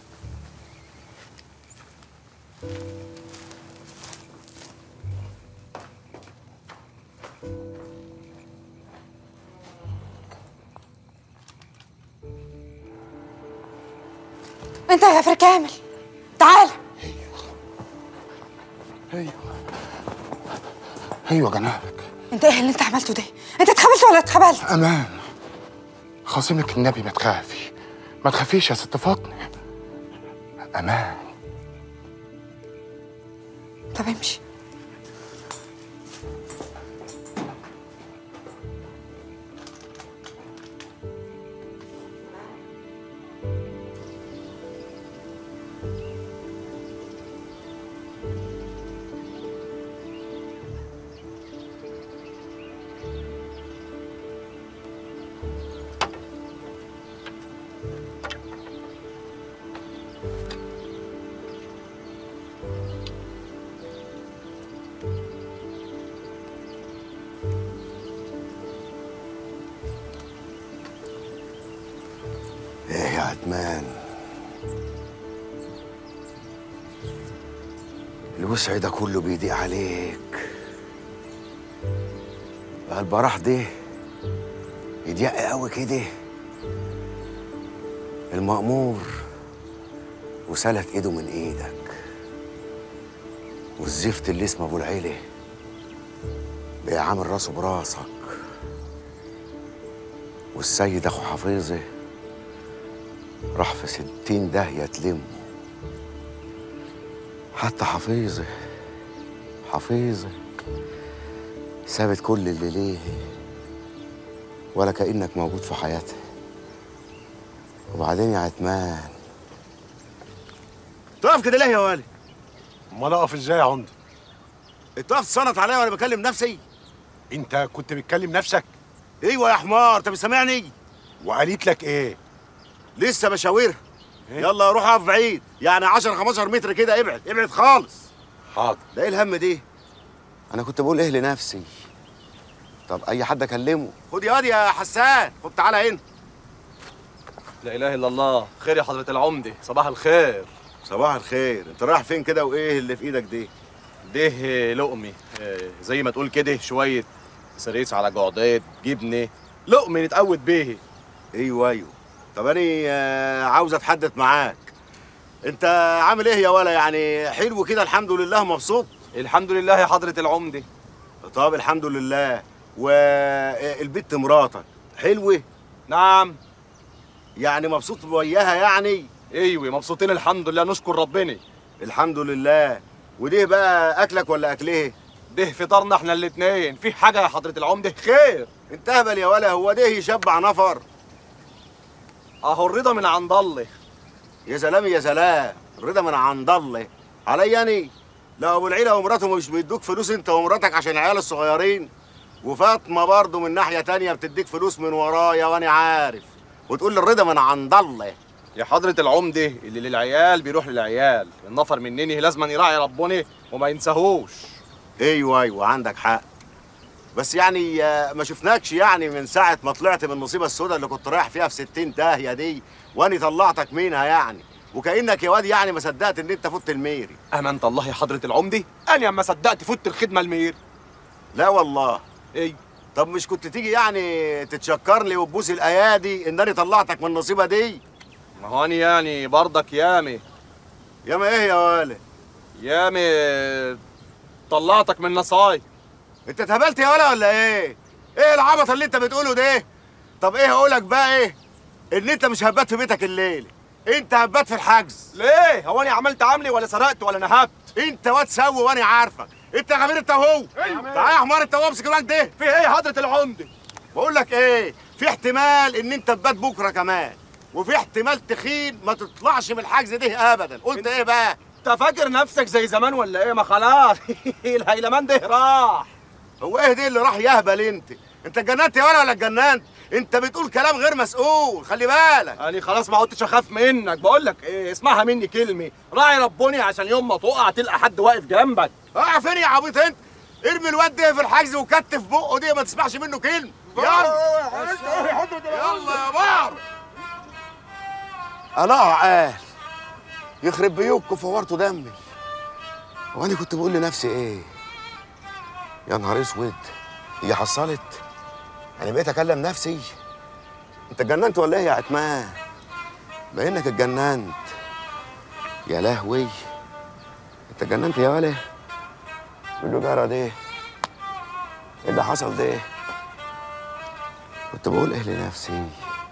انت يا غفر كامل تعال ايوه ايوه جنابك انت ايه اللي انت عملته ده انت اتخبلت ولا اتخبلت امان خاصمك النبي ما تخافي ما تخافيش يا ست فاطمه امان طب امشي ايه يا عدمان الوسع ده كله بيضيق عليك بقى البراح ده يضيق قوي كده المأمور وسلت ايده من ايدك والزفت اللي اسمه ابو العيله بقى عامل راسه براسك والسيد اخو حفيظه راح في ستين داهية تلمه حتى حفيظة حفيظة سابت كل اللي ليه ولا كأنك موجود في حياتها وبعدين يا عتمان تقف كده ليه يا والي امال اقف ازاي يا عمده انت واقف تصنط عليا وانا بكلم نفسي انت كنت بتكلم نفسك ايوه يا حمار انت مش سامعني وقالت لك ايه لسه بشاورها يلا روح اقف بعيد يعني 10 15 متر كده ابعد ابعد خالص حاضر ده ايه الهم دي انا كنت بقول ايه لنفسي طب اي حد اكلمه خد يا واد يا حسان خد تعالى هنا لا اله الا الله خير يا حضره العمده صباح الخير صباح الخير انت رايح فين كده وايه اللي في ايدك دي ده لقمي آه، زي ما تقول كده شويه سريس على جعدات جبنه لقمه نتقود بيه ايوه ايوه طب انا آه، عاوز اتحدث معاك انت عامل ايه يا ولا يعني حلو كده الحمد لله مبسوط الحمد لله يا حضره العمده طب الحمد لله والبت مراتك حلوه نعم يعني مبسوط وياها يعني ايوه مبسوطين الحمد لله نشكر ربنا الحمد لله وديه بقى اكلك ولا اكليه ده فطارنا احنا الاتنين في حاجه يا حضره العمده خير انت اهبل يا ولا هو ده يشبع نفر اهو الرضا من عند الله يا سلام يا سلام الرضا من عند الله عليا اني لا ابو العيله ومراته مش بيدوك فلوس انت ومراتك عشان العيال الصغيرين وفاطمه برضه من ناحيه تانية بتديك فلوس من ورايا وانا عارف وتقول لي الرضا من عند الله يا حضرة العمدة اللي للعيال بيروح للعيال النفر منني لازم يراعي ربنا وما ينساهوش ايوه ايوه عندك حق بس يعني آه، ما شفناكش يعني من ساعة ما طلعت من النصيبة السوداء اللي كنت رايح فيها في 60 داهية دي واني طلعتك منها يعني وكأنك يا واد يعني ما صدقت ان انت فت الميري أمانة الله يا حضرة العمدة أنا أما صدقت فوت الخدمة المير لا والله ايه طب مش كنت تيجي يعني تتشكر لي وتبوس الايادي ان انا طلعتك من النصيبة دي ما هو أنا يعني برضك يامي ياما ايه يا ولا يامي طلعتك من نصاي انت اتهبلت يا ولا ولا ايه ايه العبط اللي انت بتقوله ده طب ايه هقولك بقى ايه ان انت مش هبات في بيتك الليل انت هبات في الحجز ليه هو أنا عملت عملي ولا سرقت ولا نهبت انت واد سوي وانا عارفك انت غبير انت وهو تعالى يا حمار انت وهو امسك الواد ده في ايه يا حضرة العمدة بقول لك ايه في احتمال ان انت تبات بكره كمان وفي احتمال تخين ما تطلعش من الحجز ده ابدا قلت ايه بقى انت فاكر نفسك زي زمان ولا ايه ما خلاص الهيلمان ده راح هو ايه ده اللي راح يهبل انت انت اتجننت يا ولا ولا اتجننت انت بتقول كلام غير مسؤول خلي بالك انا خلاص ما عدتش اخاف منك بقول لك ايه اسمعها مني كلمه راعي ربوني عشان يوم ما تقع تلقى حد واقف جنبك اه فين يا عبيط انت ارمي الواد ده في الحجز وكتف بقه دي ما تسمعش منه كلمه يلا يلا يا بار انا عقال يخرب بيوتكم فورتوا دمي وانا كنت بقول لنفسي ايه يا نهار اسود هي حصلت انا بقيت اكلم نفسي انت اتجننت ولا ايه يا عتمان باينك اتجننت يا لهوي انت اتجننت يا ولا كله جرى ده ايه اللي حصل ده كنت بقول ايه لنفسي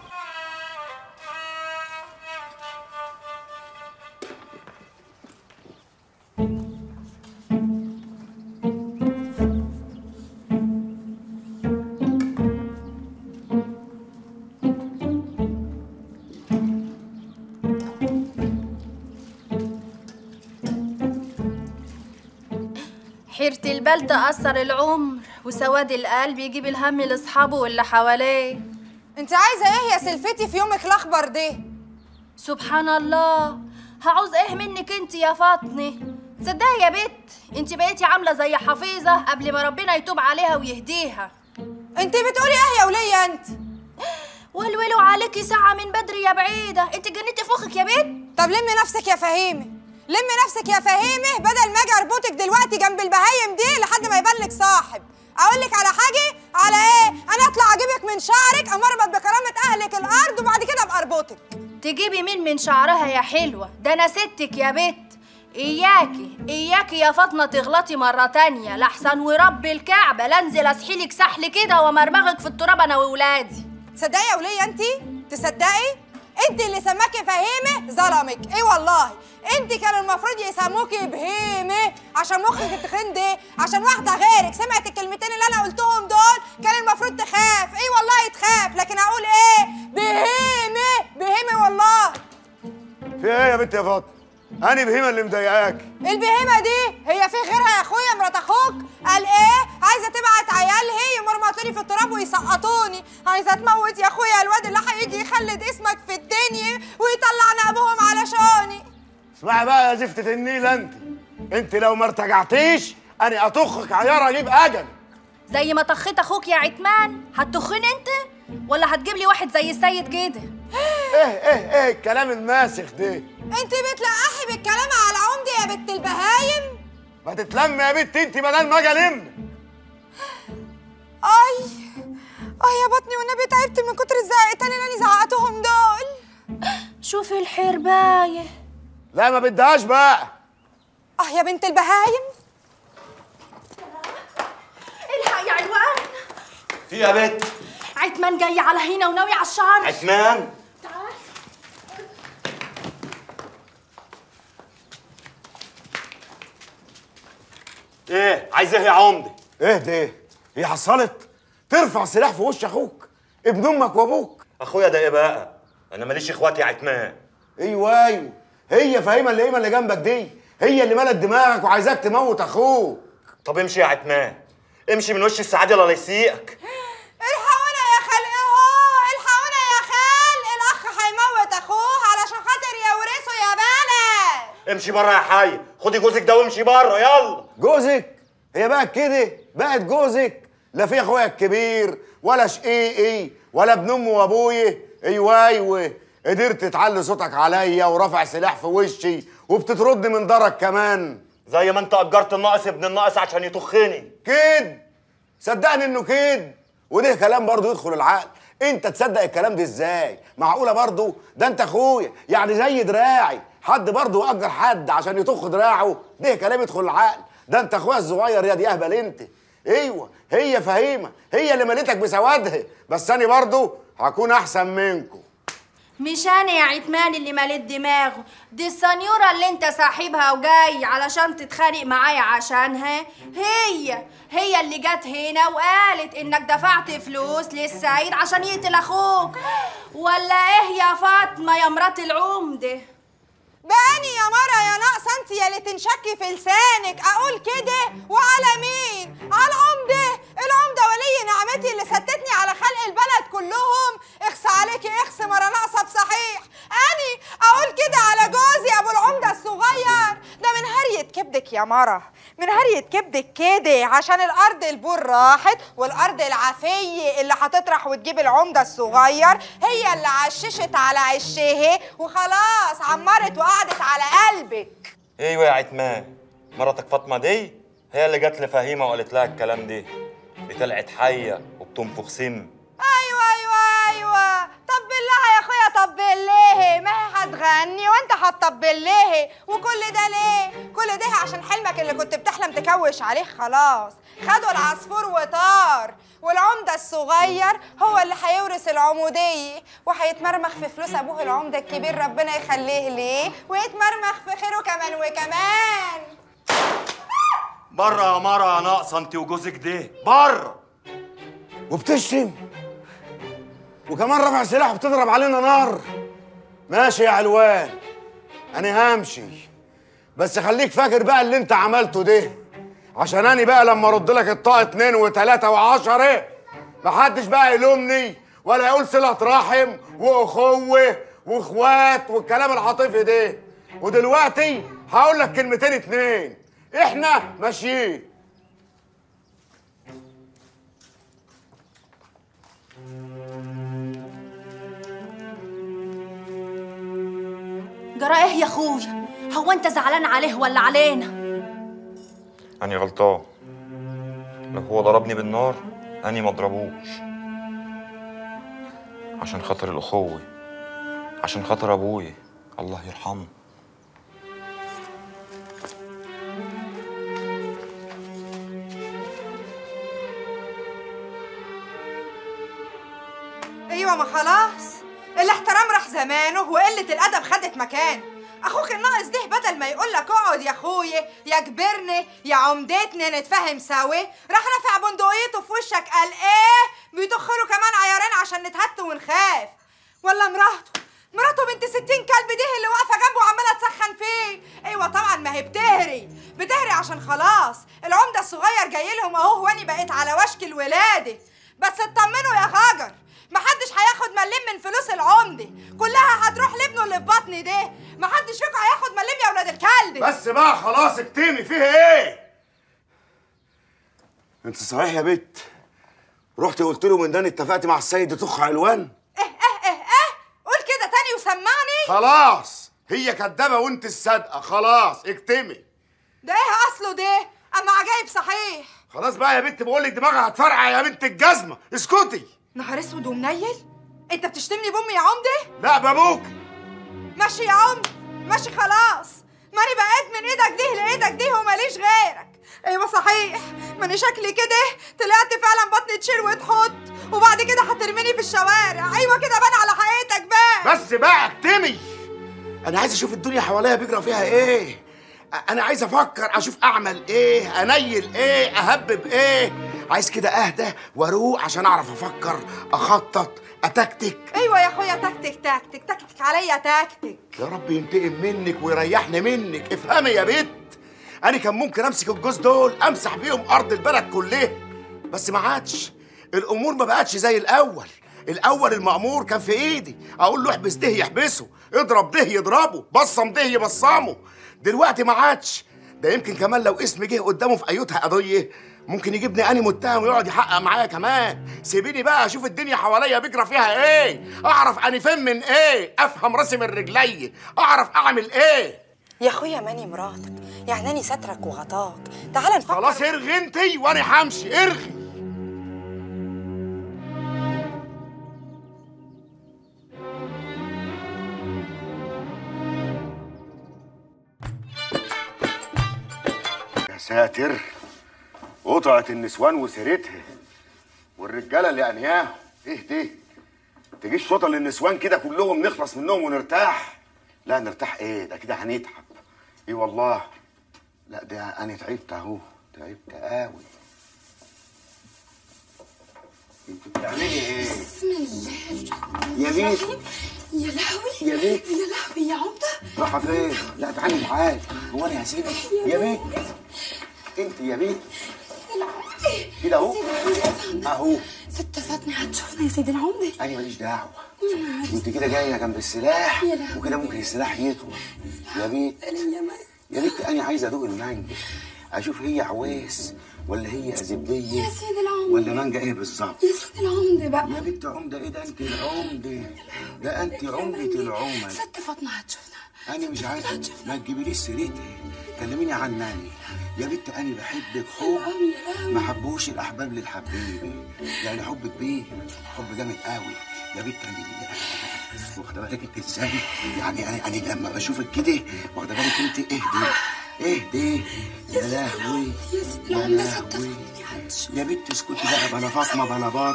حيرة البال تأثر العمر وسواد القلب يجيب الهم لاصحابه واللي حواليه انت عايزه ايه يا سلفتي في يومك الاخبر ده سبحان الله هعوز ايه منك انت يا فاطمه صدقي يا بت انت بقيتي عامله زي حفيظه قبل ما ربنا يتوب عليها ويهديها انت بتقولي ايه يا وليه انت ولولوا عليكي ساعه من بدري يا بعيده انت جنيتي في مخك يا بت طب لمي نفسك يا فهيمه لمي نفسك يا فهيمه بدل ما اجي اربطك دلوقتي جنب البهايم دي لحد ما يبان لك صاحب اقول لك على حاجه على ايه انا اطلع اجيبك من شعرك امربط بكرامه اهلك الارض وبعد كده ابقى اربطك تجيبي مين من شعرها يا حلوه ده انا ستك يا بت اياكي اياكي يا فاطمه تغلطي مره تانية لحسن ورب الكعبه لانزل اسحلك سحل كده ومرمغك في التراب انا واولادي تصدقي يا وليه انت تصدقي انت اللي سماكي فهيمه ظلمك ايه والله انت كان المفروض يسموكي بهيمه عشان مخك التخين ده عشان واحده غيرك سمعت الكلمتين اللي انا قلتهم دول كان المفروض تخاف ايه والله تخاف لكن اقول ايه بهيمه بهيمه والله في ايه يا بنت يا فاطمه أنا بهيمة اللي مضايقاكي البهيمة دي هي في غيرها يا اخويا مرات اخوك قال ايه عايزة تبعت عيالها يمرمطوني في التراب ويسقطوني عايزة تموت يا اخويا الواد اللي هيجي يخلد اسمك في الدنيا ويطلع نقبهم علشاني اسمعي بقى يا زفتة النيل أنت أنت لو ما ارتجعتيش أنا أطخك عيار أجيب أجل زي ما طخيت اخوك يا عتمان هتخين انت ولا هتجيب لي واحد زي السيد كده إيه إيه إيه الكلام الماسخ ده انت بتلقحي بالكلام على عمدي يا بنت البهايم ما تتلم يا بنت أنت بدل ما أجي ألم اي اه يا بطني والنبي تعبت من كتر الزعقتين اللي انا زعقتهم دول شوفي الحربايه لا ما بدهاش بقى اه يا بنت البهايم الحق يا علوان في يا بنت عتمان جاي على هنا وناوي على الشعر عثمان ايه عايز ايه يا عمدي إيه ده هي حصلت ترفع سلاح في وش أخوك ابن أمك وأبوك اخويا ده ايه بقى انا ماليش اخواتي يا عتمان ايوه ايوه هي فاهمه اللي هي اللي جنبك دي هي اللي ملت دماغك وعايزاك تموت اخوك طب امشي يا عتمان امشي من وش السعاده الله يسيئك الحقونا يا خال اهو الحقونا يا خال الاخ هيموت اخوه علشان خاطر يورثه يا بلد امشي بره يا حي خدي جوزك ده وامشي بره يلا جوزك هي بقت كده بقت جوزك لا في اخويا الكبير ولا شقيقي ولا ابن امي وابويا ايوه ايوه قدرت تعلي صوتك عليا ورافع سلاح في وشي وبتطردني من دارك كمان زي ما انت اجرت الناقص ابن الناقص عشان يطخني كد صدقني انه كد وده كلام برضه يدخل العقل انت تصدق الكلام ده ازاي معقوله برضه ده انت اخويا يعني زي دراعي حد برضه يأجر حد عشان يطخ دراعه ده كلام يدخل العقل ده انت اخويا الصغير يا دي اهبل انت ايوه هي فهيمه هي اللي مليتك بسوادها بس انا برضه هكون احسن منكم مش انا يا عتمان اللي مليت دماغه دي السنيوره اللي انت صاحبها وجاي علشان تتخانق معايا عشانها هي هي اللي جت هنا وقالت انك دفعت فلوس للسعيد عشان يقتل اخوك ولا ايه يا فاطمه يا مرات العمده باني يا مرة يا ناقصة انت يا اللي تنشكي في لسانك اقول كده وعلى مين على العمدة العمدة ولي نعمتي اللي ستتني على خلق البلد كلهم اخس عليكي اخس مرة ناقصة بصحيح اني اقول كده على جوزي ابو العمدة الصغير ده من هرية كبدك يا مرة من هرية كبدك كده عشان الارض البور راحت والارض العافية اللي هتطرح وتجيب العمدة الصغير هي اللي عششت على عشه وخلاص عمرت وقعدت على قلبك ايوه يا عتمان مراتك فاطمه دي هي اللي جت لفهيمه وقالت لها الكلام ده دي طلعت حيه وبتنفخ سم ايوه ايوه ايوه طب بالله يا اخويا طب بالله ما هي هتغني وانت هتطبل ليه وكل ده ليه كل ده عشان حلمك اللي كنت بتحلم تكوش عليه خلاص خدوا العصفور وطار والعمدة الصغير هو اللي هيورث العمودية وهيتمرمخ في فلوس أبوه العمدة الكبير ربنا يخليه ليه ويتمرمخ في خيره كمان وكمان بره يا مره يا ناقصه انت وجوزك ده بره وبتشتم وكمان رافع سلاح وبتضرب علينا نار ماشي يا علوان انا همشي بس خليك فاكر بقى اللي انت عملته ده عشان انا بقى لما ارد لك الطاقه اتنين وتلاته وعشره محدش بقى يلومني ولا يقول صله رحم واخوه واخوات والكلام العاطفي ده ودلوقتي هقول لك كلمتين اتنين احنا ماشيين جرى ايه يا اخويا هو انت زعلان عليه ولا علينا أني غلطان لو هو ضربني بالنار أني ما اضربوش عشان خاطر الأخوة عشان خاطر أبويا الله يرحمه ايوه ما خلاص الاحترام راح زمانه وقله الادب خدت مكانه اخوك الناقص ده بدل ما يقول لك اقعد يا اخويا يا كبرني يا عمدتني نتفاهم سوا راح رافع بندقيته في وشك قال ايه بيدخلوا كمان عيارين عشان نتهت ونخاف ولا مراته مراته بنت ستين كلب دي اللي واقفه جنبه وعماله تسخن فيه ايوه طبعا ما هي بتهري بتهري عشان خلاص العمده الصغير جاي لهم اهو واني بقيت على وشك الولاده بس اطمنوا يا خاجر محدش هياخد مليم من فلوس العمده كلها هتروح لابنه اللي في بطني ده محدش فيكم هياخد مليم يا ولاد الكلب بس بقى خلاص اكتمي فيها ايه انت صحيح يا بت رحت قلت له من ده اتفقت مع السيد طخ علوان اه اه اه قول كده تاني وسمعني خلاص هي كدابه وانت الصادقه خلاص اكتمي ده ايه اصله ده اما عجايب صحيح خلاص بقى يا بت بقول لك دماغها هتفرقع يا بنت الجزمه اسكتي نهار اسود ومنيل انت بتشتمني بامي يا عمده لا بابوك ماشي يا عمده ماشي خلاص ماني بقيت من ايدك دي لايدك دي وماليش غيرك ايوه صحيح ماني شكلي كده طلعت فعلا بطني تشيل وتحط وبعد كده هترميني في الشوارع ايوه كده بان على حقيقتك بقى بس بقى اكتمي انا عايز اشوف الدنيا حواليا بيجرى فيها ايه انا عايز افكر اشوف اعمل ايه انيل ايه اهبب ايه عايز كده اهدى واروق عشان اعرف افكر اخطط اتكتك ايوه يا اخويا تكتك تكتك تكتك عليا تكتك يا رب ينتقم منك ويريحني منك افهمي يا بت انا كان ممكن امسك الجوز دول امسح بيهم ارض البلد كلها بس ما عادش الامور ما بقتش زي الاول الاول المأمور كان في ايدي اقول له احبس ده يحبسه اضرب ده يضربه بصم ده يبصمه دلوقتي ما عادش ده يمكن كمان لو اسمي جه قدامه في ايوتها قضيه ممكن يجيبني اني متهم ويقعد يحقق معايا كمان سيبيني بقى اشوف الدنيا حواليا بيجرى فيها ايه اعرف اني فين من ايه افهم راسي من رجلي اعرف اعمل ايه يا اخويا ماني مراتك يعني اني سترك وغطاك تعال نفكر خلاص ارغي انتي وانا همشي ارغي يا ساتر قطعة النسوان وسيرتها والرجالة اللي انهياهم ايه ده تجيش شوطة للنسوان كده كلهم نخلص منهم ونرتاح لا نرتاح ايه ده كده هنتعب ايه والله لا ده انا تعبت اهو تعبت قوي انت بتعملي ايه بسم الله يا بيت يا لهوي يا بيت يا لهوي يا عمده رايحه فين لا تعالي معايا هو انا هسيبك يا بيت انت يا بيت كده اهو اهو ست فاطمه هتشوفنا يا سيدي العمده انا ماليش دعوه انت كده جايه جنب السلاح يا لهوي. وكده ممكن السلاح يطول يا بيت يا بيت انا عايز ادوق المانجا اشوف هي عويس ولا هي زبديه يا سيدي العمده ولا مانجا ايه بالظبط يا سيدي العمده بقى يا بنت عمده ايه ده انت العمده ده انت عمده العمد ست فاطمه هتشوفنا انا مش عايز ما تجيبليش سيرتها كلميني عن ناني يا بنت انا بحبك حب ما حبوش الاحباب للحبيبه يعني حب كبير حب جامد قوي يا بنت انا واخده بالك انت ازاي يعني انا انا لما بشوفك كده واخده بالك انت اهدي اهدي يا لهوي يا لهوي يا بنت اسكتي بقى بلا فاطمه بلا بط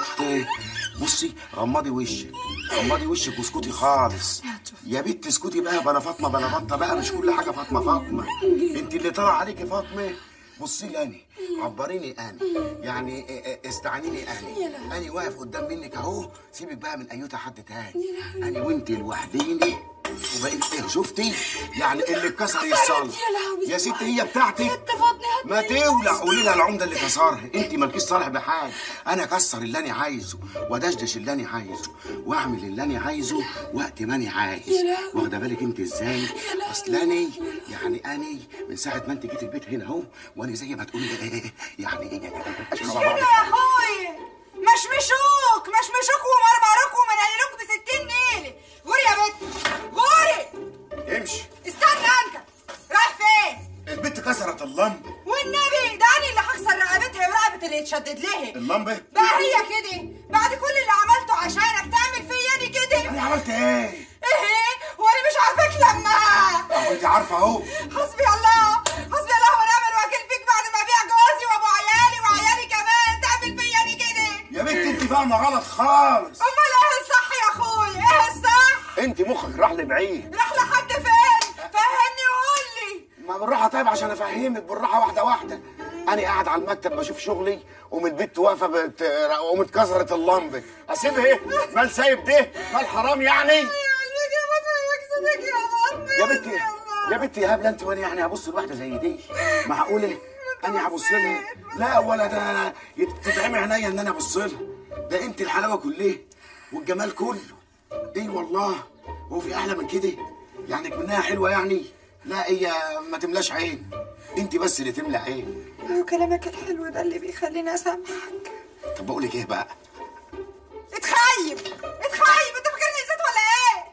بصي غمضي وشك غمضي وشك واسكتي خالص يا بنت اسكتي بقى بلا فاطمه بلا بطه بقى مش كل حاجه فاطمه فاطمه انت اللي طلع عليكي فاطمه بصي لي انا عبريني انا يعني ا- ا- استعانيني انا انا واقف قدام منك اهو سيبك بقى من ايوتا حد تاني انا وانت لوحديني وبقيت ايه شفتي يعني اللي اتكسر يتصلح يا ستي هي بتاعتك ما تولع قولي لها العمده اللي كسرها انت مالكيش صالح بحاجه انا اكسر اللي انا عايزه وادشدش اللي انا عايزه واعمل اللي انا عايزه وقت ما انا عايز يا لهوي. واخده بالك انت ازاي اصل انا يعني انا من ساعه ما انت جيت البيت هنا اهو وانا زي ما تقولي ايه يعني اشرب كده يا اخويا مشمشوك مشمشوك ومرمروك ومنيلوك بستين نيلة غوري يا بنت غوري امشي استنى انت رايح فين البت كسرت اللمبه والنبي ده انا اللي هكسر رقبتها ورقبة اللي يتشدد لها اللمبه بقى هي كده بعد كل اللي عملته عشانك تعمل فيا دي كده انا عملت ايه ايه وانا مش عارفاك لما اهو انت عارفه اهو حسبي الله حسبي الله ونعم الوكيل فيك بعد ما ابيع جوزي وابو عيالي وعيالي كمان تعمل فيا دي كده يا بنت انت فاهمه غلط خالص امال ايه الصح يا اخويا ايه الصح انت مخك راح لبعيد راح لحد فين فهمني وقول لي ما بالراحه طيب عشان افهمك بالراحه واحده واحده انا قاعد على المكتب بشوف شغلي ومن البيت واقفه بت... قومت كسرت اللمبه اسيبها ايه مال سايب ده مال حرام يعني بك يا امي يا بنتي يا بنتي يا هبله انت وانا يعني هبص لواحده زي دي معقوله انا هبص لها لا ولا ده أنا تتعمي عينيا ان انا ابص لها ده انت الحلاوه كلها والجمال كله اي والله هو في احلى من كده يعني منها حلوه يعني لا هي ما تملاش عين انت بس اللي تملى عين وكلامك الحلو ده اللي بيخليني اسامحك طب بقول لك ايه بقى اتخيب اتخيب انت فاكرني نسيت ولا ايه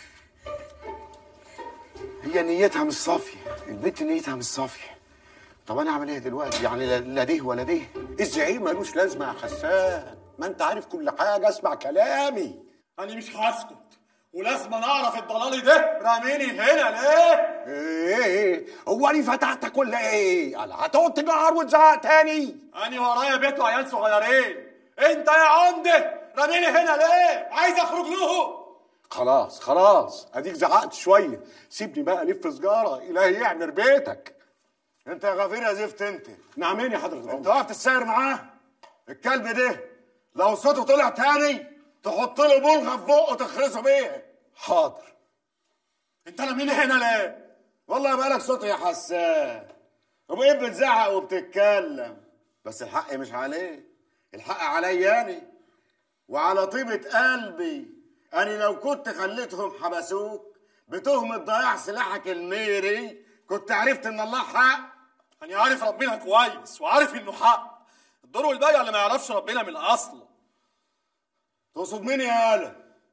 هي نيتها مش صافيه البنت نيتها مش صافيه طب انا اعمل ايه دلوقتي يعني لا- لا ده ولا ده الزعيم ملوش لازمه يا حسان ما انت عارف كل حاجه اسمع كلامي انا مش هسكت ولازم اعرف الضلالي ده راميني هنا ليه ايه هو انا فتحتك ولا ايه؟ قال هتقعد تجعر وتزعق تاني انا ورايا بيت وعيال صغيرين انت يا عمده راميني هنا ليه عايز اخرج له خلاص خلاص اديك زعقت شويه سيبني بقى الف سجاره الهي يعمر بيتك انت يا غفير يا زفت انت نعمين يا حضره انت العمر وقفت تساير معاه الكلب ده لو صوته طلع تاني تحط له بلغه في بقه تخرسه بيها حاضر انت راميني هنا ليه والله بالك صوت يا حسان وبقيت بتزعق وبتتكلم بس الحق مش عليه الحق عليا انا وعلى طيبة قلبي انا لو كنت خليتهم حبسوك بتهمة ضياع سلاحك الميري كنت عرفت ان الله حق انا عارف ربنا كويس وعارف انه حق الدور والباقي اللي ما يعرفش ربنا من الاصل تقصد مين يا هلا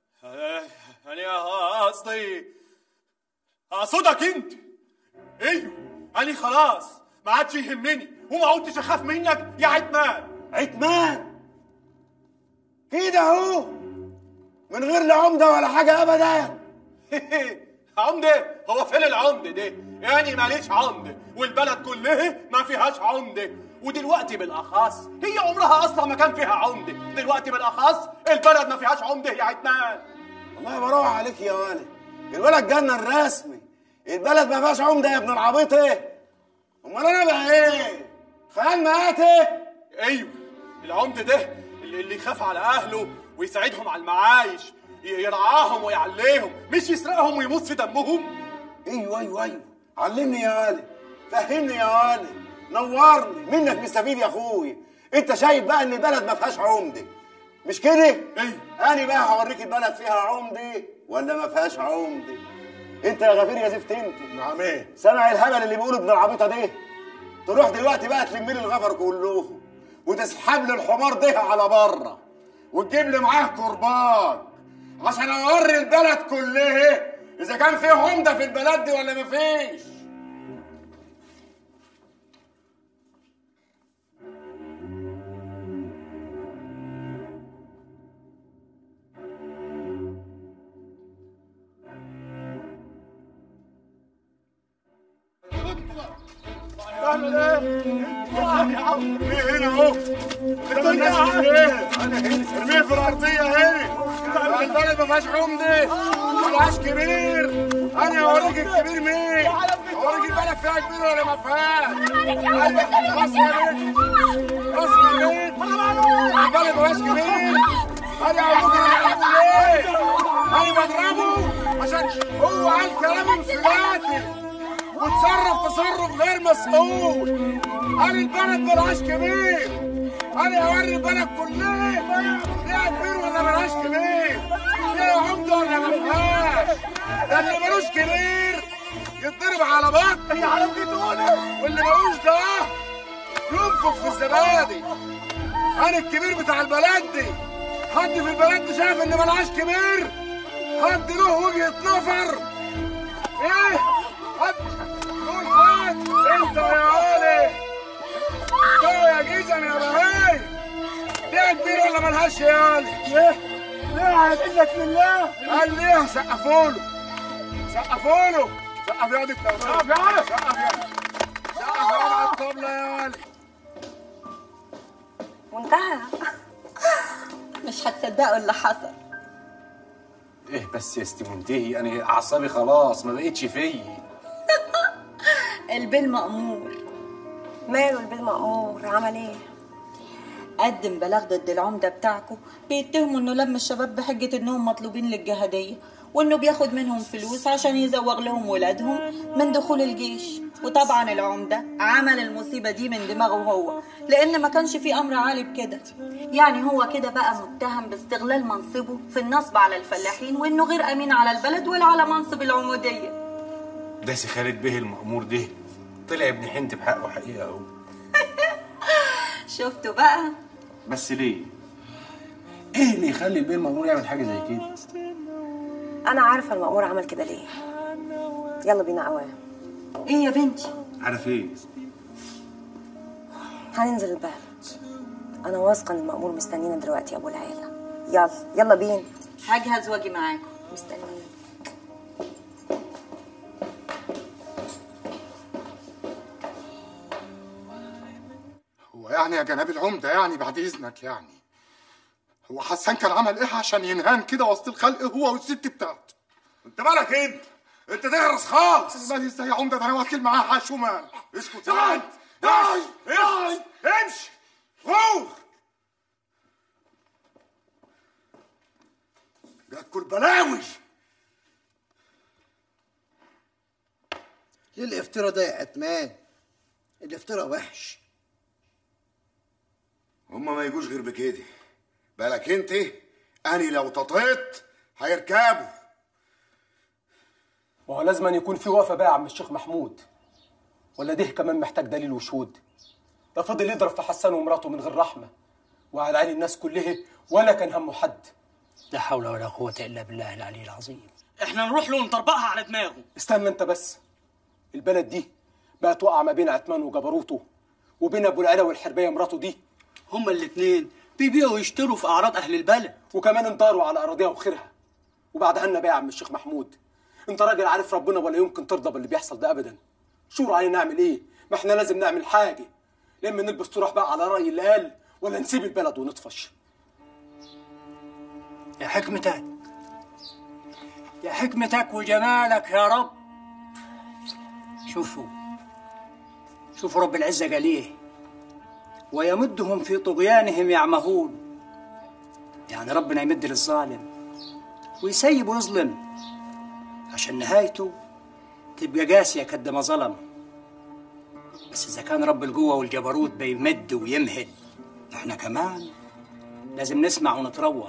انا قصدي اقصدك انت ايوه انا خلاص ما عادش يهمني وما عدتش اخاف منك يا عتمان عتمان كده اهو من غير لا عمدة ولا حاجة ابدا عمده هو فين العمده ده يعني ماليش عمده والبلد كلها ما فيهاش عمده ودلوقتي بالاخص هي عمرها اصلا ما كان فيها عمده دلوقتي بالاخص البلد ما فيهاش عمده يا عتمان والله بروح عليك يا ولد الولد جنن الرسمي البلد ما فيهاش عمده يا ابن العبيط ايه امال انا بقى ايه خيال مآتي ايوه العمده ده اللي, اللي يخاف على اهله ويساعدهم على المعايش ي- يرعاهم ويعليهم مش يسرقهم ويموت في دمهم ايوه ايوه ايوه علمني يا ولد فهمني يا ولد نورني منك مستفيد يا اخويا انت شايف بقى ان البلد ما فيهاش عمده مش كده ايوه انا بقى هوريك البلد فيها عمده ولا ما فيهاش عمده انت يا غفير يا زفت انت نعم ايه سامع الهبل اللي بيقوله ابن العبيطه ده تروح دلوقتي بقى تلم لي الغفر كلهم وتسحب لي الحمار ده على بره وتجيب لي معاه كرباج عشان اوري البلد كلها اذا كان فيه عمده في البلد دي ولا مفيش تعمل ايه؟ يا عم ايه هنا اهو انت الناس ايه؟ ارميه في الارضيه هنا بقى البلد ما فيهاش عمده ملهاش كبير انا هوريك الكبير مين هوريك البلد فيها كبير ولا ما فيهاش راس يا بنت راس يا بنت البلد ما فيهاش كبير انا هوريك انا بعمل ايه انا بضربه عشان هو قال كلام انفلاتي وتصرف تصرف غير مسؤول انا البلد ملهاش كبير انا هوري البلد كلها فيها كبير ولا ملهاش كبير فيها عمده ولا ما فيهاش ده اللي ملوش كبير يتضرب على بطني على بتقولي واللي ملوش ده ينفخ في الزبادي انا الكبير بتاع البلد دي حد في البلد دي شايف ان ملهاش كبير حد له وجهه نظر ايه حد قول حد انت يا علي انت يا جيزن يا بهاي ليه كبير ولا ملهاش يا علي ليه ليه عايزك لله قال ليه سقفوا له سقفوا له سقف يا دي سقف يا علي سقف يا سقف يا على الطبلة يا علي وانتهى مش هتصدقوا اللي حصل ايه بس يا ستي منتهي انا اعصابي خلاص ما بقتش فيا البيل مأمور ماله البيل مأمور عمل ايه؟ قدم بلاغ ضد العمدة بتاعكم بيتهموا انه لم الشباب بحجة انهم مطلوبين للجهادية وانه بياخد منهم فلوس عشان يزوغ لهم ولادهم من دخول الجيش وطبعا العمدة عمل المصيبة دي من دماغه هو لأن ما كانش في أمر عالي بكده يعني هو كده بقى متهم باستغلال منصبه في النصب على الفلاحين وإنه غير أمين على البلد ولا على منصب العمودية ده سي خالد به المأمور ده طلع ابن حنت بحقه حقيقة اهو شفتوا بقى بس ليه؟ ايه اللي يخلي البيه المأمور يعمل حاجة زي كده؟ انا عارفه المأمور عمل كده ليه يلا بينا اوام ايه يا بنتي عارف ايه؟ هننزل البلد انا واثقه ان المأمور مستنينا دلوقتي يا ابو العيله يلا يلا بينا هجهز واجي معاكم مستنيين هو يعني يا جناب العمدة يعني بعد إذنك يعني هو حسان كان عمل إيه عشان ينهان كده وسط الخلق هو والست بتاعته انت مالك انت انت تغرس خالص مالي ازاي يا عمدة ده أنا واكل معاه حش ومال اسكت يا انت امشي امشي غور جاتكوا البلاوي ليه الافتراء ده يا عتمان الافتراء وحش هما ما يجوش غير بكده بالك انت اني لو تطيت هيركبوا وهو لازم أن يكون في وقفه بقى يا عم الشيخ محمود ولا ده كمان محتاج دليل وشهود ده فضل يضرب في حسان ومراته من غير رحمه وعلى عين الناس كلها ولا كان همه حد لا حول ولا قوة إلا بالله العلي العظيم احنا نروح له ونطربقها على دماغه استنى انت بس البلد دي بقت واقعه ما بين عتمان وجبروته وبين ابو العلا والحربيه مراته دي هما الاتنين بيبيعوا ويشتروا في اعراض اهل البلد وكمان انضاروا على اراضيها وخيرها وبعدها لنا بقى يا عم الشيخ محمود انت راجل عارف ربنا ولا يمكن ترضى باللي بيحصل ده ابدا شور علينا نعمل ايه ما احنا لازم نعمل حاجه لما نلبس تروح بقى على راي اللي قال ولا نسيب البلد ونطفش يا حكمتك يا حكمتك وجمالك يا رب شوفوا شوفوا رب العزة قال ايه ويمدهم في طغيانهم يعمهون يعني ربنا يمد للظالم ويسيب ويظلم عشان نهايته تبقى قاسية قد ما ظلم بس إذا كان رب القوة والجبروت بيمد ويمهل احنا كمان لازم نسمع ونتروى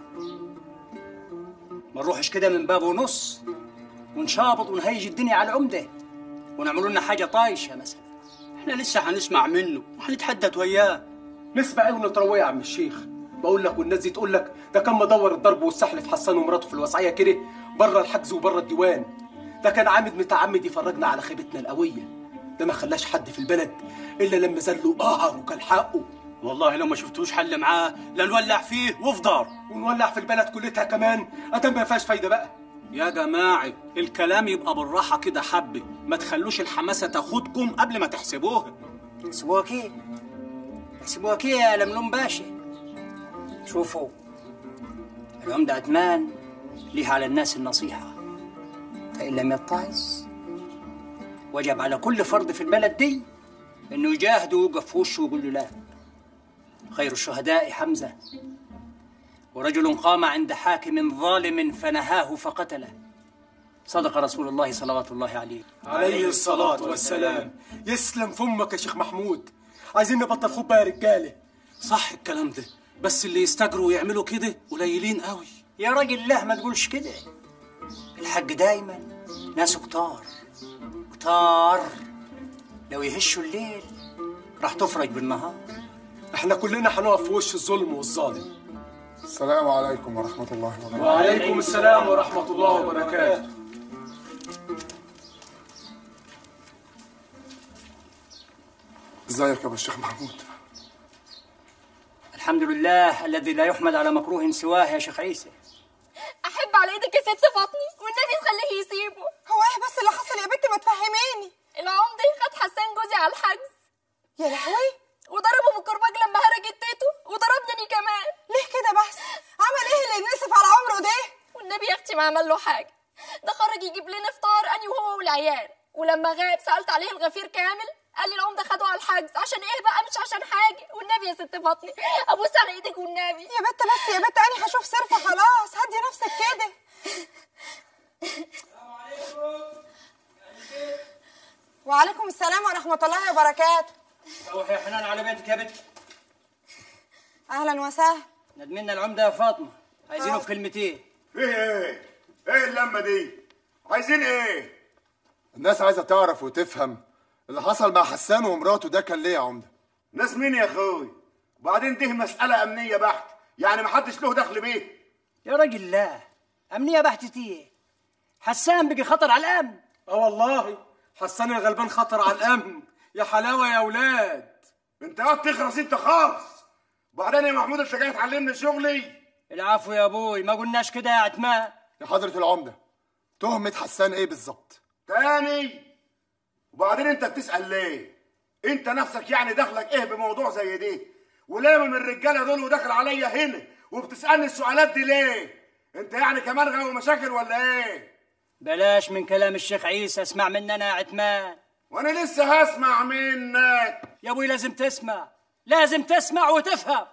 ما نروحش كده من باب ونص ونشابط ونهيج الدنيا على العمدة ونعملوا لنا حاجة طايشة مثلا احنا لسه هنسمع منه وهنتحدث وياه نسمع ايه ونترويه يا عم الشيخ بقول لك والناس دي تقول لك ده كان مدور الضرب والسحل في حسان ومراته في الوصعيه كده بره الحجز وبره الديوان ده كان عامد متعمد يفرجنا على خيبتنا القويه ده ما خلاش حد في البلد الا لما زله قهر وكان حقه والله لو ما شفتوش حل معاه لنولع فيه وفضار ونولع في البلد كلتها كمان ادام ما فيهاش فايده بقى يا جماعة الكلام يبقى بالراحة كده حبة ما تخلوش الحماسة تاخدكم قبل ما تحسبوها يحسبوها كيه يحسبوها كيه يا لملوم باشا شوفوا العمدة عثمان ليه على الناس النصيحة فإن لم يتعظ وجب على كل فرد في البلد دي إنه يجاهد ويوقف في وشه ويقول له لا خير الشهداء حمزة ورجل قام عند حاكم ظالم فنهاه فقتله صدق رسول الله صلوات الله عليه عليه الصلاه والسلام يسلم فمك يا شيخ محمود عايزين نبطل خوب بقى يا رجاله صح الكلام ده بس اللي يستجروا ويعملوا كده قليلين قوي يا راجل لا ما تقولش كده الحج دايما ناس كتار كتار لو يهشوا الليل راح تفرج بالنهار احنا كلنا هنقف في وش الظلم والظالم السلام عليكم ورحمة الله وبركاته وعليكم السلام ورحمه الله وبركاته ازيك يا ابو الشيخ محمود الحمد لله الذي لا يحمد على مكروه سواه يا شيخ عيسى احب على ايدك يا ست فاطمه والنبي تخليه يسيبه هو ايه بس اللي حصل يا بنت ما تفهميني العمده خد حسان جوزي على الحجز يا لهوي وضربه بالكرباج لما هرج التيتو وضربني كمان ليه كده بس عمل ايه اللي ينسف على عمره ده والنبي يا اختي ما عمل له حاجه ده خرج يجيب لنا فطار اني وهو والعيال ولما غاب سالت عليه الغفير كامل قال لي العمده خدوه على الحجز عشان ايه بقى مش عشان حاجه والنبي يا ست فاطمه ابوس على ايدك والنبي يا بت بس يا بت انا هشوف صرفه خلاص هدي نفسك كده وعليكم السلام ورحمه الله وبركاته روح يا حنان على بيتك يا بت اهلا وسهلا ندمنا العمده يا فاطمه عايزينه في كلمتين ايه ايه ايه اللمه دي عايزين ايه الناس عايزه تعرف وتفهم اللي حصل مع حسان ومراته ده كان ليه يا عمده ناس مين يا اخوي وبعدين دي مساله امنيه بحت يعني محدش له دخل بيه يا راجل لا امنيه بحتة ايه حسان بقي خطر على الامن اه والله حسان الغلبان خطر على الامن يا حلاوه يا اولاد انت قاعد تخرس انت خالص وبعدين يا محمود انت جاي تعلمني شغلي العفو يا ابوي ما قلناش كده يا عتمان يا حضره العمده تهمه حسان ايه بالظبط تاني وبعدين انت بتسال ليه انت نفسك يعني دخلك ايه بموضوع زي دي وليه من الرجاله دول وداخل عليا هنا وبتسالني السؤالات دي ليه انت يعني كمان غاوي مشاكل ولا ايه بلاش من كلام الشيخ عيسى اسمع مننا يا عتمان وانا لسه هسمع منك يا ابوي لازم تسمع لازم تسمع وتفهم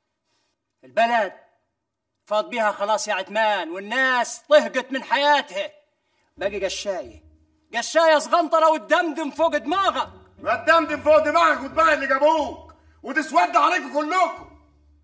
البلد فاض بيها خلاص يا عتمان والناس طهقت من حياتها باقي قشايه قشايه صغنطره وتدمدم فوق دماغك ما تدمدم فوق دماغك ودماغ اللي جابوك وتسود عليكم كلكم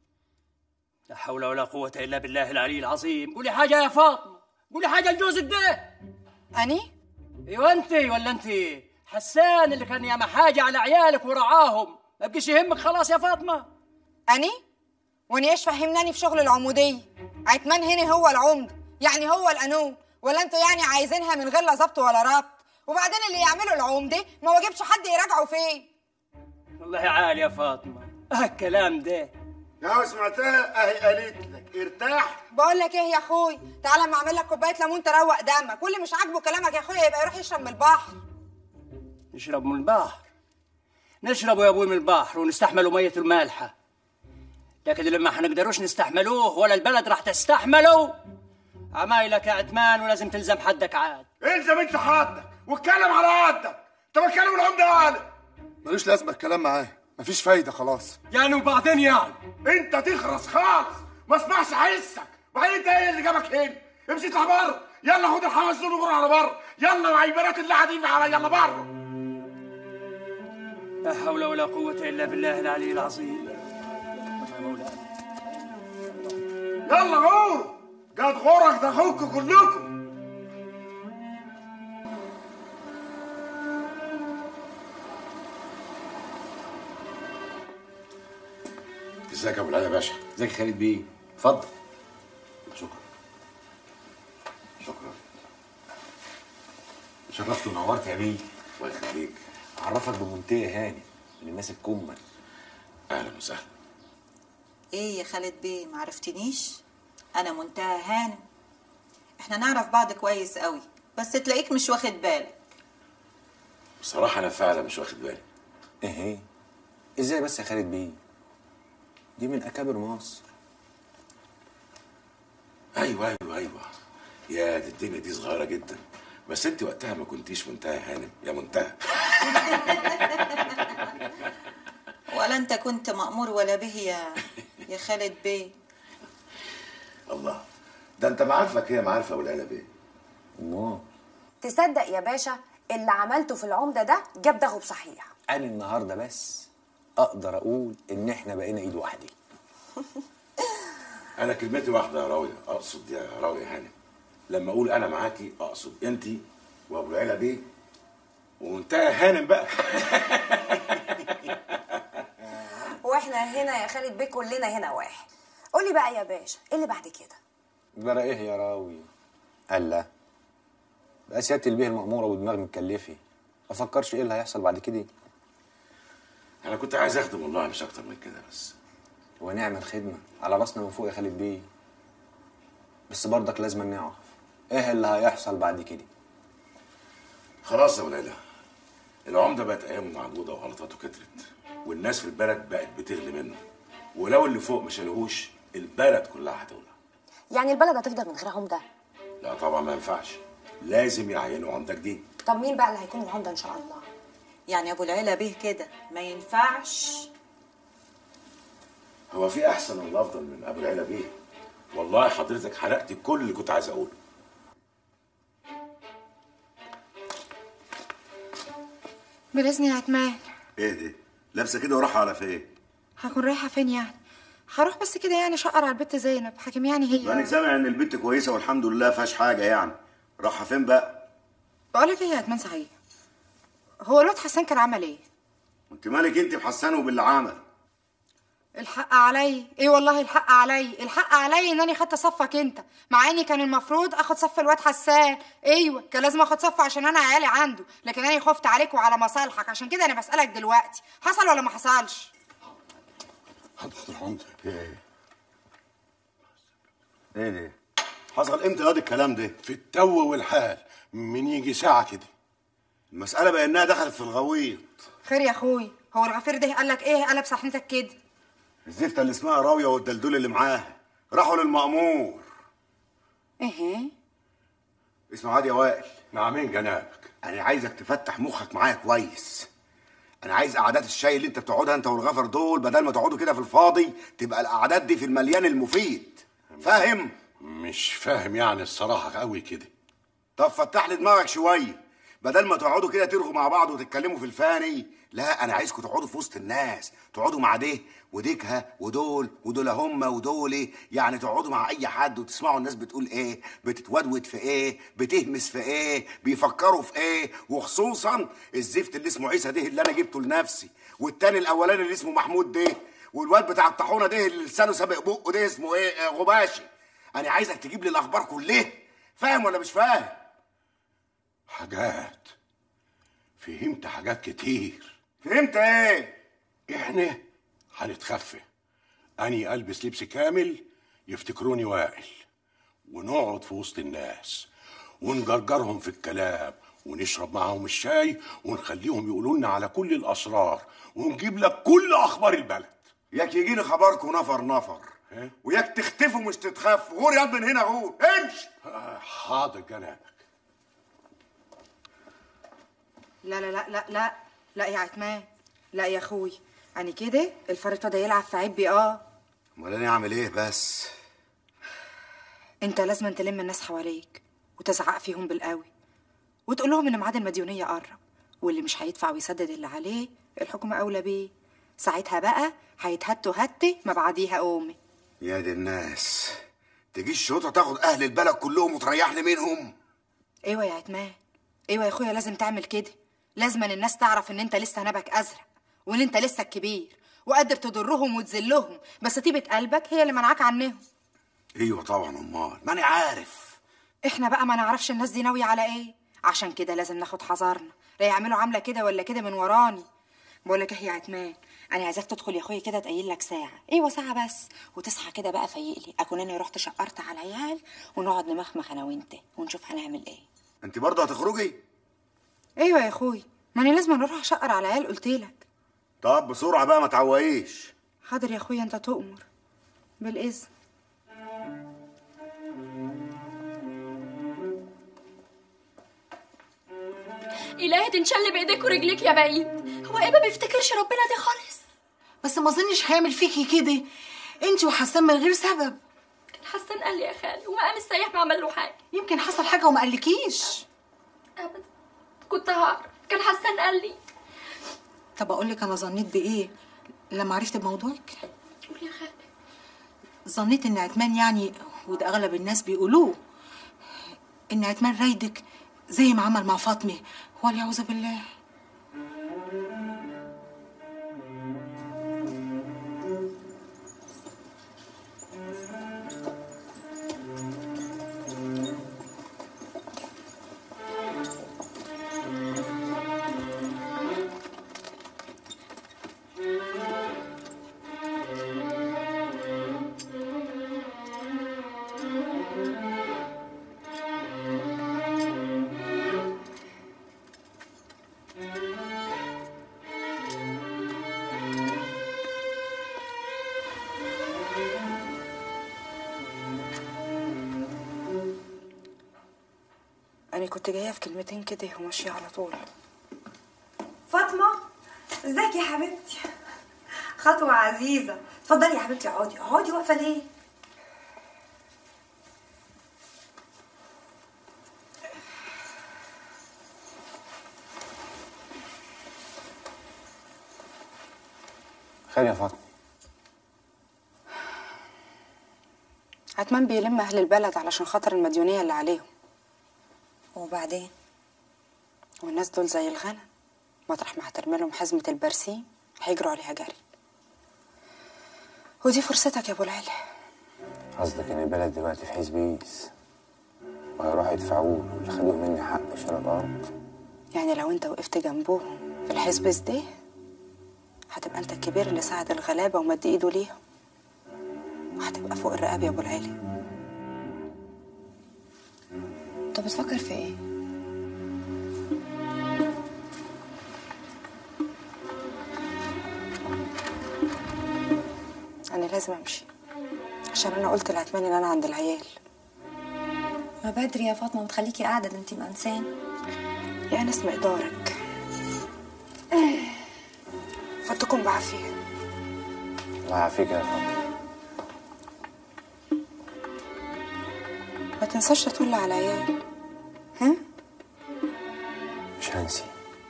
لا حول ولا قوة إلا بالله العلي العظيم قولي حاجة يا فاطمة قولي حاجة لجوزك ده أني؟ ايوه انت ولا انت حسان اللي كان ياما حاجة على عيالك ورعاهم ما بقيش يهمك خلاص يا فاطمة أني؟ وأني إيش فهمناني في شغل العمودية؟ عتمان هنا هو العمد يعني هو القانون ولا انتوا يعني عايزينها من غير لا ظبط ولا ربط وبعدين اللي يعملوا العمدة ما واجبش حد يراجعوا فيه والله عالي يا فاطمة اه الكلام ده يا سمعتها اهي قالت لك ارتاح بقول لك ايه يا اخوي تعالى اما اعمل لك كوبايه ليمون تروق دمك واللي مش عاجبه كلامك يا اخويا يبقى يروح يشرب من البحر نشرب من البحر نشرب يا ابوي من البحر ونستحملوا مية المالحة لكن لما حنقدروش نستحملوه ولا البلد راح تستحمله عمايلك يا عتمان ولازم تلزم حدك عاد الزم انت حدك واتكلم على قدك طب اتكلم العمده قال ملوش لازمه الكلام معاه مفيش فايده خلاص يعني وبعدين يعني انت تخرس خالص ما اسمعش حسك وبعدين انت ايه اللي جابك هنا امشي اطلع بره يلا خد الخمس دول وجر على بره يلا وعيبرات اللي قاعدين على يلا بره لا حول ولا قوة إلا بالله العلي العظيم يا مولانا يلا غور قد غورك ده اخوكم كلكم ازيك يا ابو العلا يا باشا ازيك يا خالد بيه اتفضل شكرا شكرا شرفت ونورت يا بيه الله يخليك اعرفك بمنتهى هاني من الناس الكمل اهلا وسهلا ايه يا خالد بيه معرفتنيش انا منتهى هانم احنا نعرف بعض كويس قوي بس تلاقيك مش واخد بالك بصراحه انا فعلا مش واخد بالي ايه ازاي بس يا خالد بيه دي من اكابر مصر ايوه ايوه ايوه يا دي الدنيا دي صغيره جدا بس انت وقتها ما كنتيش منتهى هانم يا منتهى ولا انت كنت مأمور ولا به يا يا خالد بيه الله ده انت معارفك هي معارفه ابو العلا بيه امال تصدق يا باشا اللي عملته في العمده ده جاب دغه بصحيح انا النهارده بس اقدر اقول ان احنا بقينا ايد واحده انا كلمتي واحده يا راويه اقصد يا راويه هانم لما اقول انا معاكي اقصد انت وابو العلا بيه ومنتهى هانم بقى واحنا هنا يا خالد بيه كلنا هنا واحد قولي بقى يا باشا ايه اللي بعد كده جرى ايه يا راوي قال لا بقى سياده البيه المأموره ودماغ متكلفه ما فكرش ايه اللي هيحصل بعد كده انا كنت عايز اخدم والله مش اكتر من كده بس ونعمل خدمه على راسنا من فوق يا خالد بيه بس برضك لازم نعرف ايه اللي هيحصل بعد كده خلاص يا ابو العلا العمده بقت ايامه معدوده وغلطاته كترت والناس في البلد بقت بتغلي منه ولو اللي فوق ما شالهوش البلد كلها هتولع يعني البلد هتفضل من غير عمده لا طبعا ما ينفعش لازم يعينوا عمده جديد طب مين بقى اللي هيكون العمده ان شاء الله يعني ابو العلا بيه كده ما ينفعش هو في احسن ولا افضل من ابو العلا بيه والله حضرتك حرقت كل اللي كنت عايز اقوله بالاذن يا عتمان ايه ده لابسه كده ورايحه على فين هكون رايحه فين يعني هروح بس كده يعني شقر على البت زينب حكم يعني انا هي سامع ان البنت كويسه والحمد لله فيهاش حاجه يعني رايحه فين بقى بقول لك ايه يا عتمان صحيح هو الواد حسان كان عمل ايه انت مالك انت بحسان وباللي عمل الحق علي ايه والله الحق علي الحق علي انني خدت صفك انت مع اني كان المفروض اخد صف الواد حسان ايوه كان لازم اخد صف عشان انا عيالي عنده لكن انا خفت عليك وعلى مصالحك عشان كده انا بسالك دلوقتي حصل ولا ما حصلش حضرة العمدة ايه ايه ده حصل امتى هذا الكلام ده في التو والحال من يجي ساعة كده المسألة بأنها دخلت في الغويط خير يا اخوي هو الغفير ده قال لك ايه قلب صحنتك كده الزفته اللي اسمها راويه والدلدول اللي معاها راحوا للمأمور ايه اسمع عادي يا وائل نعمين جنابك انا عايزك تفتح مخك معايا كويس انا عايز قعدات الشاي اللي انت بتقعدها انت والغفر دول بدل ما تقعدوا كده في الفاضي تبقى القعدات دي في المليان المفيد فاهم مش فاهم يعني الصراحة قوي كده طب فتح لي دماغك شويه بدل ما تقعدوا كده ترغوا مع بعض وتتكلموا في الفاني لا انا عايزكم تقعدوا في وسط الناس تقعدوا مع ده وديكها ودول ودول هم ودول يعني تقعدوا مع اي حد وتسمعوا الناس بتقول ايه بتتودود في ايه بتهمس في ايه بيفكروا في ايه وخصوصا الزفت اللي اسمه عيسى ده اللي انا جبته لنفسي والتاني الاولاني اللي اسمه محمود ده والواد بتاع الطاحونه ده اللي لسانه سابق بقه ده اسمه ايه آه، غباشي انا عايزك تجيب لي الاخبار كلها فاهم ولا مش فاهم حاجات فهمت حاجات كتير فهمت ايه احنا هنتخفى اني البس لبس كامل يفتكروني وائل ونقعد في وسط الناس ونجرجرهم في الكلام ونشرب معاهم الشاي ونخليهم يقولوا لنا على كل الاسرار ونجيب لك كل اخبار البلد ياك يجي لي خبركم نفر نفر وياك تختفوا مش تتخفوا غور ياض من هنا غور امشي حاضر جنابك لا لا لا لا لا لا يا عتمان لا يا اخوي يعني كده الفار ابتدى يلعب في عبي اه امال انا اعمل ايه بس انت لازم تلم الناس حواليك وتزعق فيهم بالقوي وتقول لهم ان ميعاد المديونيه قرب واللي مش هيدفع ويسدد اللي عليه الحكومه اولى بيه ساعتها بقى هيتهتوا هتي ما بعديها قومي يا دي الناس تجي الشرطه تاخد اهل البلد كلهم وتريحني منهم ايوه يا عتمان ايوه يا اخويا لازم تعمل كده لازم أن الناس تعرف ان انت لسه نبك ازرق وان انت لسه الكبير وقادر تضرهم وتذلهم بس طيبه قلبك هي اللي منعاك عنهم ايوه طبعا امال ما انا عارف احنا بقى ما نعرفش الناس دي ناويه على ايه عشان كده لازم ناخد حذرنا لا يعملوا عامله كده ولا كده من وراني بقول لك ايه يا عتمان انا عايزاك تدخل يا اخويا كده تقيل لك ساعه ايوه ساعه بس وتصحى كده بقى فايق لي اكون انا رحت شقرت على العيال ونقعد نمخمخ انا وانت ونشوف هنعمل ايه انت برضه هتخرجي ايوه يا اخوي ما انا لازم اروح اشقر على العيال قلت لك طب بسرعه بقى ما تعوقيش حاضر يا اخويا انت تؤمر بالاذن إلهي تنشل بإيديك ورجليك يا بعيد هو إيه ما بيفتكرش ربنا دي خالص بس ما اظنش هيعمل فيكي كده انت وحسان من غير سبب كان حسان قال لي يا خالي ومقام السياح ما عمل له حاجة يمكن حصل حاجه وما قالكيش أبدا كنت هعرف كان حسان قال لي طب اقول لك انا ظنيت بايه لما عرفت بموضوعك قول يا خالي ظنيت ان عتمان يعني وده اغلب الناس بيقولوه ان عتمان رايدك زي ما عمل مع فاطمه والعياذ بالله انا كنت جايه في كلمتين كده وماشيه على طول فاطمه ازيك يا حبيبتي خطوه عزيزه اتفضلي يا حبيبتي اقعدي اقعدي واقفه ليه خير يا فاطمه عتمان بيلم أهل البلد علشان خاطر المديونية اللي عليهم وبعدين والناس دول زي الغنم مطرح ما هترمي لهم حزمة البرسيم هيجروا عليها جري ودي فرصتك يا أبو العلا قصدك ان البلد دلوقتي في حزبيس وهيروحوا يدفعوا له اللي خدوه مني حق شراء الارض يعني لو انت وقفت جنبهم في الحزب ده هتبقى انت الكبير اللي ساعد الغلابة ومد ايده ليهم وهتبقى فوق الرقاب يا ابو العالي طب بتفكر في ايه انا لازم امشي عشان انا قلت لعتمان ان انا عند العيال ما بدري يا فاطمه وتخليكي قاعده ده انت منسان يا انس مقدارك فاتكم بعافيه الله يعافيك يا فاطمه ما تنساش تطل على العيال مش هنسي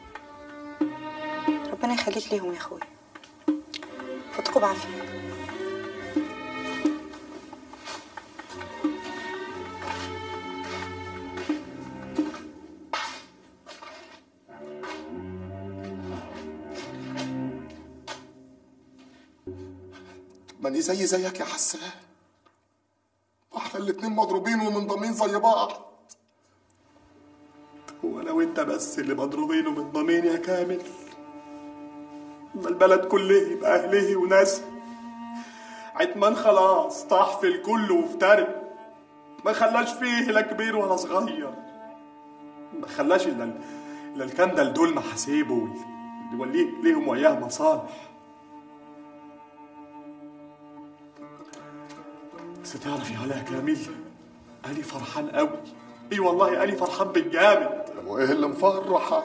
ربنا يخليك ليهم يا اخويا فاتكم بعافيه ماني زي زيك يا حسان احنا الاتنين مضروبين ومنضمين زي بعض هو لو انت بس اللي مضروبين ومنضمين يا كامل ما البلد كله يبقى اهله وناسه عتمان خلاص طاح في الكل وافترق ما خلاش فيه لا كبير ولا صغير ما خلاش الا ال- الا الكندل دول محاسيبه اللي يوليه ليهم وياه مصالح بس تعرف يا ولا كامل أنا فرحان قوي اي والله أنا فرحان بالجامد وايه اللي مفرحك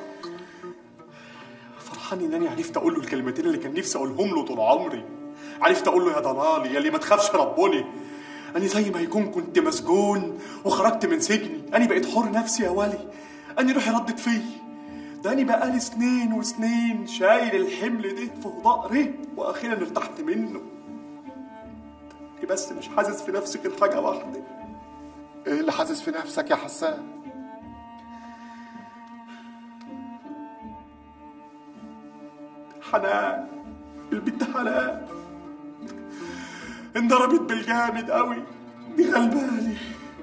فرحان ان انا عرفت اقول له الكلمتين اللي كان نفسي اقولهم له طول عمري عرفت اقول له يا ضلالي يا اللي ما تخافش ربوني انا زي ما يكون كنت مسجون وخرجت من سجني انا بقيت حر نفسي يا ولي انا روحي ردت فيه ده انا بقالي سنين وسنين شايل الحمل ده فوق ظهري واخيرا ارتحت منه أنا بس مش حاسس في نفسي غير حاجه واحده ايه اللي حاسس في نفسك يا حسان حنان البنت حنان انضربت بالجامد قوي دي غلباني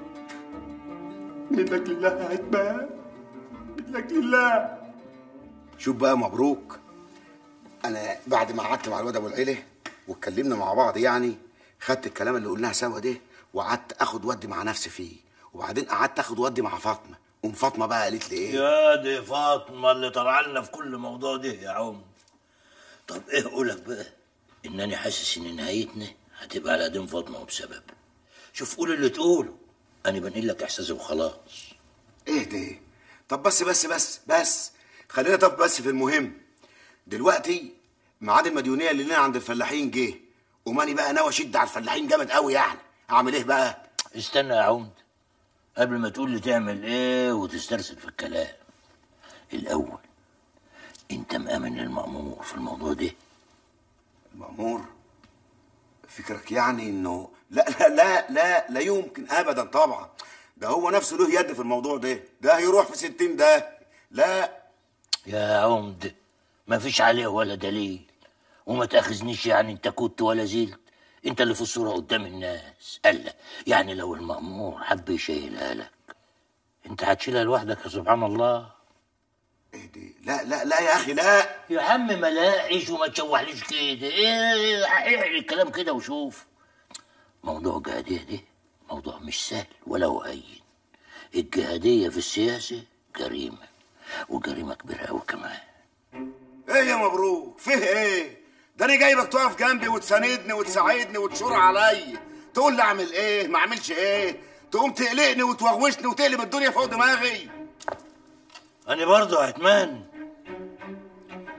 منك لله يا عتمان منك لله شوف بقى مبروك انا بعد ما قعدت مع الواد ابو العيله واتكلمنا مع بعض يعني خدت الكلام اللي قلناه سوا ده وقعدت اخد ودي مع نفسي فيه وبعدين قعدت اخد ودي مع فاطمه ام فاطمه بقى قالت لي ايه يا دي فاطمة اللي طلع لنا في كل موضوع ده يا عم طب ايه قولك بقى انني حاسس ان نهايتنا هتبقى على دين فاطمة وبسبب شوف قول اللي تقوله انا بنقل لك احساسي وخلاص ايه ده طب بس بس بس بس خلينا طب بس في المهم دلوقتي ميعاد المديونيه اللي لنا عند الفلاحين جه وماني بقى ناوي اشد على الفلاحين جامد قوي يعني اعمل ايه بقى استنى يا عمد قبل ما تقول لي تعمل ايه وتسترسل في الكلام الاول انت مأمن للمأمور في الموضوع ده مأمور فكرك يعني انه لا لا لا لا لا يمكن ابدا طبعا ده هو نفسه له يد في الموضوع ده ده هيروح في ستين ده لا يا عمد ما فيش عليه ولا دليل وما تاخذنيش يعني انت كنت ولا زلت انت اللي في الصوره قدام الناس الا يعني لو المأمور حب يشيلها لك انت هتشيلها لوحدك يا سبحان الله لا لا لا يا اخي لا يا عم ما لاقيش وما تشوحليش كده ايه اعلي الكلام كده وشوف موضوع الجهادية ده موضوع مش سهل ولا هو هين الجهادية في السياسة جريمة وجريمة كبيرة أوي كمان ايه يا مبروك فيه ايه ده انا جايبك تقف جنبي وتساندني وتساعدني وتشور عليا تقول لي اعمل ايه ما اعملش ايه تقوم تقلقني وتوغوشني وتقلب الدنيا فوق دماغي أنا برضه يا عتمان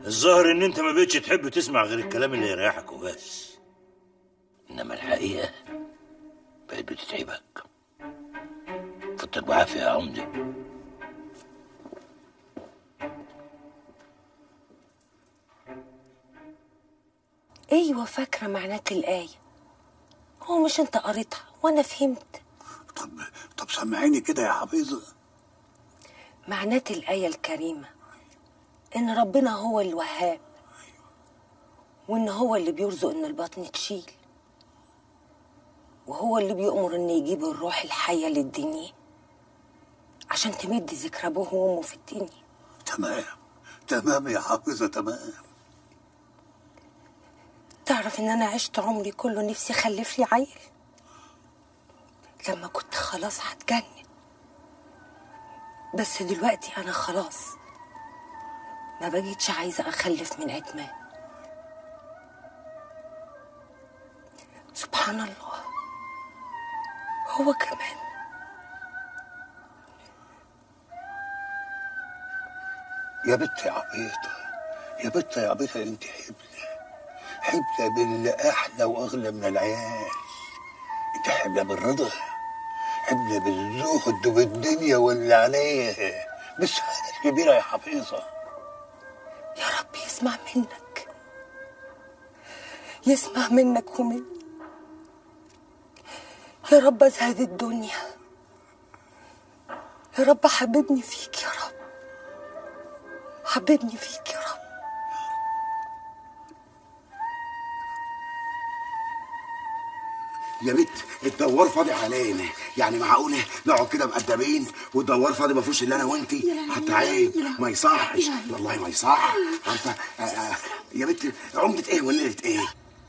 الظاهر ان انت ما بقتش تحب تسمع غير الكلام اللي يريحك وبس انما الحقيقه بقت بتتعبك فضلك بعافيه يا عمدي ايوه فاكره معنات الايه هو مش انت قريتها وانا فهمت طب سمعيني كده يا حفيظه معنات الايه الكريمه ان ربنا هو الوهاب وان هو اللي بيرزق ان البطن تشيل وهو اللي بيأمر ان يجيب الروح الحيه للدنيا عشان تمد ذكر ابوه وامه في الدنيا تمام تمام يا حافظه تمام تعرف ان انا عشت عمري كله نفسي اخلف لي عيل لما كنت خلاص هتجنن بس دلوقتي انا خلاص ما بقيتش عايزه اخلف من عتمان سبحان الله هو كمان يا بت يا عبيطه يا بت يا عبيطه انت حبلة حبلة باللي احلى واغلى من العيال انت حبلة بالرضا حبلة بالزهد وبالدنيا واللي عليها بالسعادة الكبيرة يا حفيظة يا رب يسمع منك يسمع منك ومني يا رب ازهد الدنيا يا رب حببني فيك يا رب حببني فيك يا رب يا بت الدوار فاضي علينا يعني معقوله نقعد كده مقدمين والدوار فاضي ما فيهوش الا انا وانتي حتى عيب ما يصحش والله ما يصح عارفه آه، آه، يا بت عمده ايه وليله ايه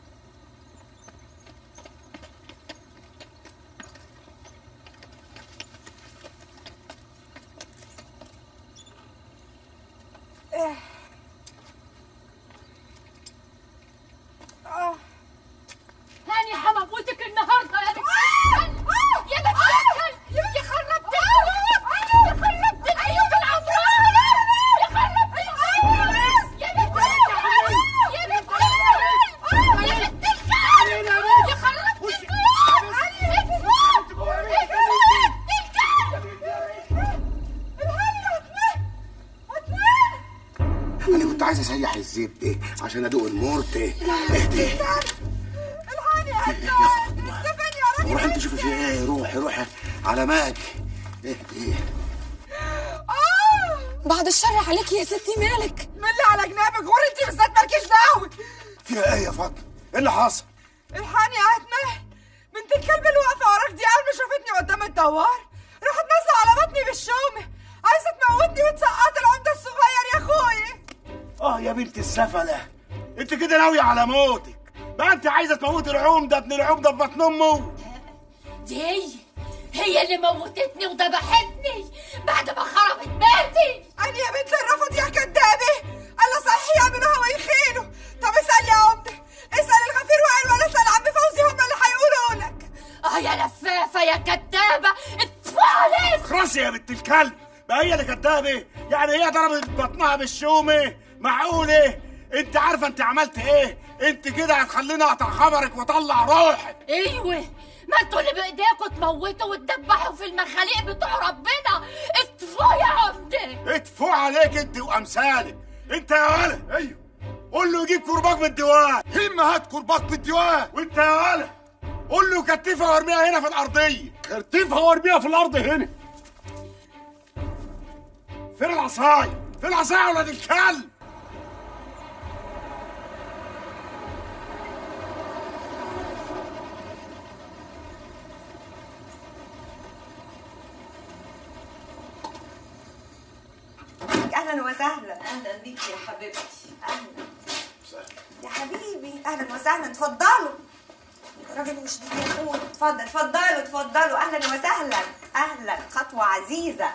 هاني هموتك النهارده يا بنت يا بنت يا خربت يا خربت العيوب العمراء يا خربت العيوب يا بنت يا بنت يا بنت الكلب يا خربت انا كنت عايز اسيح الزبده عشان ادوق المرت اهدي روح انت شوفي في ايه روحي روحي على ماك اهدي بعد الشر عليك يا ستي مالك من اللي على جنابك غور انت بالذات مالكيش دعوه فيها ايه يا فاطمه ايه اللي حصل الحقني يا عتمان بنت الكلب اللي واقفه وراك دي اول ما شافتني قدام الدوار راحت نازله على بطني بالشومه عايزه تموتني وتسقط العمده الصغير يا اخويا اه يا بنت السفله انت كده ناويه على موتك بقى انت عايزه تموت العمده ابن العمده في بطن امه دي هي هي اللي موتتني وذبحتني بعد ما خربت بيتي انا يا بنت الرفض يا كدابه الله صحيح يعملوها ويخيلوا طب اسال يا عمده اسال الغفير وائل ولا اسال عم فوزي هم اللي هيقولوا لك اه يا لفافه يا كدابه اتفوا عليك خلاص يا بنت الكلب بقى هي اللي كدابه يعني هي ضربت بطنها بالشومه معقوله انت عارفه انت عملت ايه انت كده هتخليني اقطع خبرك واطلع روحك ايوه ما انتوا اللي بايديكوا تموتوا وتدبحوا في المخاليق بتوع ربنا اتفوا يا عمده اتفوا عليك انت وامثالك انت يا ولد ايوه قول له يجيب كرباج من الديوان هم هات كرباج من الديوان وانت يا ولد قول له كتفها وارميها هنا في الارضيه كتفها وارميها في الارض هنا فين العصايه فين العصايه يا ولاد الكلب اهلا وسهلا اهلا بيك يا حبيبتي اهلا يا حبيبي اهلا وسهلا اتفضلوا راجل مش دي يقول اتفضل اتفضلوا اتفضلوا اهلا وسهلا اهلا خطوه عزيزه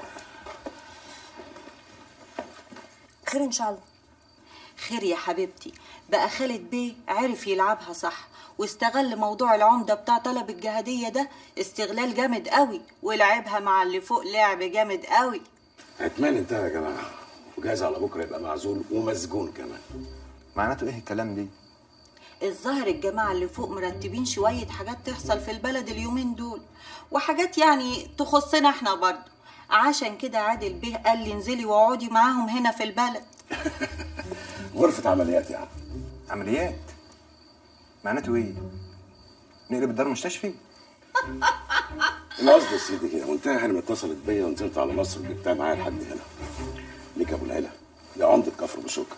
خير ان شاء الله خير يا حبيبتي بقى خالد بيه عرف يلعبها صح واستغل موضوع العمدة بتاع طلب الجهادية ده استغلال جامد قوي ولعبها مع اللي فوق لعب جامد قوي عتمان انتهى يا جماعه وجايز على بكره يبقى معزول ومسجون كمان معناته ايه الكلام دي الظاهر الجماعة اللي فوق مرتبين شوية حاجات تحصل في البلد اليومين دول وحاجات يعني تخصنا احنا برضه عشان كده عادل بيه قال لي انزلي واقعدي معاهم هنا في البلد غرفه عمليات يا عم عمليات معناته ايه نقلب الدار مستشفي القصد يا سيدي كده منتهى هانم اتصلت بيا ونزلت على مصر وجبتها معايا لحد هنا ليك ابو العيله يا عمده كفر بشكر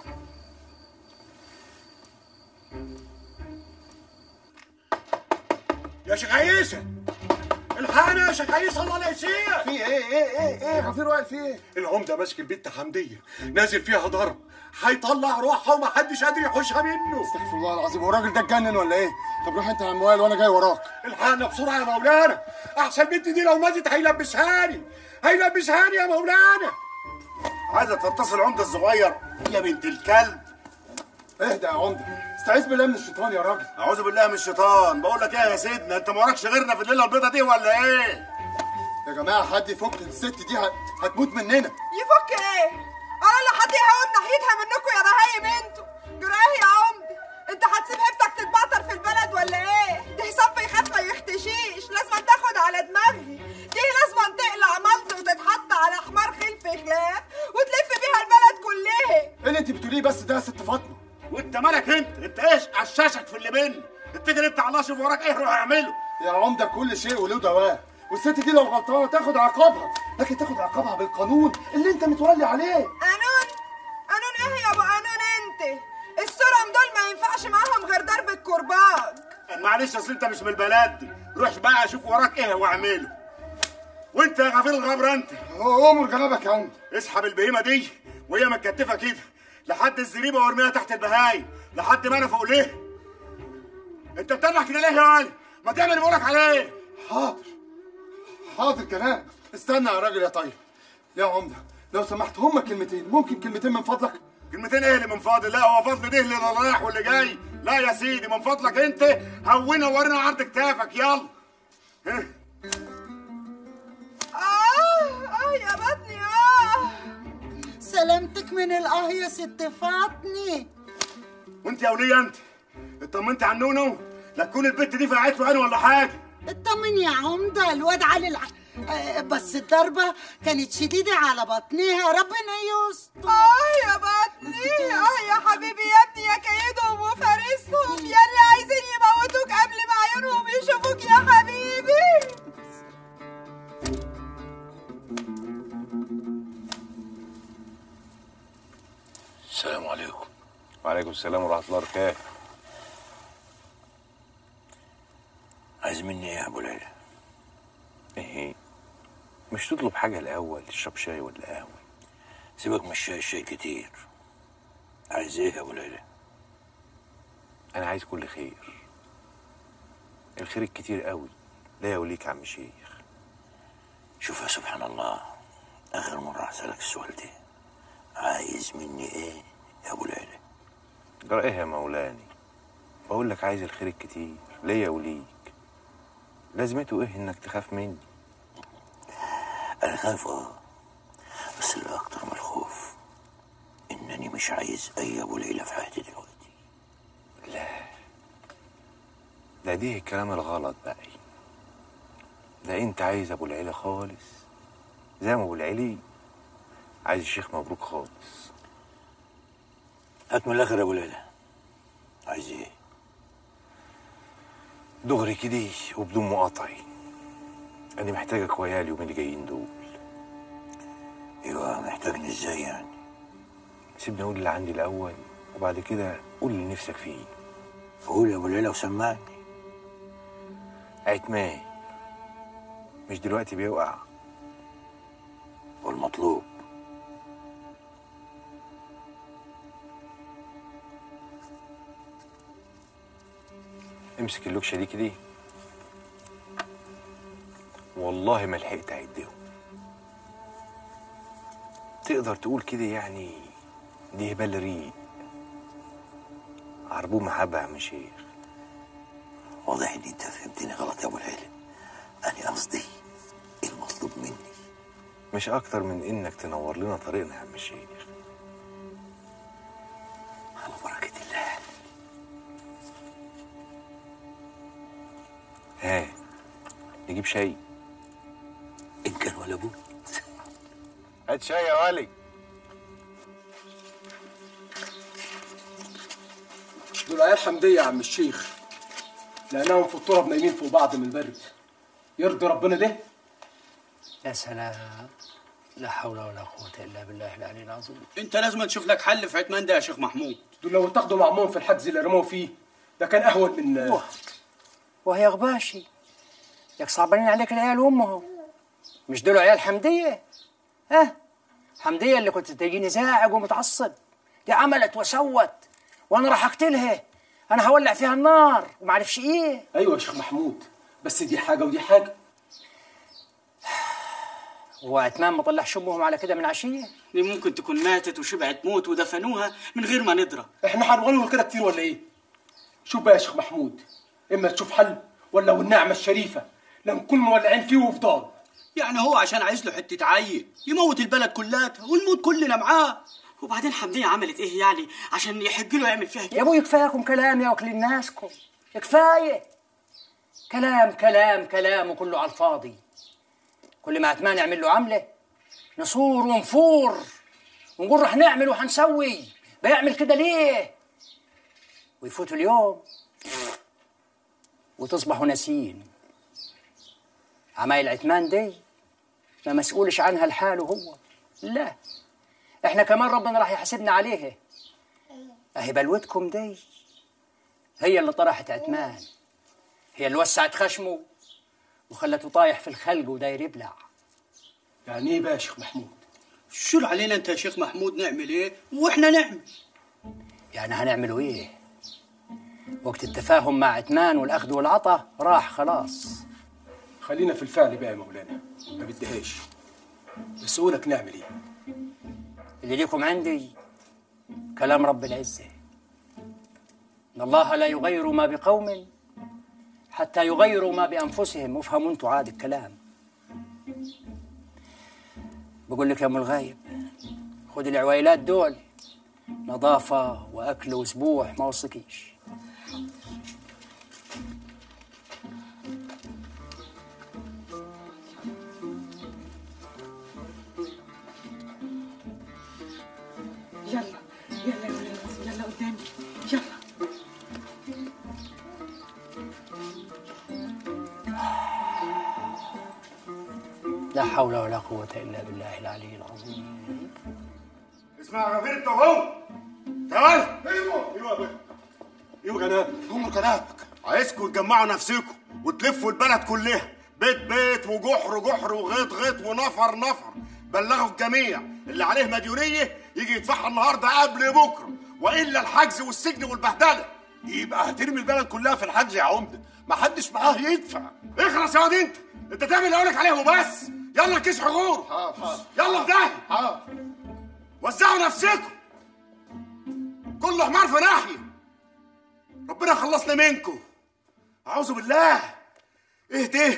يا شيخ عيسى الحقنا يا شيخ عيسى الله لا يسيء في ايه ايه ايه ايه غفير واقف في ايه العمده ماسك البت حمديه نازل فيها ضرب هيطلع روحها ومحدش قادر يحوشها منه استغفر الله العظيم هو الراجل ده اتجنن ولا ايه طب روح انت يا عم وائل وانا جاي وراك الحقنا بسرعه يا مولانا احسن البنت دي لو ماتت هيلبسهاني هيلبسهاني يا مولانا عايزه تتصل العمده الصغير يا بنت الكلب اهدى يا عمده استعيذ بالله من الشيطان يا راجل اعوذ بالله من الشيطان بقول لك ايه يا سيدنا انت ما وراكش غيرنا في الليله البيضه دي ولا ايه يا جماعه حد يفك الست دي هت- هتموت مننا يفك ايه؟ انا اللي حد يهون ناحيتها منكم يا بهايم انتوا جرى ايه يا عمدي؟ انت هتسيب هبتك تتبعتر في البلد ولا ايه؟ دي حساب يخاف ما يختشيش لازم تاخد على دماغي دي لازم تقلع ملط وتتحط على حمار خلف خلاف وتلف بيها البلد كلها ايه اللي انت بتقوليه بس ده يا ست فاطمه وانت مالك انت انت ايش عشاشك في اللي بينا اتكل انت على الله شوف وراك ايه روح اعمله يا عمده كل شيء وله دواء والست دي لو غلطانه تاخد عقابها لكن تاخد عقابها بالقانون اللي انت متولي عليه قانون قانون ايه يا ابو قانون انت السرم دول ما ينفعش معاهم غير ضرب الكرباج معلش اصل انت مش من البلد دي روح بقى شوف وراك ايه واعمله وانت يا غفير الغبره انت امر جنابك يا عمده اسحب البهيمه دي وهي متكتفه كده لحد الزريبه وارميها تحت البهايم لحد ما انا فوق ليه انت بتطلع كده ليه يا ولد ما تعمل اللي بقولك عليه حاضر حاضر جناب استنى يا راجل يا طيب يا عمده لو سمحت هما كلمتين ممكن كلمتين من فضلك كلمتين ايه اللي من فاضل لا هو فضل ده اللي رايح واللي جاي لا يا سيدي من فضلك انت هونا ورنا عرض كتافك يلا ها. اه اه يا بطني اه سلامتك من الاه يا ست فاطمه وانت يا وليه انت اطمنت على نونو لا تكون البت دي فقعت له عين ولا حاجه اطمن يا عمده الواد علي الع... آه بس الضربه كانت شديده على بطنها ربنا يستر اه يا بطني اه يا حبيبي يا ابني يا كيدهم وفارسهم يا اللي عايزين يموتوك قبل ما عيونهم يشوفوك يا حبيبي السلام عليكم وعليكم السلام ورحمه الله وبركاته عايز مني ايه يا ابو ليلى ايه مش تطلب حاجه الاول تشرب شاي ولا قهوه سيبك من الشاي الشاي كتير عايز ايه يا ابو ليلى انا عايز كل خير الخير الكتير قوي ليا وليك يا عم شيخ شوف يا سبحان الله اخر مره هسالك السؤال ده عايز مني ايه يا ابو ليلى جرى ايه يا مولاني بقول لك عايز الخير الكتير ليا وليك لازمته ايه انك تخاف مني انا خايف اه بس اللي اكتر من الخوف انني مش عايز اي ابو ليلى في حياتي دلوقتي ده دي الكلام الغلط بقى ده انت عايز ابو العيلة خالص زي ما ابو العلي عايز الشيخ مبروك خالص هات من الاخر يا ابو ليلى عايز ايه دغري كده وبدون مقاطعي انا محتاجك ويا اليومين اللي جايين دول ايوه محتاجني ازاي يعني سيبني اقول اللي عندي الاول وبعد كده قول اللي نفسك فيه قول يا ابو ليلى وسمعني عتمان مش دلوقتي بيوقع والمطلوب امسك اللوكشه دي كده والله ما لحقت اعدهم تقدر تقول كده يعني دي هبال ريق عربون محبة يا عم شيخ واضح ان انت فهمتني غلط يا ابو ليلى انا قصدي المطلوب مني مش اكتر من انك تنور لنا طريقنا يا عم الشيخ ها نجيب شاي ان كان ولا بد هات شاي يا ولي دول عيال حمديه يا عم الشيخ لانهم في التراب نايمين فوق بعض من البرد يرضي ربنا ده يا سلام لا حول ولا قوة إلا بالله العلي العظيم انت لازم تشوف لك حل في عتمان ده يا شيخ محمود دول لو اتاخدوا معمون في الحجز اللي رموه فيه ده كان اهون من وهي غباشي ياك صعبانين عليك العيال وامهم مش دول عيال حمدية ها حمدية اللي كنت تجيني زاعج ومتعصب دي عملت وسوت وانا راح اقتلها انا هولع فيها النار ومعرفش ايه ايوه يا شيخ محمود بس دي حاجه ودي حاجه هو عتمان ما طلعش امهم على كده من عشيه دي ممكن تكون ماتت وشبعت موت ودفنوها من غير ما ندرى احنا هنغلول كده كتير ولا ايه شوف بقى يا شيخ محمود اما تشوف حل ولا والنعمه الشريفه لا نكون مولعين فيه وفضال يعني هو عشان عايز له حته عيل يموت البلد كلها ونموت كلنا معاه وبعدين حمدية عملت ايه يعني عشان يحج له يعمل فيها كده يا ابوي كفاياكم كلام يا وكل الناسكم كفايه كلام كلام كلام وكله على الفاضي كل ما عتمان يعمل له عمله نصور ونفور ونقول رح نعمل وحنسوي بيعمل كده ليه ويفوت اليوم وتصبحوا ناسيين عمايل عتمان دي ما مسؤولش عنها لحاله هو لا احنا كمان ربنا راح يحاسبنا عليها اهي بلوتكم دي هي اللي طرحت عتمان هي اللي وسعت خشمه وخلته طايح في الخلق وداير يبلع يعني ايه بقى يا شيخ محمود شو علينا انت يا شيخ محمود نعمل ايه واحنا نعمل يعني هنعملوا ايه وقت التفاهم مع عتمان والاخذ والعطا راح خلاص خلينا في الفعل بقى يا مولانا ما بدهاش بس قولك نعمل ايه اللي ليكم عندي كلام رب العزة إن الله لا يغير ما بقوم حتى يغيروا ما بأنفسهم وافهموا انتوا عاد الكلام بقول لك يا ام الغايب خد العويلات دول نظافة وأكل وأسبوع ما وصكيش يلا يلا يا ولاد يلا قدامي يلا لا حول ولا قوة إلا بالله العلي العظيم اسمع يا غفير انت وهو تعال ايوه ايوه يا بيه ايوه جناب هم جنابك عايزكم تجمعوا نفسكم وتلفوا البلد كلها بيت بيت وجحر جحر وغيط غيط ونفر نفر بلغوا الجميع اللي عليه مديونيه يجي يدفعها النهارده قبل بكره والا الحجز والسجن والبهدله يبقى هترمي البلد كلها في الحجز يا عمده ما حدش معاه يدفع اخلص يا واد انت انت تعمل اللي اقولك عليه وبس يلا كيس حجور يلا في داهيه وزعوا نفسكم كل حمار في ناحيه ربنا خلصنا منكم اعوذ بالله ايه ده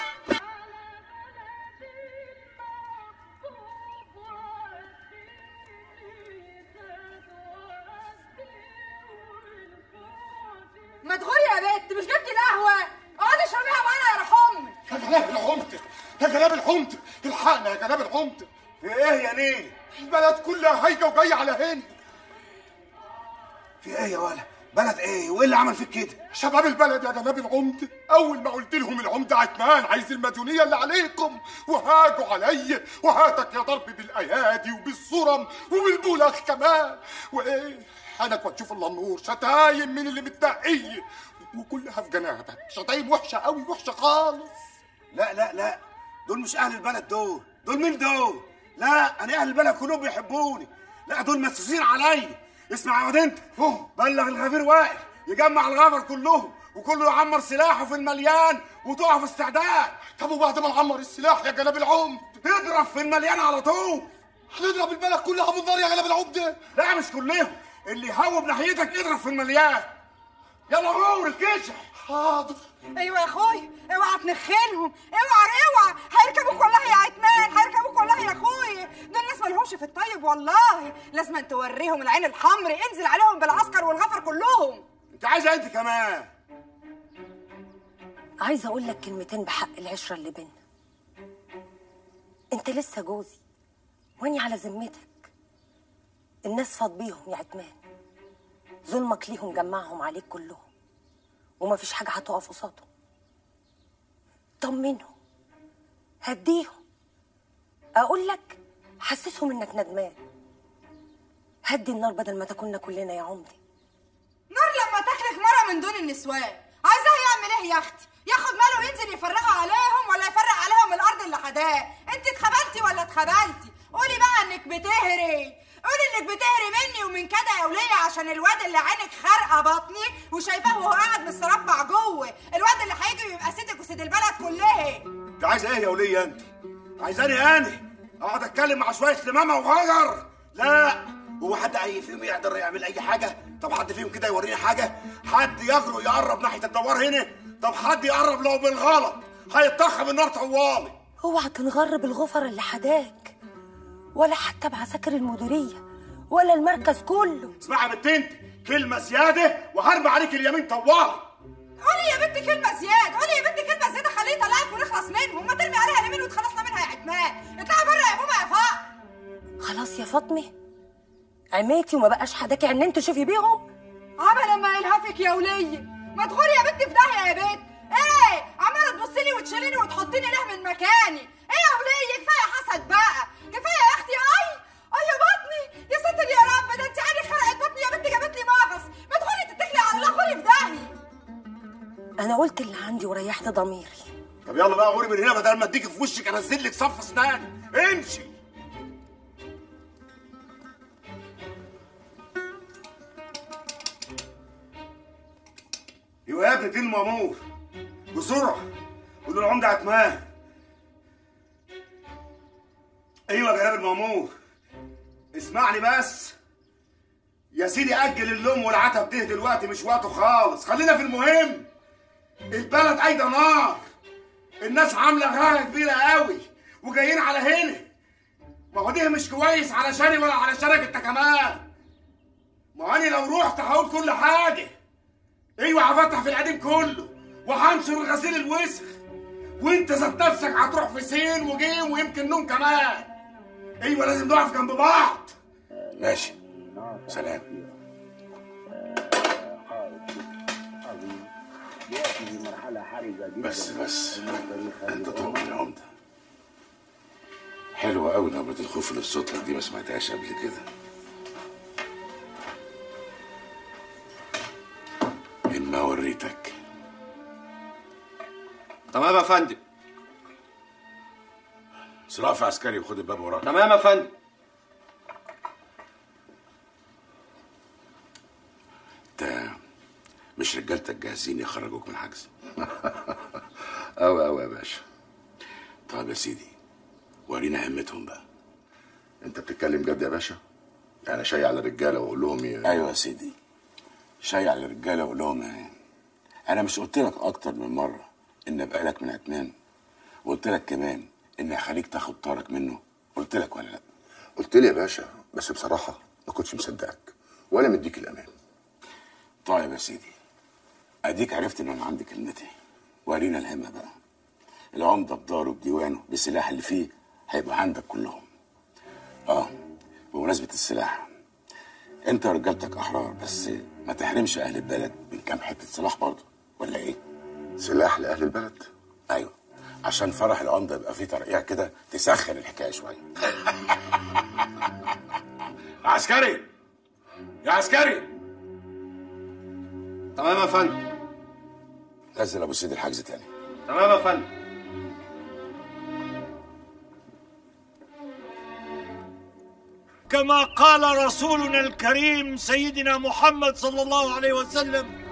ما تغوري يا بنت مش جبتي القهوه اقعدي اشربيها معانا يا روح امك يا جناب العمده يا جناب العمده الحقنا يا جناب العمده في ايه يا نيل البلد كلها هايجه وجايه على هنا في ايه يا ولا بلد ايه وايه اللي عمل فيك كده شباب البلد يا جناب العمده اول ما قلت لهم العمده عتمان عايز المديونيه اللي عليكم وهاجوا عليا وهاتك يا ضرب بالايادي وبالصرم وبالبولخ كمان وايه حنك وتشوف الله النور شتايم من اللي متنقيه وكلها في جنابك شتايم وحشه قوي وحشه خالص لا لا لا دول مش اهل البلد دول دول مين دول لا انا اهل البلد كلهم بيحبوني لا دول مسوسين عليا اسمع يا واد انت بلغ الغفير واقف يجمع الغفر كلهم وكله يعمر سلاحه في المليان وتقع في استعداد طب وبعد ما نعمر السلاح يا جناب العمد تضرب في المليان على طول هنضرب البلد كلها بالنار يا جناب العمده لا مش كلهم اللي يهوب ناحيتك اضرب في المليان يلا غور الكشح حاضر ايوه يا اخويا اوعى تنخنهم اوعى اوعى هيركبوا كلها يا عتمان هيركبوا كلها يا اخويا دول ناس مالهمش في الطيب والله لازم أن توريهم العين الحمر انزل عليهم بالعسكر والغفر كلهم انت عايزه انت كمان عايزه اقول لك كلمتين بحق العشره اللي بينا انت لسه جوزي واني على ذمتك الناس فاض بيهم يا عتمان ظلمك ليهم جمعهم عليك كلهم ومفيش حاجه هتقف قصادهم طمنهم هديهم اقول لك حسسهم انك ندمان هدي النار بدل ما تاكلنا كلنا يا عمدي نار لما تخلق مرة من دون النسوان عايزاه يعمل ايه يا اختي ياخد ماله وينزل يفرغها عليهم ولا يفرق عليهم الارض اللي حداه انت اتخبلتي ولا اتخبلتي قولي بقى انك بتهري قولي انك بتهري مني ومن كده يا وليه عشان الواد اللي عينك خارقه بطني وشايفاه وهو قاعد مستربع جوه الواد اللي هيجي يبقى سيدك وسيد البلد كلها انت عايزه ايه يا وليه انت عايزاني اني اقعد اتكلم مع شويه لمامه وغجر لا هو حد اي فيهم يقدر يعمل اي حاجه طب حد فيهم كده يوريني حاجه حد يجرؤ يقرب ناحيه الدوار هنا طب حد يقرب لو بالغلط هيتطخ بالنار طوالي اوعى تنغر بالغفر اللي حداك ولا حتى بعساكر المديريه ولا المركز كله اسمعي يا بنت انت كلمه زياده وهرمي عليك اليمين طوالي قولي يا بنتي كلمه زياده قولي يا بنتي كلمه زياده خليه يطلعك ونخلص منهم ما ترمي عليها اليمين وتخلصنا منها يا عتمان اطلعي بره يا ماما يا فاق خلاص يا فاطمه عميتي وما بقاش حداكي ان انت شوفي بيهم عمل ما يلهفك يا وليه ما تغوري يا بنتي في داهيه يا بنت ايه عماله تبصي لي وتشيليني وتحطيني له من مكاني ايه يا وليه كفايه حسد بقى كفايه يا اختي اي اي يا بطني يا ستر يا رب ده انت عيني خرقت بطني يا بنتي جابت لي مغص ما تغوري تتكلي على الله غوري في داهيه انا قلت اللي عندي وريحت ضميري طب يلا بقى غوري من هنا بدل ما اديك في وشك انزل لك صف اسناني امشي ايوه يا ابني دي المامور بسرعه قول له العمده عتمان ايوه يا جناب المامور اسمعني بس يا سيدي اجل اللوم والعتب ده دلوقتي مش وقته خالص خلينا في المهم البلد قايده نار الناس عامله غايه كبيره قوي وجايين على هنا ما هو ده مش كويس علشاني ولا علشانك انت كمان ما هو انا لو رحت هقول كل حاجه ايوه هفتح في القديم كله وهنشر غسيل الوسخ وانت ذات نفسك هتروح في سين وجيم ويمكن نوم كمان ايوه لازم نقف جنب بعض ماشي سلام بس بس انت طمن يا عمده حلوة قوي نبرة الخوف اللي في صوتك دي ما سمعتهاش قبل كده إما وريتك تمام يا فندم صراف عسكري وخد الباب وراك تمام يا فندم انت مش رجالتك جاهزين يخرجوك من الحجز أوي أوي يا باشا طيب يا سيدي ورينا همتهم بقى أنت بتتكلم جد يا باشا؟ يعني شاي على الرجالة وأقول لهم ي... ايوه يا سيدي شاي على الرجاله وقول لهم ايه انا مش قلت لك اكتر من مره ان ابقى لك من عتمان وقلت لك كمان ان هخليك تاخد طارك منه قلت لك ولا لا قلت لي يا باشا بس بصراحة ما كنتش مصدقك ولا مديك الأمان طيب يا سيدي اديك عرفت ان انا عندي كلمتي ورينا الهمه بقى العمده بداره بديوانه بالسلاح اللي فيه هيبقى عندك كلهم اه بمناسبه السلاح انت ورجالتك احرار بس ما تحرمش اهل البلد من كام حته سلاح برضه ولا ايه سلاح لاهل البلد ايوه عشان فرح العمده يبقى فيه ترقيع كده تسخن الحكايه شويه عسكري يا عسكري تمام يا فندم نزل ابو سيد الحجز تاني تمام يا فندم كما قال رسولنا الكريم سيدنا محمد صلى الله عليه وسلم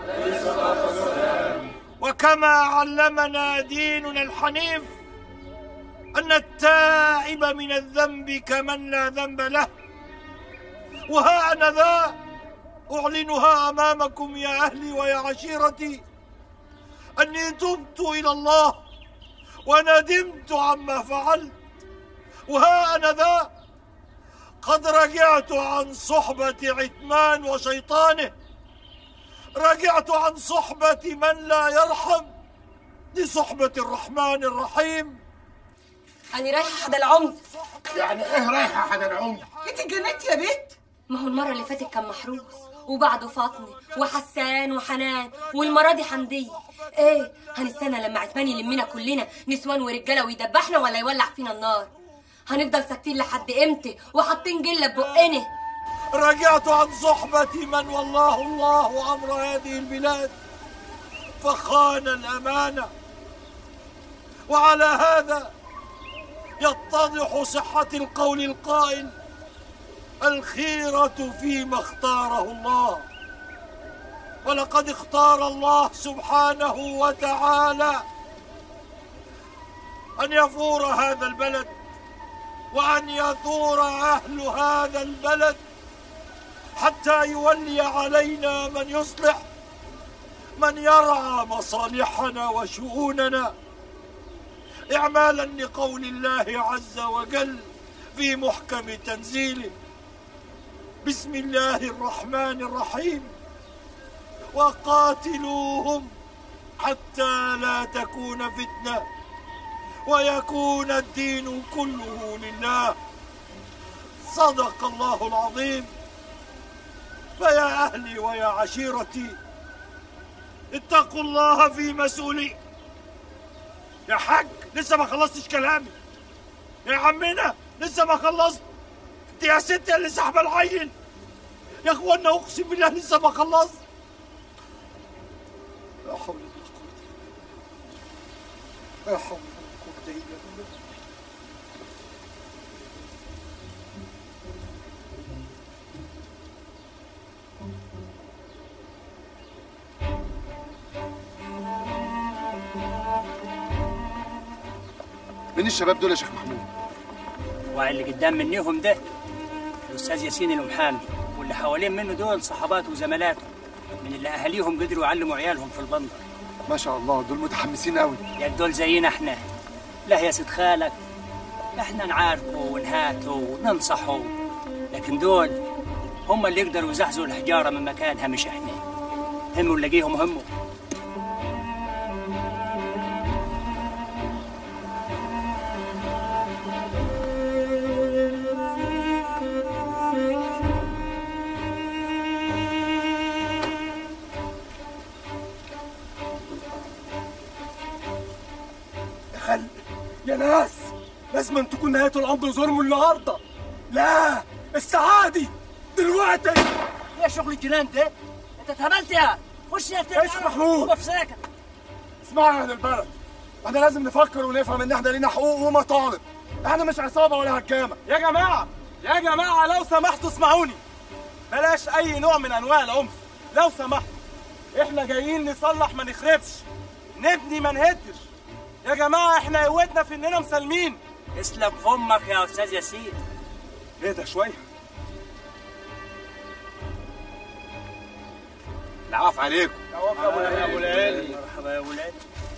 وكما علمنا ديننا الحنيف أن التائب من الذنب كمن لا ذنب له وها أنا ذا أعلنها أمامكم يا أهلي ويا عشيرتي أني تبت إلى الله وندمت عما فعلت وها أنا ذا قد رجعت عن صحبة عثمان وشيطانه رجعت عن صحبة من لا يرحم دي صحبة الرحمن الرحيم أنا رايحة حدا العمد يعني ايه رايحه حدا العمد انت اتجننتي يا بنت ما هو المرة اللي فاتت كان محروس وبعده فاطمة وحسان وحنان والمرة دي حمدية ايه هنستنى لما عثمان يلمنا كلنا نسوان ورجالة ويدبحنا ولا يولع فينا النار هنفضل ساكتين لحد امتى وحاطين جلة ببقنا رجعت عن صحبة من والله الله أمر هذه البلاد فخان الأمانة وعلى هذا يتضح صحة القول القائل الخيرة فيما اختاره الله ولقد اختار الله سبحانه وتعالى أن يفور هذا البلد وأن يثور أهل هذا البلد حتى يولي علينا من يصلح من يرعى مصالحنا وشؤوننا إعمالا لقول الله عز وجل في محكم تنزيله بسم الله الرحمن الرحيم وقاتلوهم حتى لا تكون فتنة ويكون الدين كله لله صدق الله العظيم فيا أهلي ويا عشيرتي اتقوا الله في مسؤولي يا حاج لسه ما خلصتش كلامي يا عمنا لسه ما خلصت انت يا ست اللي سحبه العين يا اخوانا اقسم بالله لسه ما خلصت لا حول ولا قوة لا حول ولا قوة الا بالله مين الشباب دول يا شيخ محمود واللي قدام منيهم ده الاستاذ ياسين المحامي واللي حوالين منه دول صحباته وزملاته من اللي اهاليهم قدروا يعلموا عيالهم في البندر ما شاء الله دول متحمسين قوي يا دول زينا احنا لا يا ست خالك احنا نعاركه ونهاته وننصحه لكن دول هم اللي يقدروا يزحزوا الحجاره من مكانها مش احنا هم ونلاقيهم همه يا خل يا ناس لازم أن تكون نهاية الأمر ظلم النهاردة لا السعادة دلوقتي يا شغل الجنان ده انت اتهبلت يا خش يا ايش محمود في ساكت اسمعوا يا اهل البلد احنا لازم نفكر ونفهم ان احنا لينا حقوق ومطالب احنا مش عصابه ولا هجامه يا جماعة يا جماعة لو سمحتوا اسمعوني بلاش أي نوع من أنواع العنف لو سمحتوا إحنا جايين نصلح ما نخربش نبني ما نهدش يا جماعة إحنا قوتنا في إننا مسالمين اسلم في امك يا استاذ ياسين اهدى شوية العفو عليكم يا ابو العلي مرحبا يا ابو العلي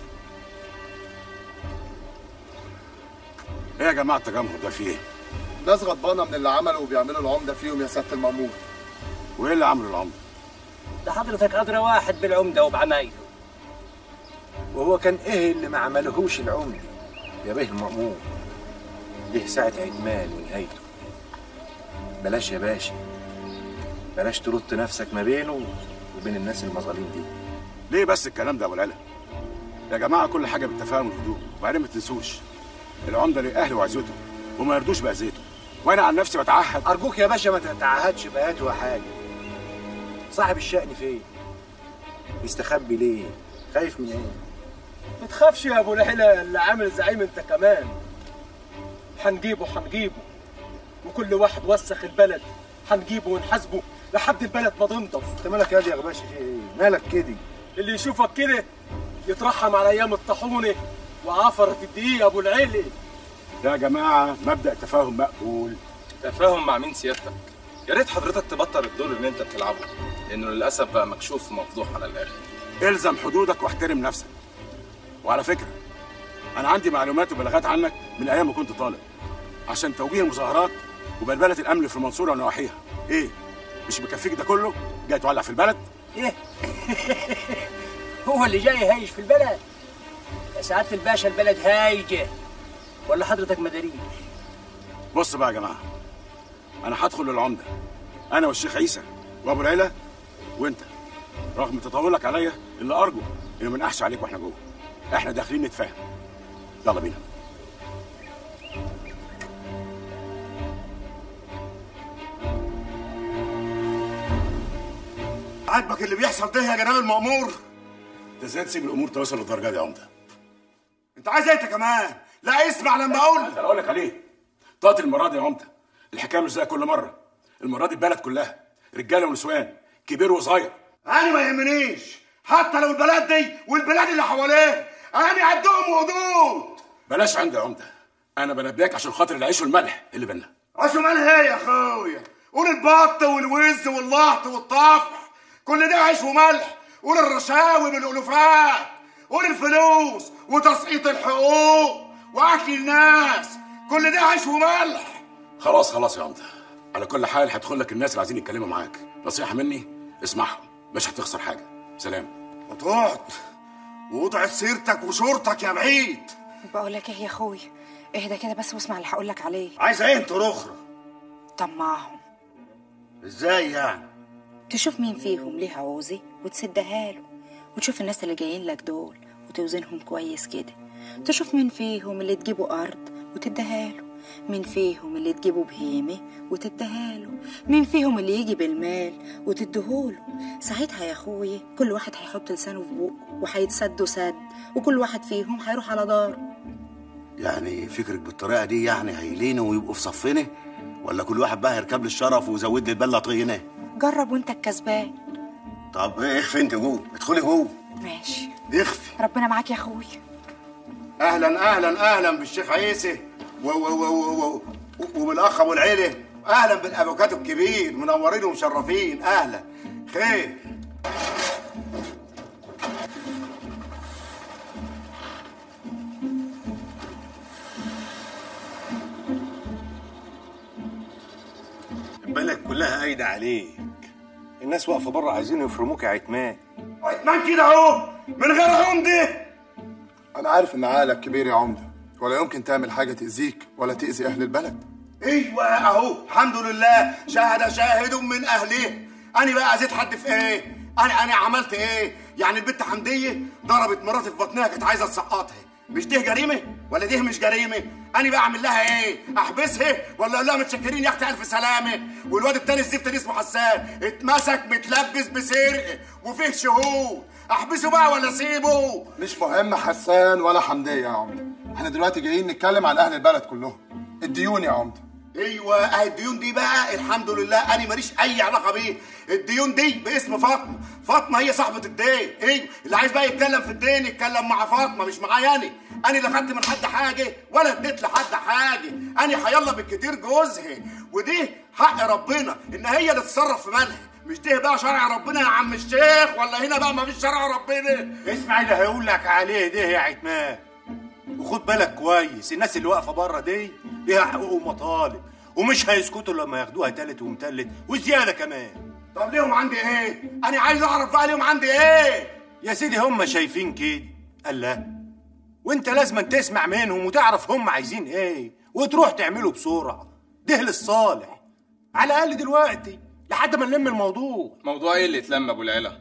ايه يا جماعه التجمهر ده فيه ايه؟ ناس غضبانه من اللي عملوا وبيعملوا العمده فيهم يا سياده المامور وايه اللي عملوا العمده؟ ده حضرتك ادرى واحد بالعمده وبعمايله وهو كان ايه اللي ما عملهوش العمدة يا به المأمور ليه ساعة عتمان ونهايته بلاش يا باشا بلاش تلط نفسك ما بينه وبين الناس المظالم دي ليه بس الكلام ده يا ابو العلا؟ يا جماعه كل حاجه بالتفاهم والهدوء وبعدين ما تنسوش العمده ليه اهله وعزوته وما يرضوش باذيته وانا عن نفسي بتعهد أرجوك يا باشا ما تتعهدش بآيات ولا حاجة صاحب الشأن فين؟ يستخبي ليه؟ خايف من ايه؟ ما تخافش يا ابو العلا اللي عامل زعيم انت كمان هنجيبه هنجيبه وكل واحد وسخ البلد هنجيبه ونحاسبه لحد البلد ما تنضف انت مالك يا دي يا غباشي في ايه؟ مالك كده؟ اللي يشوفك كده يترحم على ايام الطاحونه وعفرة الدقيق يا ابو العلي يا جماعه مبدا تفاهم مقبول تفاهم مع مين سيادتك يا ريت حضرتك تبطل الدور اللي انت بتلعبه لانه للاسف بقى مكشوف ومفضوح على الاخر الزم حدودك واحترم نفسك وعلى فكره انا عندي معلومات وبلاغات عنك من ايام ما كنت طالب عشان توجيه المظاهرات وبلبله الامن في المنصوره ونواحيها ايه مش مكفيك ده كله جاي تولع في البلد ايه هو اللي جاي هايش في البلد يا سعاده الباشا البلد هايجه ولا حضرتك مداريش بص بقى يا جماعه انا هدخل للعمده انا والشيخ عيسى وابو العيله وانت رغم تطاولك عليا اللي ارجو انه ما نقحش عليك واحنا جوه احنا داخلين نتفاهم يلا بينا عاجبك اللي بيحصل ده يا جناب المأمور انت ازاي تسيب الامور توصل للدرجه دي يا عمده انت عايز ايه انت كمان لا اسمع لما اقول انا اقول لك عليه طاقه المره دي يا عمده الحكايه مش زي كل مره المره دي البلد كلها رجاله ونسوان كبير وصغير انا ما يهمنيش حتى لو البلد دي والبلاد اللي حواليه انا عندهم وحدود بلاش عندي يا عمده انا بنبهك عشان خاطر العيش والملح اللي بينا عشان مالها ايه يا اخويا قول البط والوز واللهط والطفح كل ده عيش وملح قول الرشاوي بالالوفات قول الفلوس وتسقيط الحقوق واكل الناس كل ده عيش وملح خلاص خلاص يا عمده على كل حال هدخل لك الناس اللي عايزين يتكلموا معاك نصيحه مني اسمعهم مش هتخسر حاجه سلام وتقعد ووضعت سيرتك وشورتك يا بعيد بقول لك ايه يا اخويا اهدى كده بس واسمع اللي هقول لك عليه عايزه ايه انت الاخرى طمعهم ازاي يعني تشوف مين فيهم ليه عوزة وتسدها له وتشوف الناس اللي جايين لك دول وتوزنهم كويس كده تشوف مين فيهم اللي تجيبه أرض وتديها له مين فيهم اللي تجيبه بهيمة وتديها له مين فيهم اللي يجي بالمال وتديهوله ساعتها يا اخويا كل واحد هيحط لسانه في بقه وهيتسدوا سد وكل واحد فيهم هيروح على داره يعني فكرك بالطريقه دي يعني هيلينوا ويبقوا في صفنا ولا كل واحد بقى يركب لي الشرف ويزود لي البله طينه جرب وانت الكسبان طب ايه اخفي انت جوه ادخلي جوه ماشي اخفي ربنا معاك يا اخويا اهلا اهلا اهلا بالشيخ عيسى و و و و و وبالاخ ابو العيله اهلا بالافوكاتو الكبير منورين ومشرفين اهلا خير البلد كلها قايدة عليك الناس واقفة بره عايزين يفرموك يا عتمان عتمان كده اهو من غير عمده انا عارف ان عقلك كبير يا عمده ولا يمكن تعمل حاجه تاذيك ولا تاذي اهل البلد ايوه اهو الحمد لله شاهد شاهد من اهله انا بقى زيت حد في ايه انا انا عملت ايه يعني البت حمديه ضربت مراتي في بطنها كانت عايزه تسقطها مش دي جريمه ولا دي مش جريمه انا بقى اعمل لها ايه احبسها ولا اقول لها متشكرين يا اختي الف سلامه والواد التاني الزفت اللي اسمه حسان اتمسك متلبس بسرقه وفيه شهود احبسه بقى ولا اسيبه مش مهم حسان ولا حمديه يا عمده احنا دلوقتي جايين نتكلم عن اهل البلد كلهم الديون يا عمده ايوه اهي الديون دي بقى الحمد لله انا ماليش اي علاقه بيه الديون دي باسم فاطمه فاطمه هي صاحبه الدين ايوه اللي عايز بقى يتكلم في الدين يتكلم مع فاطمه مش معايا انا انا لا خدت من حد حاجه ولا اديت لحد حاجه انا هيلا بالكتير جوزها ودي حق ربنا ان هي اللي تتصرف في مالها مش ده بقى شرع ربنا يا عم الشيخ ولا هنا بقى ما فيش شرع ربنا اسمع اللي هيقول لك عليه ده يا عتمان وخد بالك كويس الناس اللي واقفة بره دي ليها حقوق ومطالب ومش هيسكتوا لما ياخدوها تالت ومتلت وزيادة كمان طب ليهم عندي ايه انا عايز اعرف بقى ليهم عندي ايه يا سيدي هم شايفين كده قال لا وانت لازم تسمع منهم وتعرف هم عايزين ايه وتروح تعمله بسرعة ده للصالح على الاقل دلوقتي لحد ما نلم الموضوع موضوع ايه اللي اتلم ابو العلا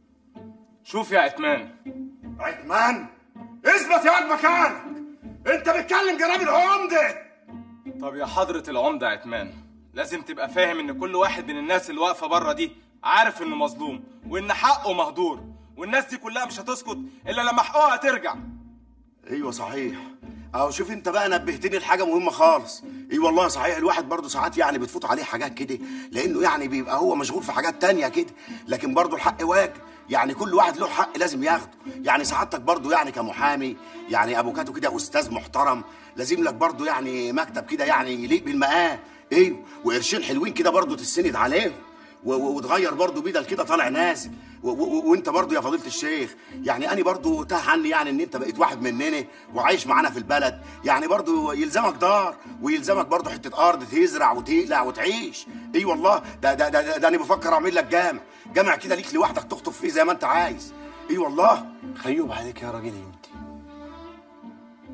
شوف يا عتمان عتمان اثبت يا واد مكانك انت بتكلم جناب العمده طب يا حضرة العمدة يا عتمان لازم تبقى فاهم ان كل واحد من الناس اللي واقفة بره دي عارف انه مظلوم وان حقه مهدور والناس دي كلها مش هتسكت الا لما حقوقها ترجع ايوه صحيح اهو شوف انت بقى نبهتني لحاجه مهمه خالص اي والله صحيح الواحد برضه ساعات يعني بتفوت عليه حاجات كده لانه يعني بيبقى هو مشغول في حاجات تانية كده لكن برضه الحق واجب يعني كل واحد له حق لازم ياخده يعني سعادتك برضه يعني كمحامي يعني افوكاتو كده استاذ محترم لازم لك برضه يعني مكتب كده يعني يليق بالمقام ايوه وقرشين حلوين كده برضه تسند عليهم و- و- وتغير برضه بدل كده طالع نازل و- و- وانت برضه يا فضيله الشيخ يعني انا برضه تاه عني يعني ان انت بقيت واحد مننا وعايش معانا في البلد يعني برضه يلزمك دار ويلزمك برضه حته ارض تزرع وتقلع وتعيش اي والله ده ده ده, ده, ده انا بفكر اعمل لك جامع جامع كده ليك لوحدك تخطب فيه زي ما انت عايز اي والله خيوب عليك يا راجل انت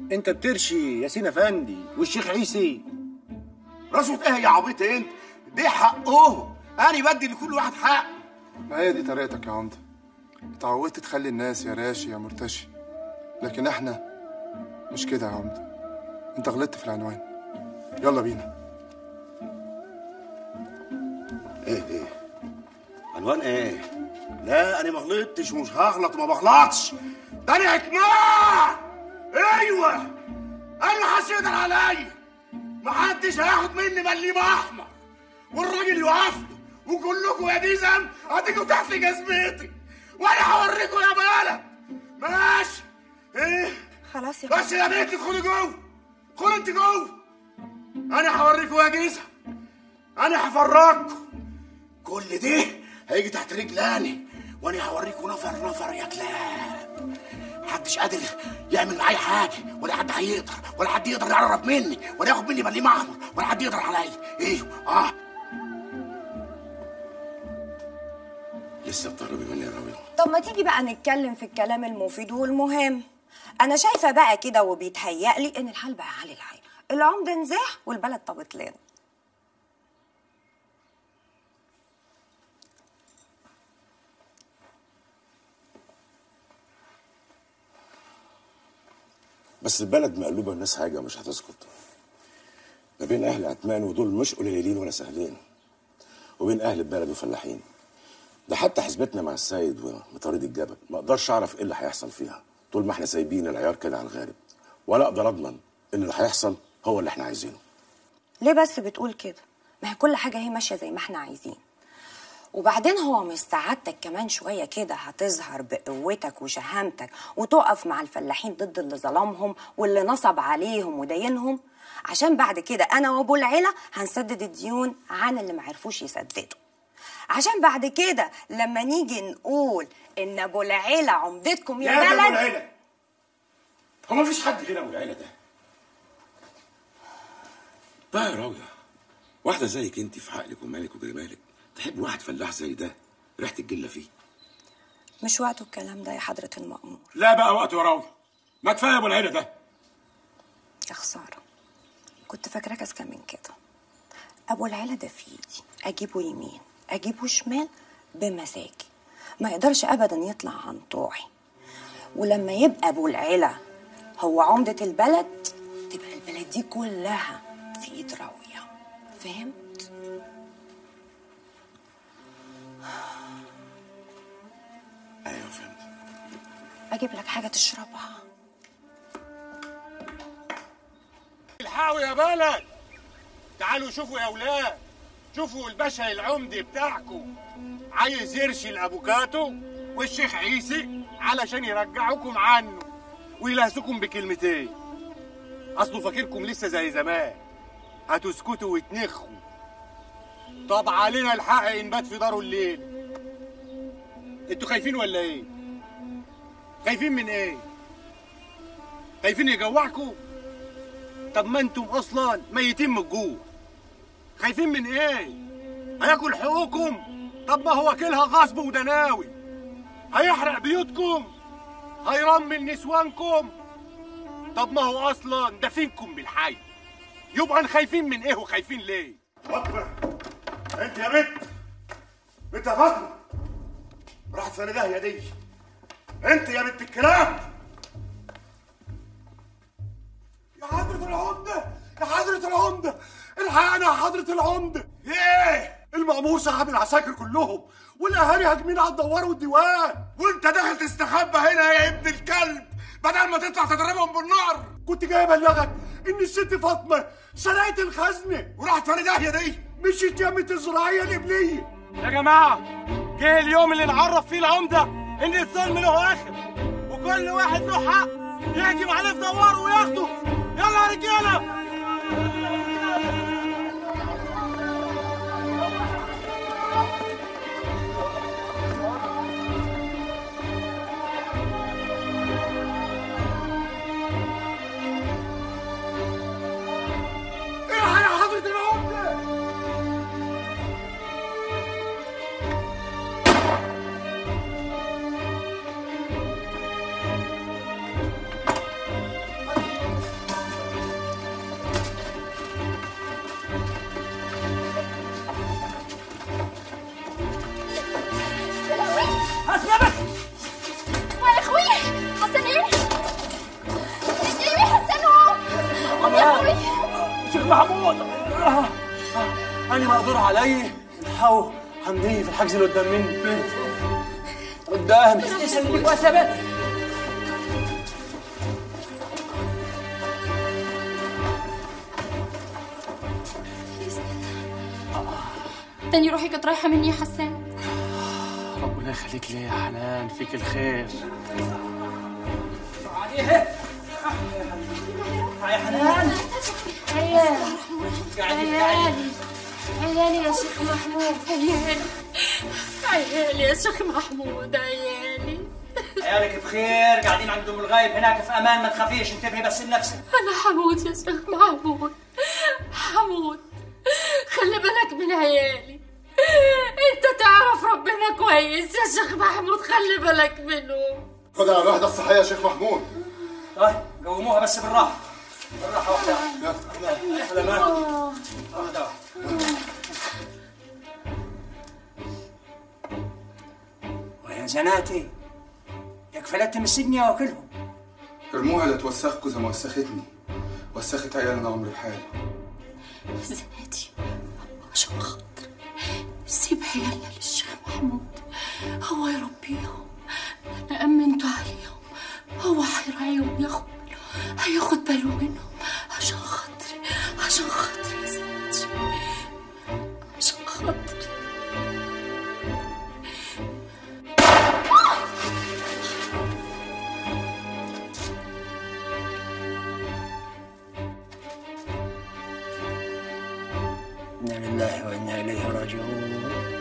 انت بترشي ياسين افندي والشيخ عيسي رشوة ايه يا عبيط انت دي حقهم انا بدي لكل واحد حق ما هي دي طريقتك يا عمده اتعودت تخلي الناس يا راشي يا مرتشي لكن احنا مش كده يا عمده انت غلطت في العنوان يلا بينا ايه ايه عنوان ايه لا انا ما غلطتش ومش هغلط وما بغلطش ده انا عتمان ايوه انا هسيطر عليا محدش هياخد مني مليم احمر والراجل يقف له وكلكم يا ديزم هتيجوا تحت جزمتي وانا هوريكم يا بلد ماشي ايه خلاص يا بس يا بنت ادخلي جوه ادخلي انت جوه انا هوريكم يا جيزه انا هفرجكم كل ده هيجي تحت رجلاني وانا هوريكم نفر نفر يا كلاب محدش قادر يعمل معايا حاجه ولا حد هيقدر ولا حد يقدر يقرب مني ولا ياخد مني مليم احمر ولا حد يقدر عليا ايوه اه لسه بتقربي مني يا راوي طب ما تيجي بقى نتكلم في الكلام المفيد والمهم انا شايفه بقى كده وبيتهيألي ان الحال بقى على العين العمده نزاح والبلد طابت لنا بس البلد مقلوبه الناس حاجه مش هتسكت ما بين اهل عتمان ودول مش قليلين ولا سهلين وبين اهل البلد وفلاحين ده حتى حسبتنا مع السيد ومطاريد الجبل ما اقدرش اعرف ايه اللي هيحصل فيها طول ما احنا سايبين العيار كده على الغارب ولا اقدر اضمن ان اللي هيحصل هو اللي احنا عايزينه ليه بس بتقول كده ما هي كل حاجه هي ماشيه زي ما احنا عايزين وبعدين هو مش سعادتك كمان شويه كده هتظهر بقوتك وشهامتك وتقف مع الفلاحين ضد اللي ظلمهم واللي نصب عليهم وداينهم عشان بعد كده انا وابو العيله هنسدد الديون عن اللي معرفوش يسددوا عشان بعد كده لما نيجي نقول ان ابو العيله عمدتكم يا, يا ده بلد ابو العيله هو ما فيش حد غير ابو العيله ده بقى يا راوية واحدة زيك انت في عقلك ومالك وجمالك تحب واحد فلاح زي ده ريحة الجلة فيه مش وقته الكلام ده يا حضره المأمور لا بقى وقت يا راوية ما كفاية ابو العيلة ده يا خساره كنت فاكراك اذكى من كده ابو العيله ده في ايدي اجيبه يمين اجيبه شمال بمزاجي ما يقدرش ابدا يطلع عن طوعي ولما يبقى ابو العيله هو عمده البلد تبقى البلد دي كلها في ايد راويه فهمت ايوه فهمت اجيب لك حاجه تشربها الحقوا يا بلد تعالوا شوفوا يا اولاد شوفوا الباشا العمدي بتاعكم عايز يرشي الافوكاتو والشيخ عيسي علشان يرجعوكم عنه ويلهسوكم بكلمتين اصله فاكركم لسه زي زمان هتسكتوا وتنخوا طب علينا الحق نبات في داره الليل انتوا خايفين ولا ايه خايفين من ايه خايفين يجوعكم طب ما انتم اصلا ميتين من الجوع خايفين من ايه هياكل حقوقكم طب ما هو كلها غصب ودناوي هيحرق بيوتكم هيرمل نسوانكم طب ما هو اصلا دفنكم بالحي يبقى خايفين من ايه وخايفين ليه فاطمة انت يا بنت بنت يا فاطمة راحت فين داهية دي انت يا بنت الكلاب يا حضرة العمدة يا حضرة العمدة الحقنا يا حضرة العمدة ايه المأمور سحب العساكر كلهم والاهالي هاجمين على الدوار والديوان وانت داخل تستخبى هنا يا ابن الكلب بدل ما تطلع تضربهم بالنار كنت جاي ابلغك ان الست فاطمه سرقت الخزنه وراحت فين داهية دي مشيت يمة الزراعيه القبليه يا جماعة جه اليوم اللي نعرف فيه العمدة إن الظلم له آخر وكل واحد له حق يهجم عليه في دواره وياخده يلا يا رجالة الحق يا حضرة العمدة آه. آه. أنا مقدور علي الحو حمدية في الحجز اللي قدام مني فين؟ قدامي يسلمك وثبت تاني روحي كانت رايحة مني يا حسان ربنا يخليك لي يا حنان فيك الخير عليها يا حنان عيالي عيالي عيالي يا شيخ محمود عيالي عيالي يا شيخ محمود عيالي عيالك بخير قاعدين عندهم الغايب هناك في امان ما تخافيش انتبهي بس لنفسك أنا حموت يا شيخ محمود حموت خلي بالك من عيالي انت تعرف ربنا كويس يا شيخ محمود خلي بالك منهم خد على الوحدة الصحية يا شيخ محمود طيب قوموها بس بالراحه بالراحه واحده سلامات واحده واحده ويا زناتي يك فلت من السجن يا واكلهم ارموها لا توسخكوا زي ما وسختني وسخت عيالنا عمر الحالي زناتي عشان خاطر سيب عيالنا للشيخ محمود هو يربيهم انا امنت عليهم هو هيراعيهم ياخد هياخد باله منهم عشان خاطري عشان خاطري يا زناتي عشان خاطري انا لله وانا اليه راجعون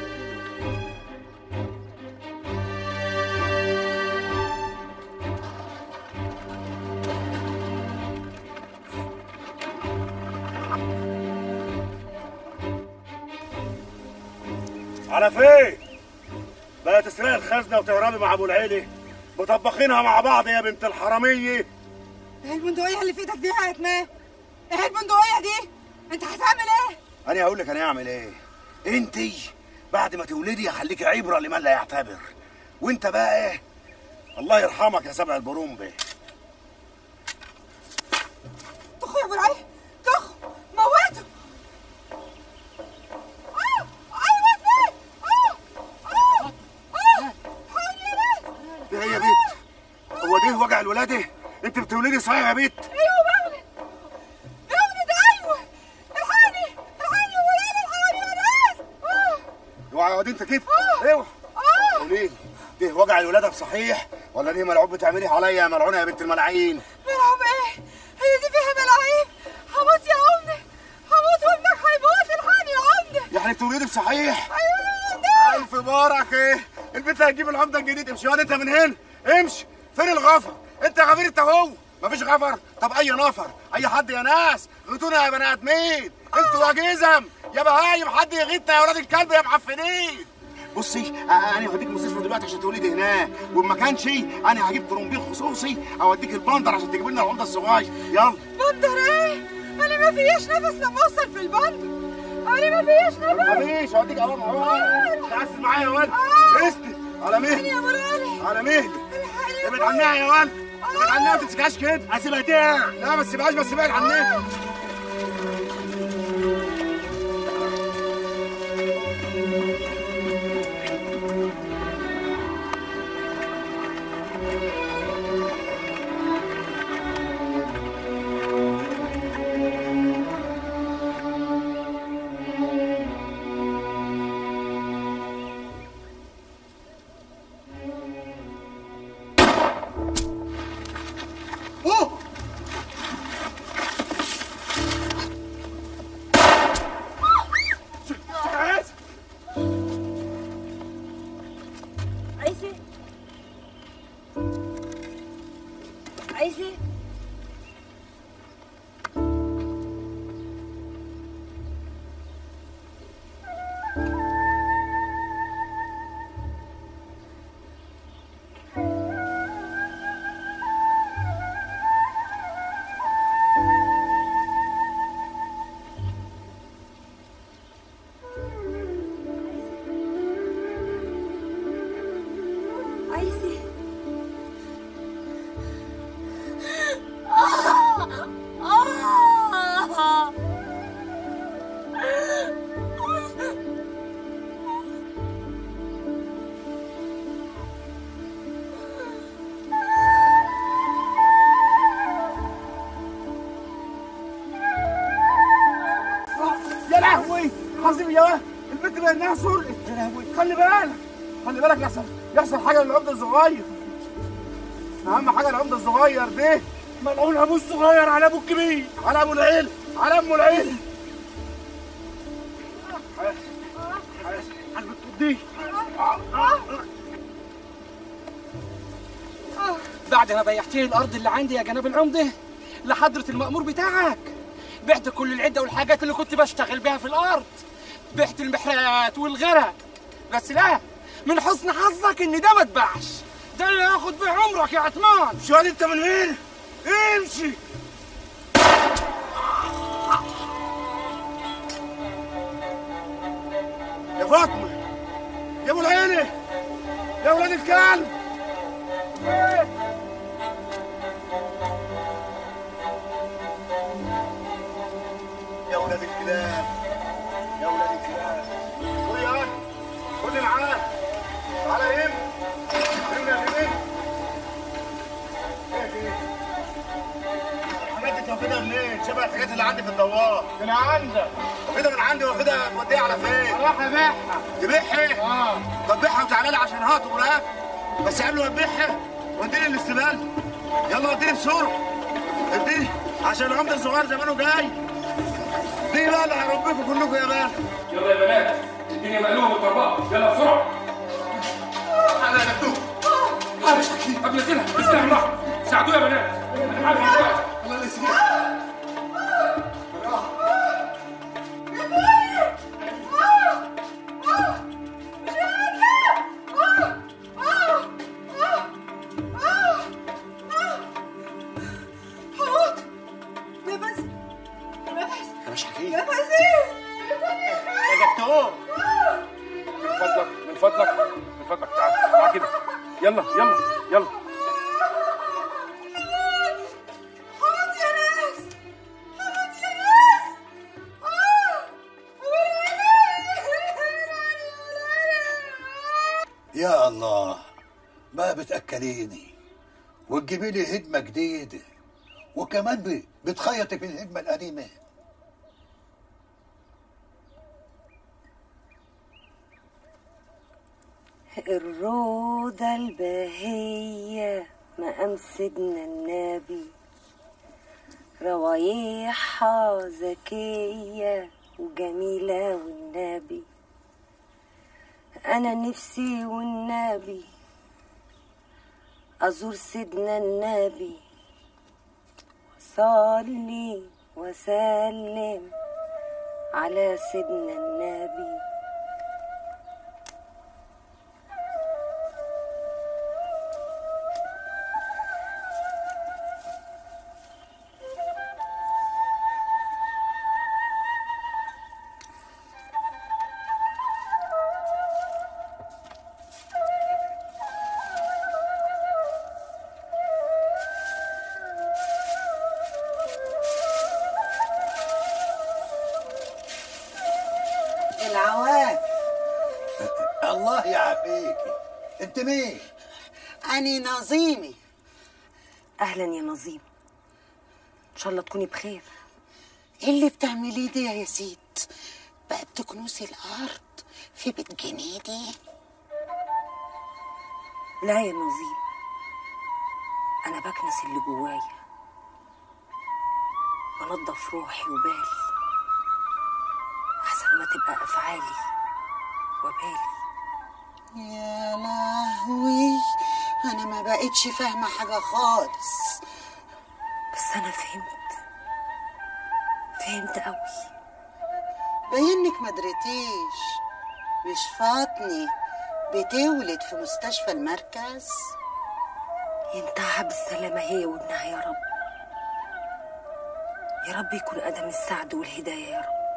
على فين؟ بقى تسرق الخزنة وتهربي مع أبو العيلي مطبخينها مع بعض يا بنت الحرامية ايه البندقية اللي في ايدك دي يا عتمان؟ ايه البندقية دي؟ انت هتعمل ايه؟ أنا هقول لك أنا هعمل إيه أنتي بعد ما تولدي هخليكي عبرة لمن لا يعتبر وأنت بقى إيه؟ الله يرحمك يا سبع البرومبي طخ يا ابو العلي طخ موته آه! ايوه فين؟ آه! آه! آه! إيه يا بنت؟ هو ده وجع الولادة؟ أنت بتولدي صحيح يا بنت؟ ايوه بولد بولد ايوه الحقني الحقني ويانا الحقني يا ناس آه! اوعى يا واد أنت كده اوعى قولي لي ده وجع الولادة بصحيح ولا دي ملعوب بتعمليه عليا يا ملعونة يا بنت الملاعين؟ ملعب ايه؟ هي دي فيها ملاعين هموت يا عمدة هموت وابنك هيموت الحقني يا عمدة يعني بتولدي بصحيح؟ ايوه يا عمدة ألف بركة البنت هتجيب العمدة الجديد امشي واد أنت من هنا امشي فين الغفر؟ أنت غفير أنت هو مفيش غفر طب أي نفر أي حد يا ناس غيتونا يا بني آدمين أنتوا يا جزم يا بهايم حد يغيتنا يا ولاد الكلب يا معفنين بصي آه، انا هوديك المستشفى دلوقتي عشان تولدي هناك وإن ما كانش انا هجيب ترومبيل خصوصي اوديك البندر عشان تجيب لنا العمده الصغير يلا بندر ايه؟ انا ما فياش نفس لما اوصل في البندر انا ما فياش نفس مفيش هوديك اهو معايا تعسل معايا يا ولد اسند على مهلي يا مرالي على مهلي ابعد عنها يا ولد ابعد عنها ما تمسكهاش كده هسيبها تقع لا ما تسيبهاش بس ابعد عنها البنت بانها سرقت خلي بالك خلي بالك يحصل يحصل حاجه للعمده الصغير اهم حاجه العمده الصغير ده ملعون ابوه الصغير على ابوه الكبير على ابو العيل على امه العيل حسب التوديه بعد ما بيعت لي الارض اللي عندي يا جناب العمده لحضره المأمور بتاعك بعت كل العده والحاجات اللي كنت بشتغل بيها في الارض بعت المحرات والغرق بس لا من حسن حظك ان ده ما اتباعش ده اللي هاخد بيه عمرك يا عثمان شو انت من هنا امشي يا فاطمه يا ابو العينه يا ولاد الكلب إيه؟ يا ولاد الكلاب يا ولاد الكلاب خد يا ولد خد معاه تعالى يم يم يا يم الحاجات دي واخدها منين؟ شبه الحاجات اللي عندي في الدوار من عندك واخدها من عندي واخدها توديها على فين؟ راح ابيعها تبيعها؟ اه طب بيعها وتعالى لي عشان هات وراك بس قبل ما تبيعها وديني الاستبال يلا وديني بسرعه اديني عشان العمده الصغير زمانه جاي دي بقى اللي هربيكم كلكم يا باشا يلا يا بنات الدنيا مقلوبه بالطربات يلا بسرعه انا يا دكتور انا مش حكيم طب نزلها نزلها من راحه ساعدوه يا بنات انا عارف دلوقتي الله اللي يسلمك حمود نفس نفس انا مش حكيم نفسي يا دكتور من فضلك من فضلك من فضلك تعال تعال كده يلا يلا يلا حمود يا ناس حمود يا ناس يا الله ما بتأكليني وتجيبي لي هدمة جديدة وكمان ب- بتخيطي في الهدمة القديمة الروضة البهية مقام سيدنا النبي روايحها ذكية وجميلة والنبي أنا نفسي والنبي أزور سيدنا النبي وصلي وسلم على سيدنا النبي العواف الله يعافيكي انت مين؟ أني نظيمي أهلا يا نظيم إن شاء الله تكوني بخير إيه اللي بتعمليه ده يا ست بقى بتكنسي الأرض في بيت جنيدي لا يا نظيم أنا بكنس اللي جوايا بنضف روحي وبالي أحسن ما تبقى أفعالي وبالي يا لهوي أنا ما بقتش فاهمة حاجة خالص بس أنا فهمت فهمت قوي باينك ما دريتيش مش فاطني بتولد في مستشفى المركز ينتهى بالسلامة هي وابنها يا رب يا رب يكون قدم السعد والهداية يا رب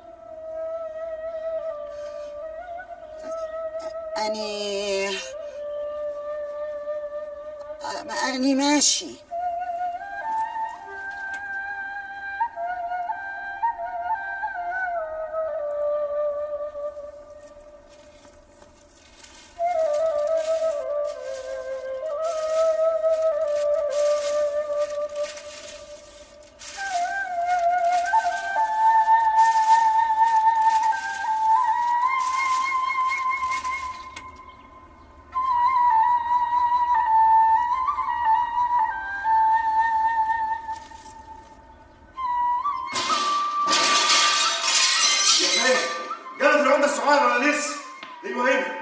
أني أني ماشي جابت العمده الصغير ولا لسه؟ ايوه هنا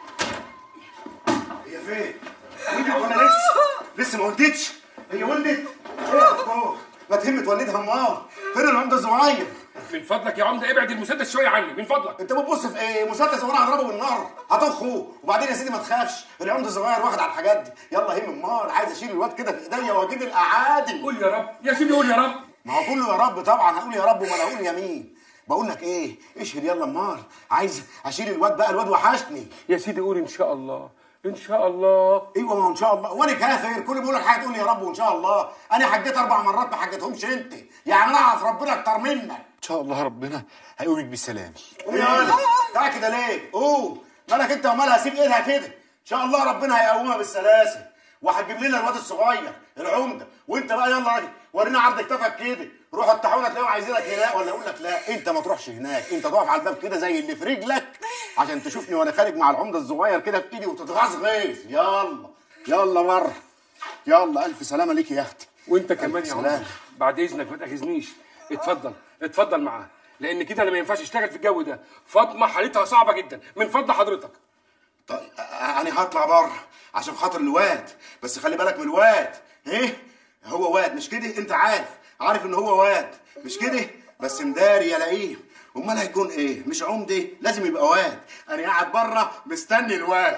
هي فين؟ ولدت ولا لسه؟ لسه ما ولدتش هي ولدت؟ ايه يا دكتور؟ ما تهم تولدها امال فين العمده الصغير؟ من فضلك يا عمده ابعد المسدس شويه عني من فضلك انت بتبص في ايه؟ مسدس وانا هضربه بالنار هتخه وبعدين يا سيدي ما تخافش العمده الصغير واخد على الحاجات دي يلا هم امال عايز اشيل الواد كده في ايديا واجيب الاعادي قول يا رب يا سيدي قول يا رب ما هو كله يا رب طبعا هقول يا رب وما انا هقول يمين بقول لك ايه اشهد يلا امال عايز اشيل الواد بقى الواد وحشني يا سيدي قول ان شاء الله ان شاء الله ايوه ما هو ان شاء الله وانا كافر كل بيقول لك حاجه تقول يا رب وان شاء الله انا حجيت اربع مرات ما حجيتهمش انت يعني انا اعرف ربنا اكتر منك ان شاء الله ربنا هيقومك بالسلامه قوم يا ولد تعال كده ليه قوم مالك انت ومالها سيب ايدها كده ان شاء الله ربنا هيقومها بالسلاسل وهتجيب لنا الواد الصغير العمده وانت بقى يلا راجل ورينا عرض كتفك كده روح الطاحونه تلاقيهم عايزينك هناك ولا اقول لك لا انت ما تروحش هناك انت تقف على الباب كده زي اللي في رجلك عشان تشوفني وانا خارج مع العمده الصغير كده في ايدي وتتغزغز يلا يلا بره يلا الف سلامه ليك يا اختي وانت كمان يا سلام. عمده بعد اذنك ما تاخذنيش اتفضل اتفضل معاه لان كده انا ما ينفعش اشتغل في الجو ده فاطمه حالتها صعبه جدا من فضل حضرتك طيب انا هطلع بره عشان خاطر الواد بس خلي بالك من الواد ايه هو واد مش كده انت عارف عارف ان هو واد مش كده بس مداري يا لئيم امال هيكون ايه مش عمده لازم يبقى واد انا قاعد بره مستني الواد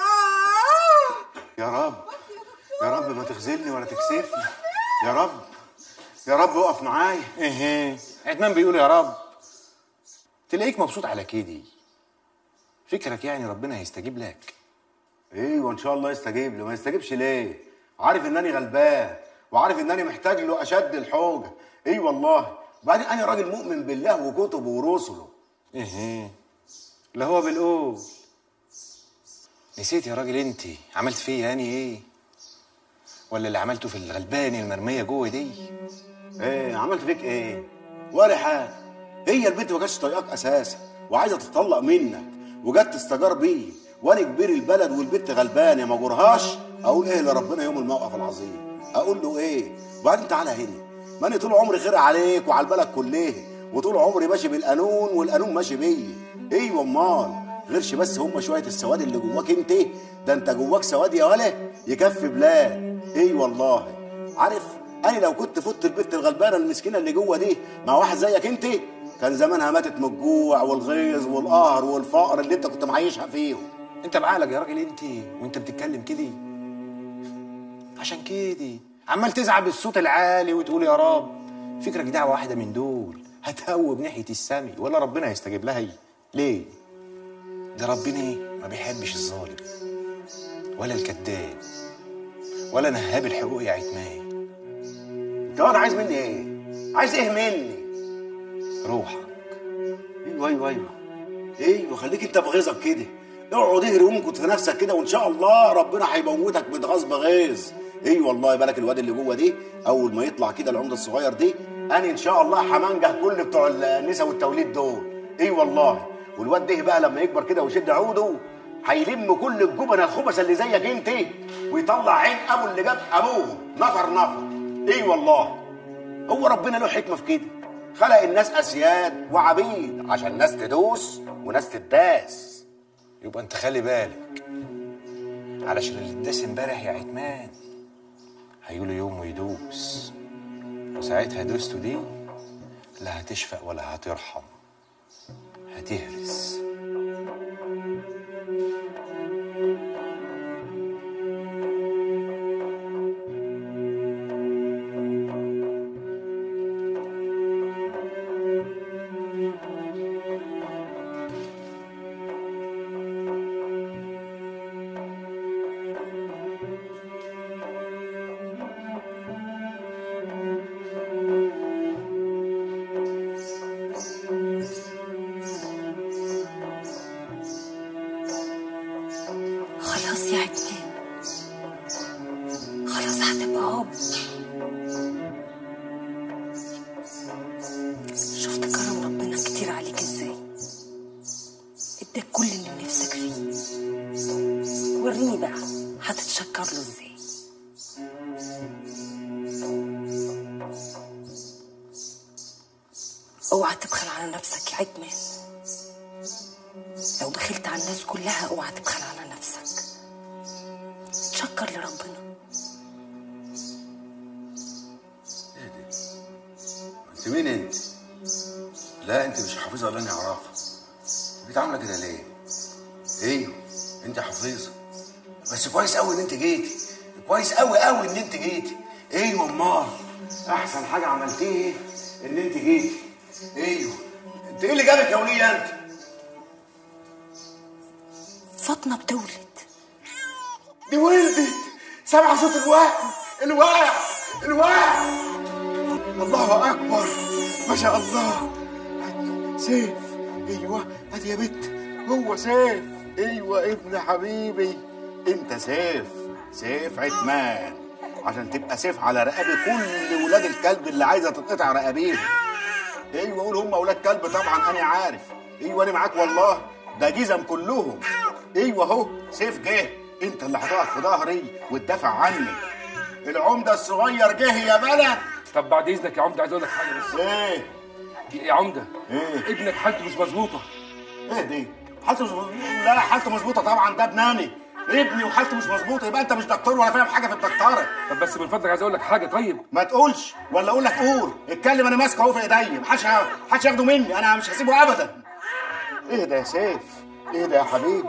يا رب يا رب ما تخذلني ولا تكسفني يا رب يا رب اقف معايا ايه عثمان بيقول يا رب تلاقيك مبسوط على كده فكرك يعني ربنا هيستجيب لك ايوه ان شاء الله يستجيب لي ما يستجيبش ليه عارف انني غلبان وعارف انني محتاج له اشد الحوجه اي والله بعدين انا راجل مؤمن بالله وكتبه ورسله ايه لا هو بالقول نسيت يا راجل انت عملت فيا يعني ايه ولا اللي عملته في الغلبان المرميه جوه دي ايه عملت فيك ايه ولا حاجه هي البنت ما كانتش طايقاك اساسا وعايزه تتطلق منك وجت تستجار بيه وانا كبير البلد والبنت غلبانه ما جورهاش اقول ايه لربنا يوم الموقف العظيم اقول له ايه وبعدين تعالى هنا ما انا طول عمري خير عليك وعلى البلد كلها وطول عمري ماشي بالقانون والقانون ماشي بيا ايوه امال غيرش بس هم شويه السواد اللي جواك انت ده انت جواك سواد يا ولا يكفي بلاد اي والله عارف انا لو كنت فت البنت الغلبانه المسكينه اللي جوه دي مع واحد زيك انت كان زمانها ماتت من الجوع والغيظ والقهر والفقر اللي انت كنت معيشها فيهم انت بعقلك يا راجل انت وانت بتتكلم كده عشان كده عمال تزعل بالصوت العالي وتقول يا رب فكرك دعوه واحده من دول هتهوب ناحيه السمي ولا ربنا هيستجيب لها هي ليه ده ربنا ما بيحبش الظالم ولا الكذاب ولا نهاب الحقوق يا عتمان انت واد عايز مني ايه عايز ايه مني روحك ايوه ايوه ايوه ايوه خليك انت بغيظك كده اقعد اهري وامكت في نفسك كده وان شاء الله ربنا هيموتك بتغاظ بغيظ اي والله بالك الواد اللي جوه دي اول ما يطلع كده العمده الصغير دي انا ان شاء الله همنجح كل بتوع النساء والتوليد دول اي والله والواد ده بقى لما يكبر كده ويشد عوده هيلم كل الجبن الخبث اللي زيك انت ويطلع عين ابو اللي جاب ابوه نفر نفر اي والله هو ربنا له حكمه في كده خلق الناس اسياد وعبيد عشان ناس تدوس وناس تداس يبقى انت خلي بالك علشان اللي اتداس امبارح يا عتمان هيجيله يوم ويدوس وساعتها دوسته دي لا هتشفق ولا هترحم هتهرس خلاص يا عتمان خلاص هتبقى اب شفت كرم ربنا كتير عليك ازاي اداك كل اللي نفسك فيه وريني بقى هتتشكر له ازاي اوعى تبخل على نفسك يا عتمان لو بخلت على الناس كلها اوعى تبخل على نفسك شكر لربنا انت مين انت؟ لا انت مش حافظه ولا انا اعرفها انت عامله كده ليه؟ ايوه انت حفيظه بس كويس قوي ان انت جيتي كويس قوي قوي ان انت جيتي ايوه امال احسن حاجه عملتيه ان انت جيتي ايوه انت ايه اللي جابك يا وليه انت؟ فاطمه بتولد دي ولدت سامعه صوت الواقع الواقع الواقع الله اكبر ما شاء الله سيف ايوه ادي يا بت هو سيف ايوه ابن حبيبي انت سيف سيف عثمان عشان تبقى سيف على رقبه كل ولاد الكلب اللي عايزه تتقطع رقابيهم ايوه قول هم ولاد كلب طبعا انا عارف ايوه انا معاك والله ده جزم كلهم ايوه اهو سيف جه انت اللي هتقف في ظهري وتدافع عني العمده الصغير جه يا بلد طب بعد اذنك يا عمده عايز اقول لك حاجه بس ايه يا عمده ايه ابنك حالته مش مظبوطه ايه دي حالته مش مظبوطه لا حالته مظبوطه طبعا ده ابناني ابني وحالته مش مظبوطه يبقى انت مش دكتور ولا فاهم حاجه في الدكتوره طب بس من فضلك عايز اقول لك حاجه طيب ما تقولش ولا اقول لك قول اتكلم انا ماسكه اهو في ايديا محدش محدش ياخده مني انا مش هسيبه ابدا ايه ده يا سيف ايه ده يا حبيبي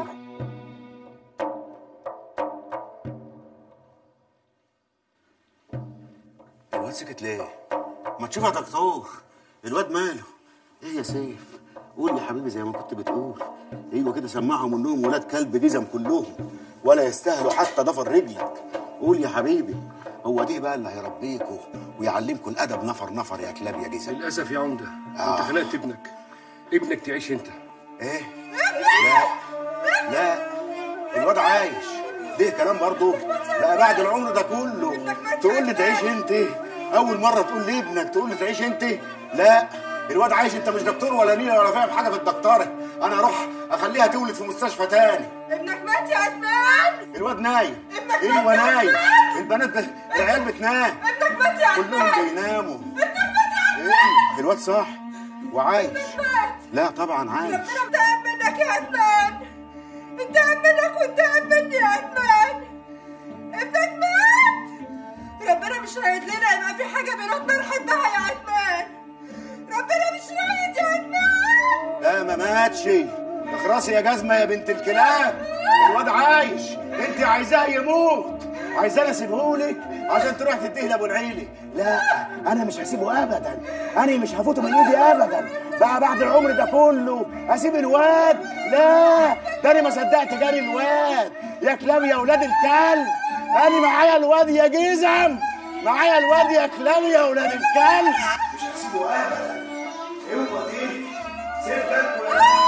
الواد سكت ليه؟ ما تشوف يا دكتور الواد ماله؟ ايه يا سيف؟ قول يا حبيبي زي ما كنت بتقول ايوه كده سمعهم انهم ولاد كلب جزم كلهم ولا يستاهلوا حتى ضفر رجلك قول يا حبيبي هو ده بقى اللي هيربيكوا ويعلمكوا الادب نفر نفر يا كلاب يا جزم للاسف يا عمده آه. انت خلقت ابنك ابنك تعيش انت ايه لا لا الواد عايش ده كلام برضه لا بعد العمر ده كله تقول لي تعيش انت اول مره تقول لي ابنك تقول لي تعيش انت لا الواد عايش انت مش دكتور ولا نيله ولا فاهم حاجه في الدكتوره انا اروح اخليها تولد في مستشفى تاني ابنك مات يا عدنان الواد نايم ابنك ايوه مات يا نايم عدنان البنات ب... العيال بتنام ابنك مات يا كلهم عدنان بيناموا ابنك مات يا ايه الواد صح وعايش مات لا طبعا عايش ربنا انتقم منك يا عدنان انتقم منك وانتقم مني يا عدنان ابنك مات ربنا مش رايد لنا يبقى في حاجه بيناتنا نحبها يا عدنان ربنا مش رايد يا عدنان لا ما ماتش اخرسي يا جزمه يا بنت الكلاب الواد عايش انت عايزاه يموت عايزاه اسيبهولك عشان تروح تديه لابو العيلي لا انا مش هسيبه ابدا انا مش هفوته من ايدي ابدا بقى بعد العمر ده كله اسيب الواد لا ده انا ما صدقت جاري الواد يا كلاب يا ولاد الكلب انا معايا الواد يا جزم معايا الواد يا كلاب يا ولاد الكلب مش هسيبه ابدا اوعى دي سيب بالكوا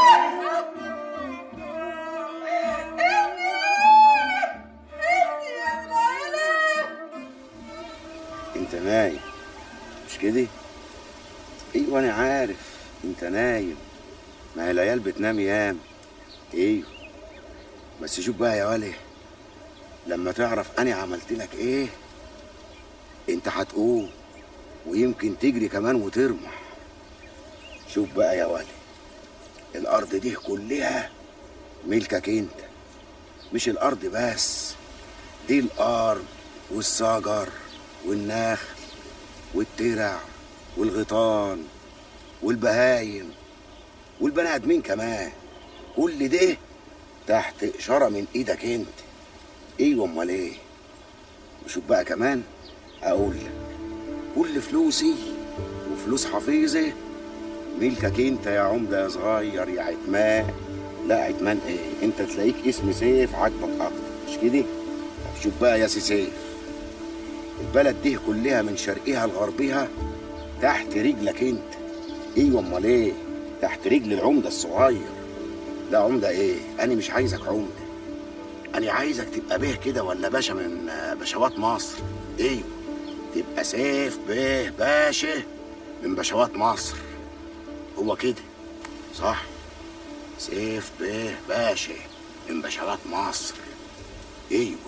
انت نايم مش كده ايوه انا عارف انت نايم ما هي العيال بتنام يام ايوه بس شوف بقى يا ولي لما تعرف انا عملت لك ايه انت هتقوم ويمكن تجري كمان وترمح شوف بقى يا ولي الارض دي كلها ملكك انت مش الارض بس دي الارض والشجر والنخل والترع والغيطان والبهايم والبني ادمين كمان كل ده تحت اشاره من ايدك انت ايوه امال ايه وشوف بقى كمان اقول لك كل فلوسي وفلوس حفيظي ملكك انت يا عمده يا صغير يا عتمان لا عتمان ايه انت تلاقيك اسم سيف عاجبك اكتر مش كده طب شوف بقى يا سي سيف البلد دي كلها من شرقها لغربها تحت رجلك انت ايوه امال ايه تحت رجل العمده الصغير لا عمده ايه انا مش عايزك عمده انا عايزك تبقى به كده ولا باشا من باشوات مصر ايوه تبقى سيف به باشا من باشوات مصر هو كده صح سيف به باشا من باشوات مصر ايوه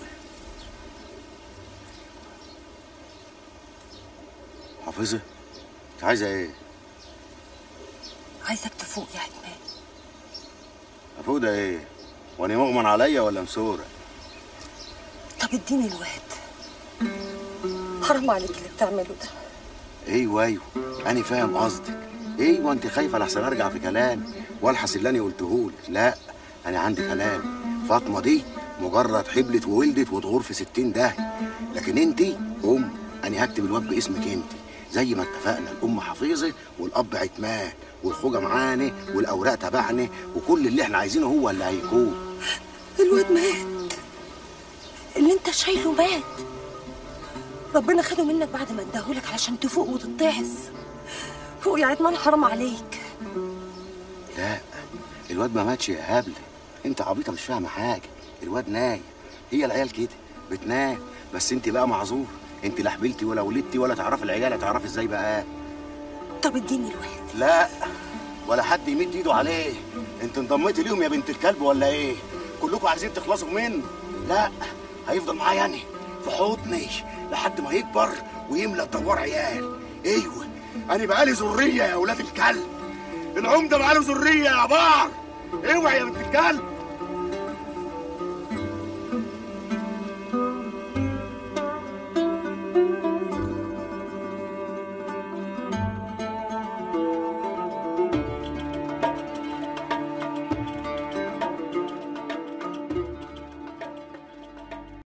حافظه انت عايزه ايه عايزك تفوق يا عتمان فودة ايه وانا مغمن عليا ولا مسورة طب اديني الواد حرام عليك اللي بتعمله ده ايوه ايوه انا فاهم قصدك ايوه انت خايفه لحسن ارجع في كلامي والحس اللي انا قلتهولك لا انا عندي كلام فاطمه دي مجرد حبلت وولدت وتغور في ستين داهيه لكن انت ام انا هكتب الواد باسمك انت زي ما اتفقنا الام حفيظه والاب عتمان والخوجه معانا والاوراق تبعنا وكل اللي احنا عايزينه هو اللي هيكون الواد مات اللي انت شايله مات ربنا خده منك بعد ما اداهولك علشان تفوق وتتعظ فوق يا عتمان حرام عليك لا الواد ما ماتش يا هبله انت عبيطه مش فاهمه حاجه الواد نايم هي العيال كده بتنام بس انت بقى معذور انت لا حبلتي ولا ولدتي ولا تعرفي العيال هتعرفي ازاي بقى طب اديني الواد لا ولا حد يمد ايده عليه انت انضميتي ليهم يا بنت الكلب ولا ايه كلكم عايزين تخلصوا منه لا هيفضل معايا انا في حضني لحد ما يكبر ويملى الدوار عيال ايوه انا بقالي ذريه يا اولاد الكلب العمده بقاله ذريه يا بار اوعي يا بنت الكلب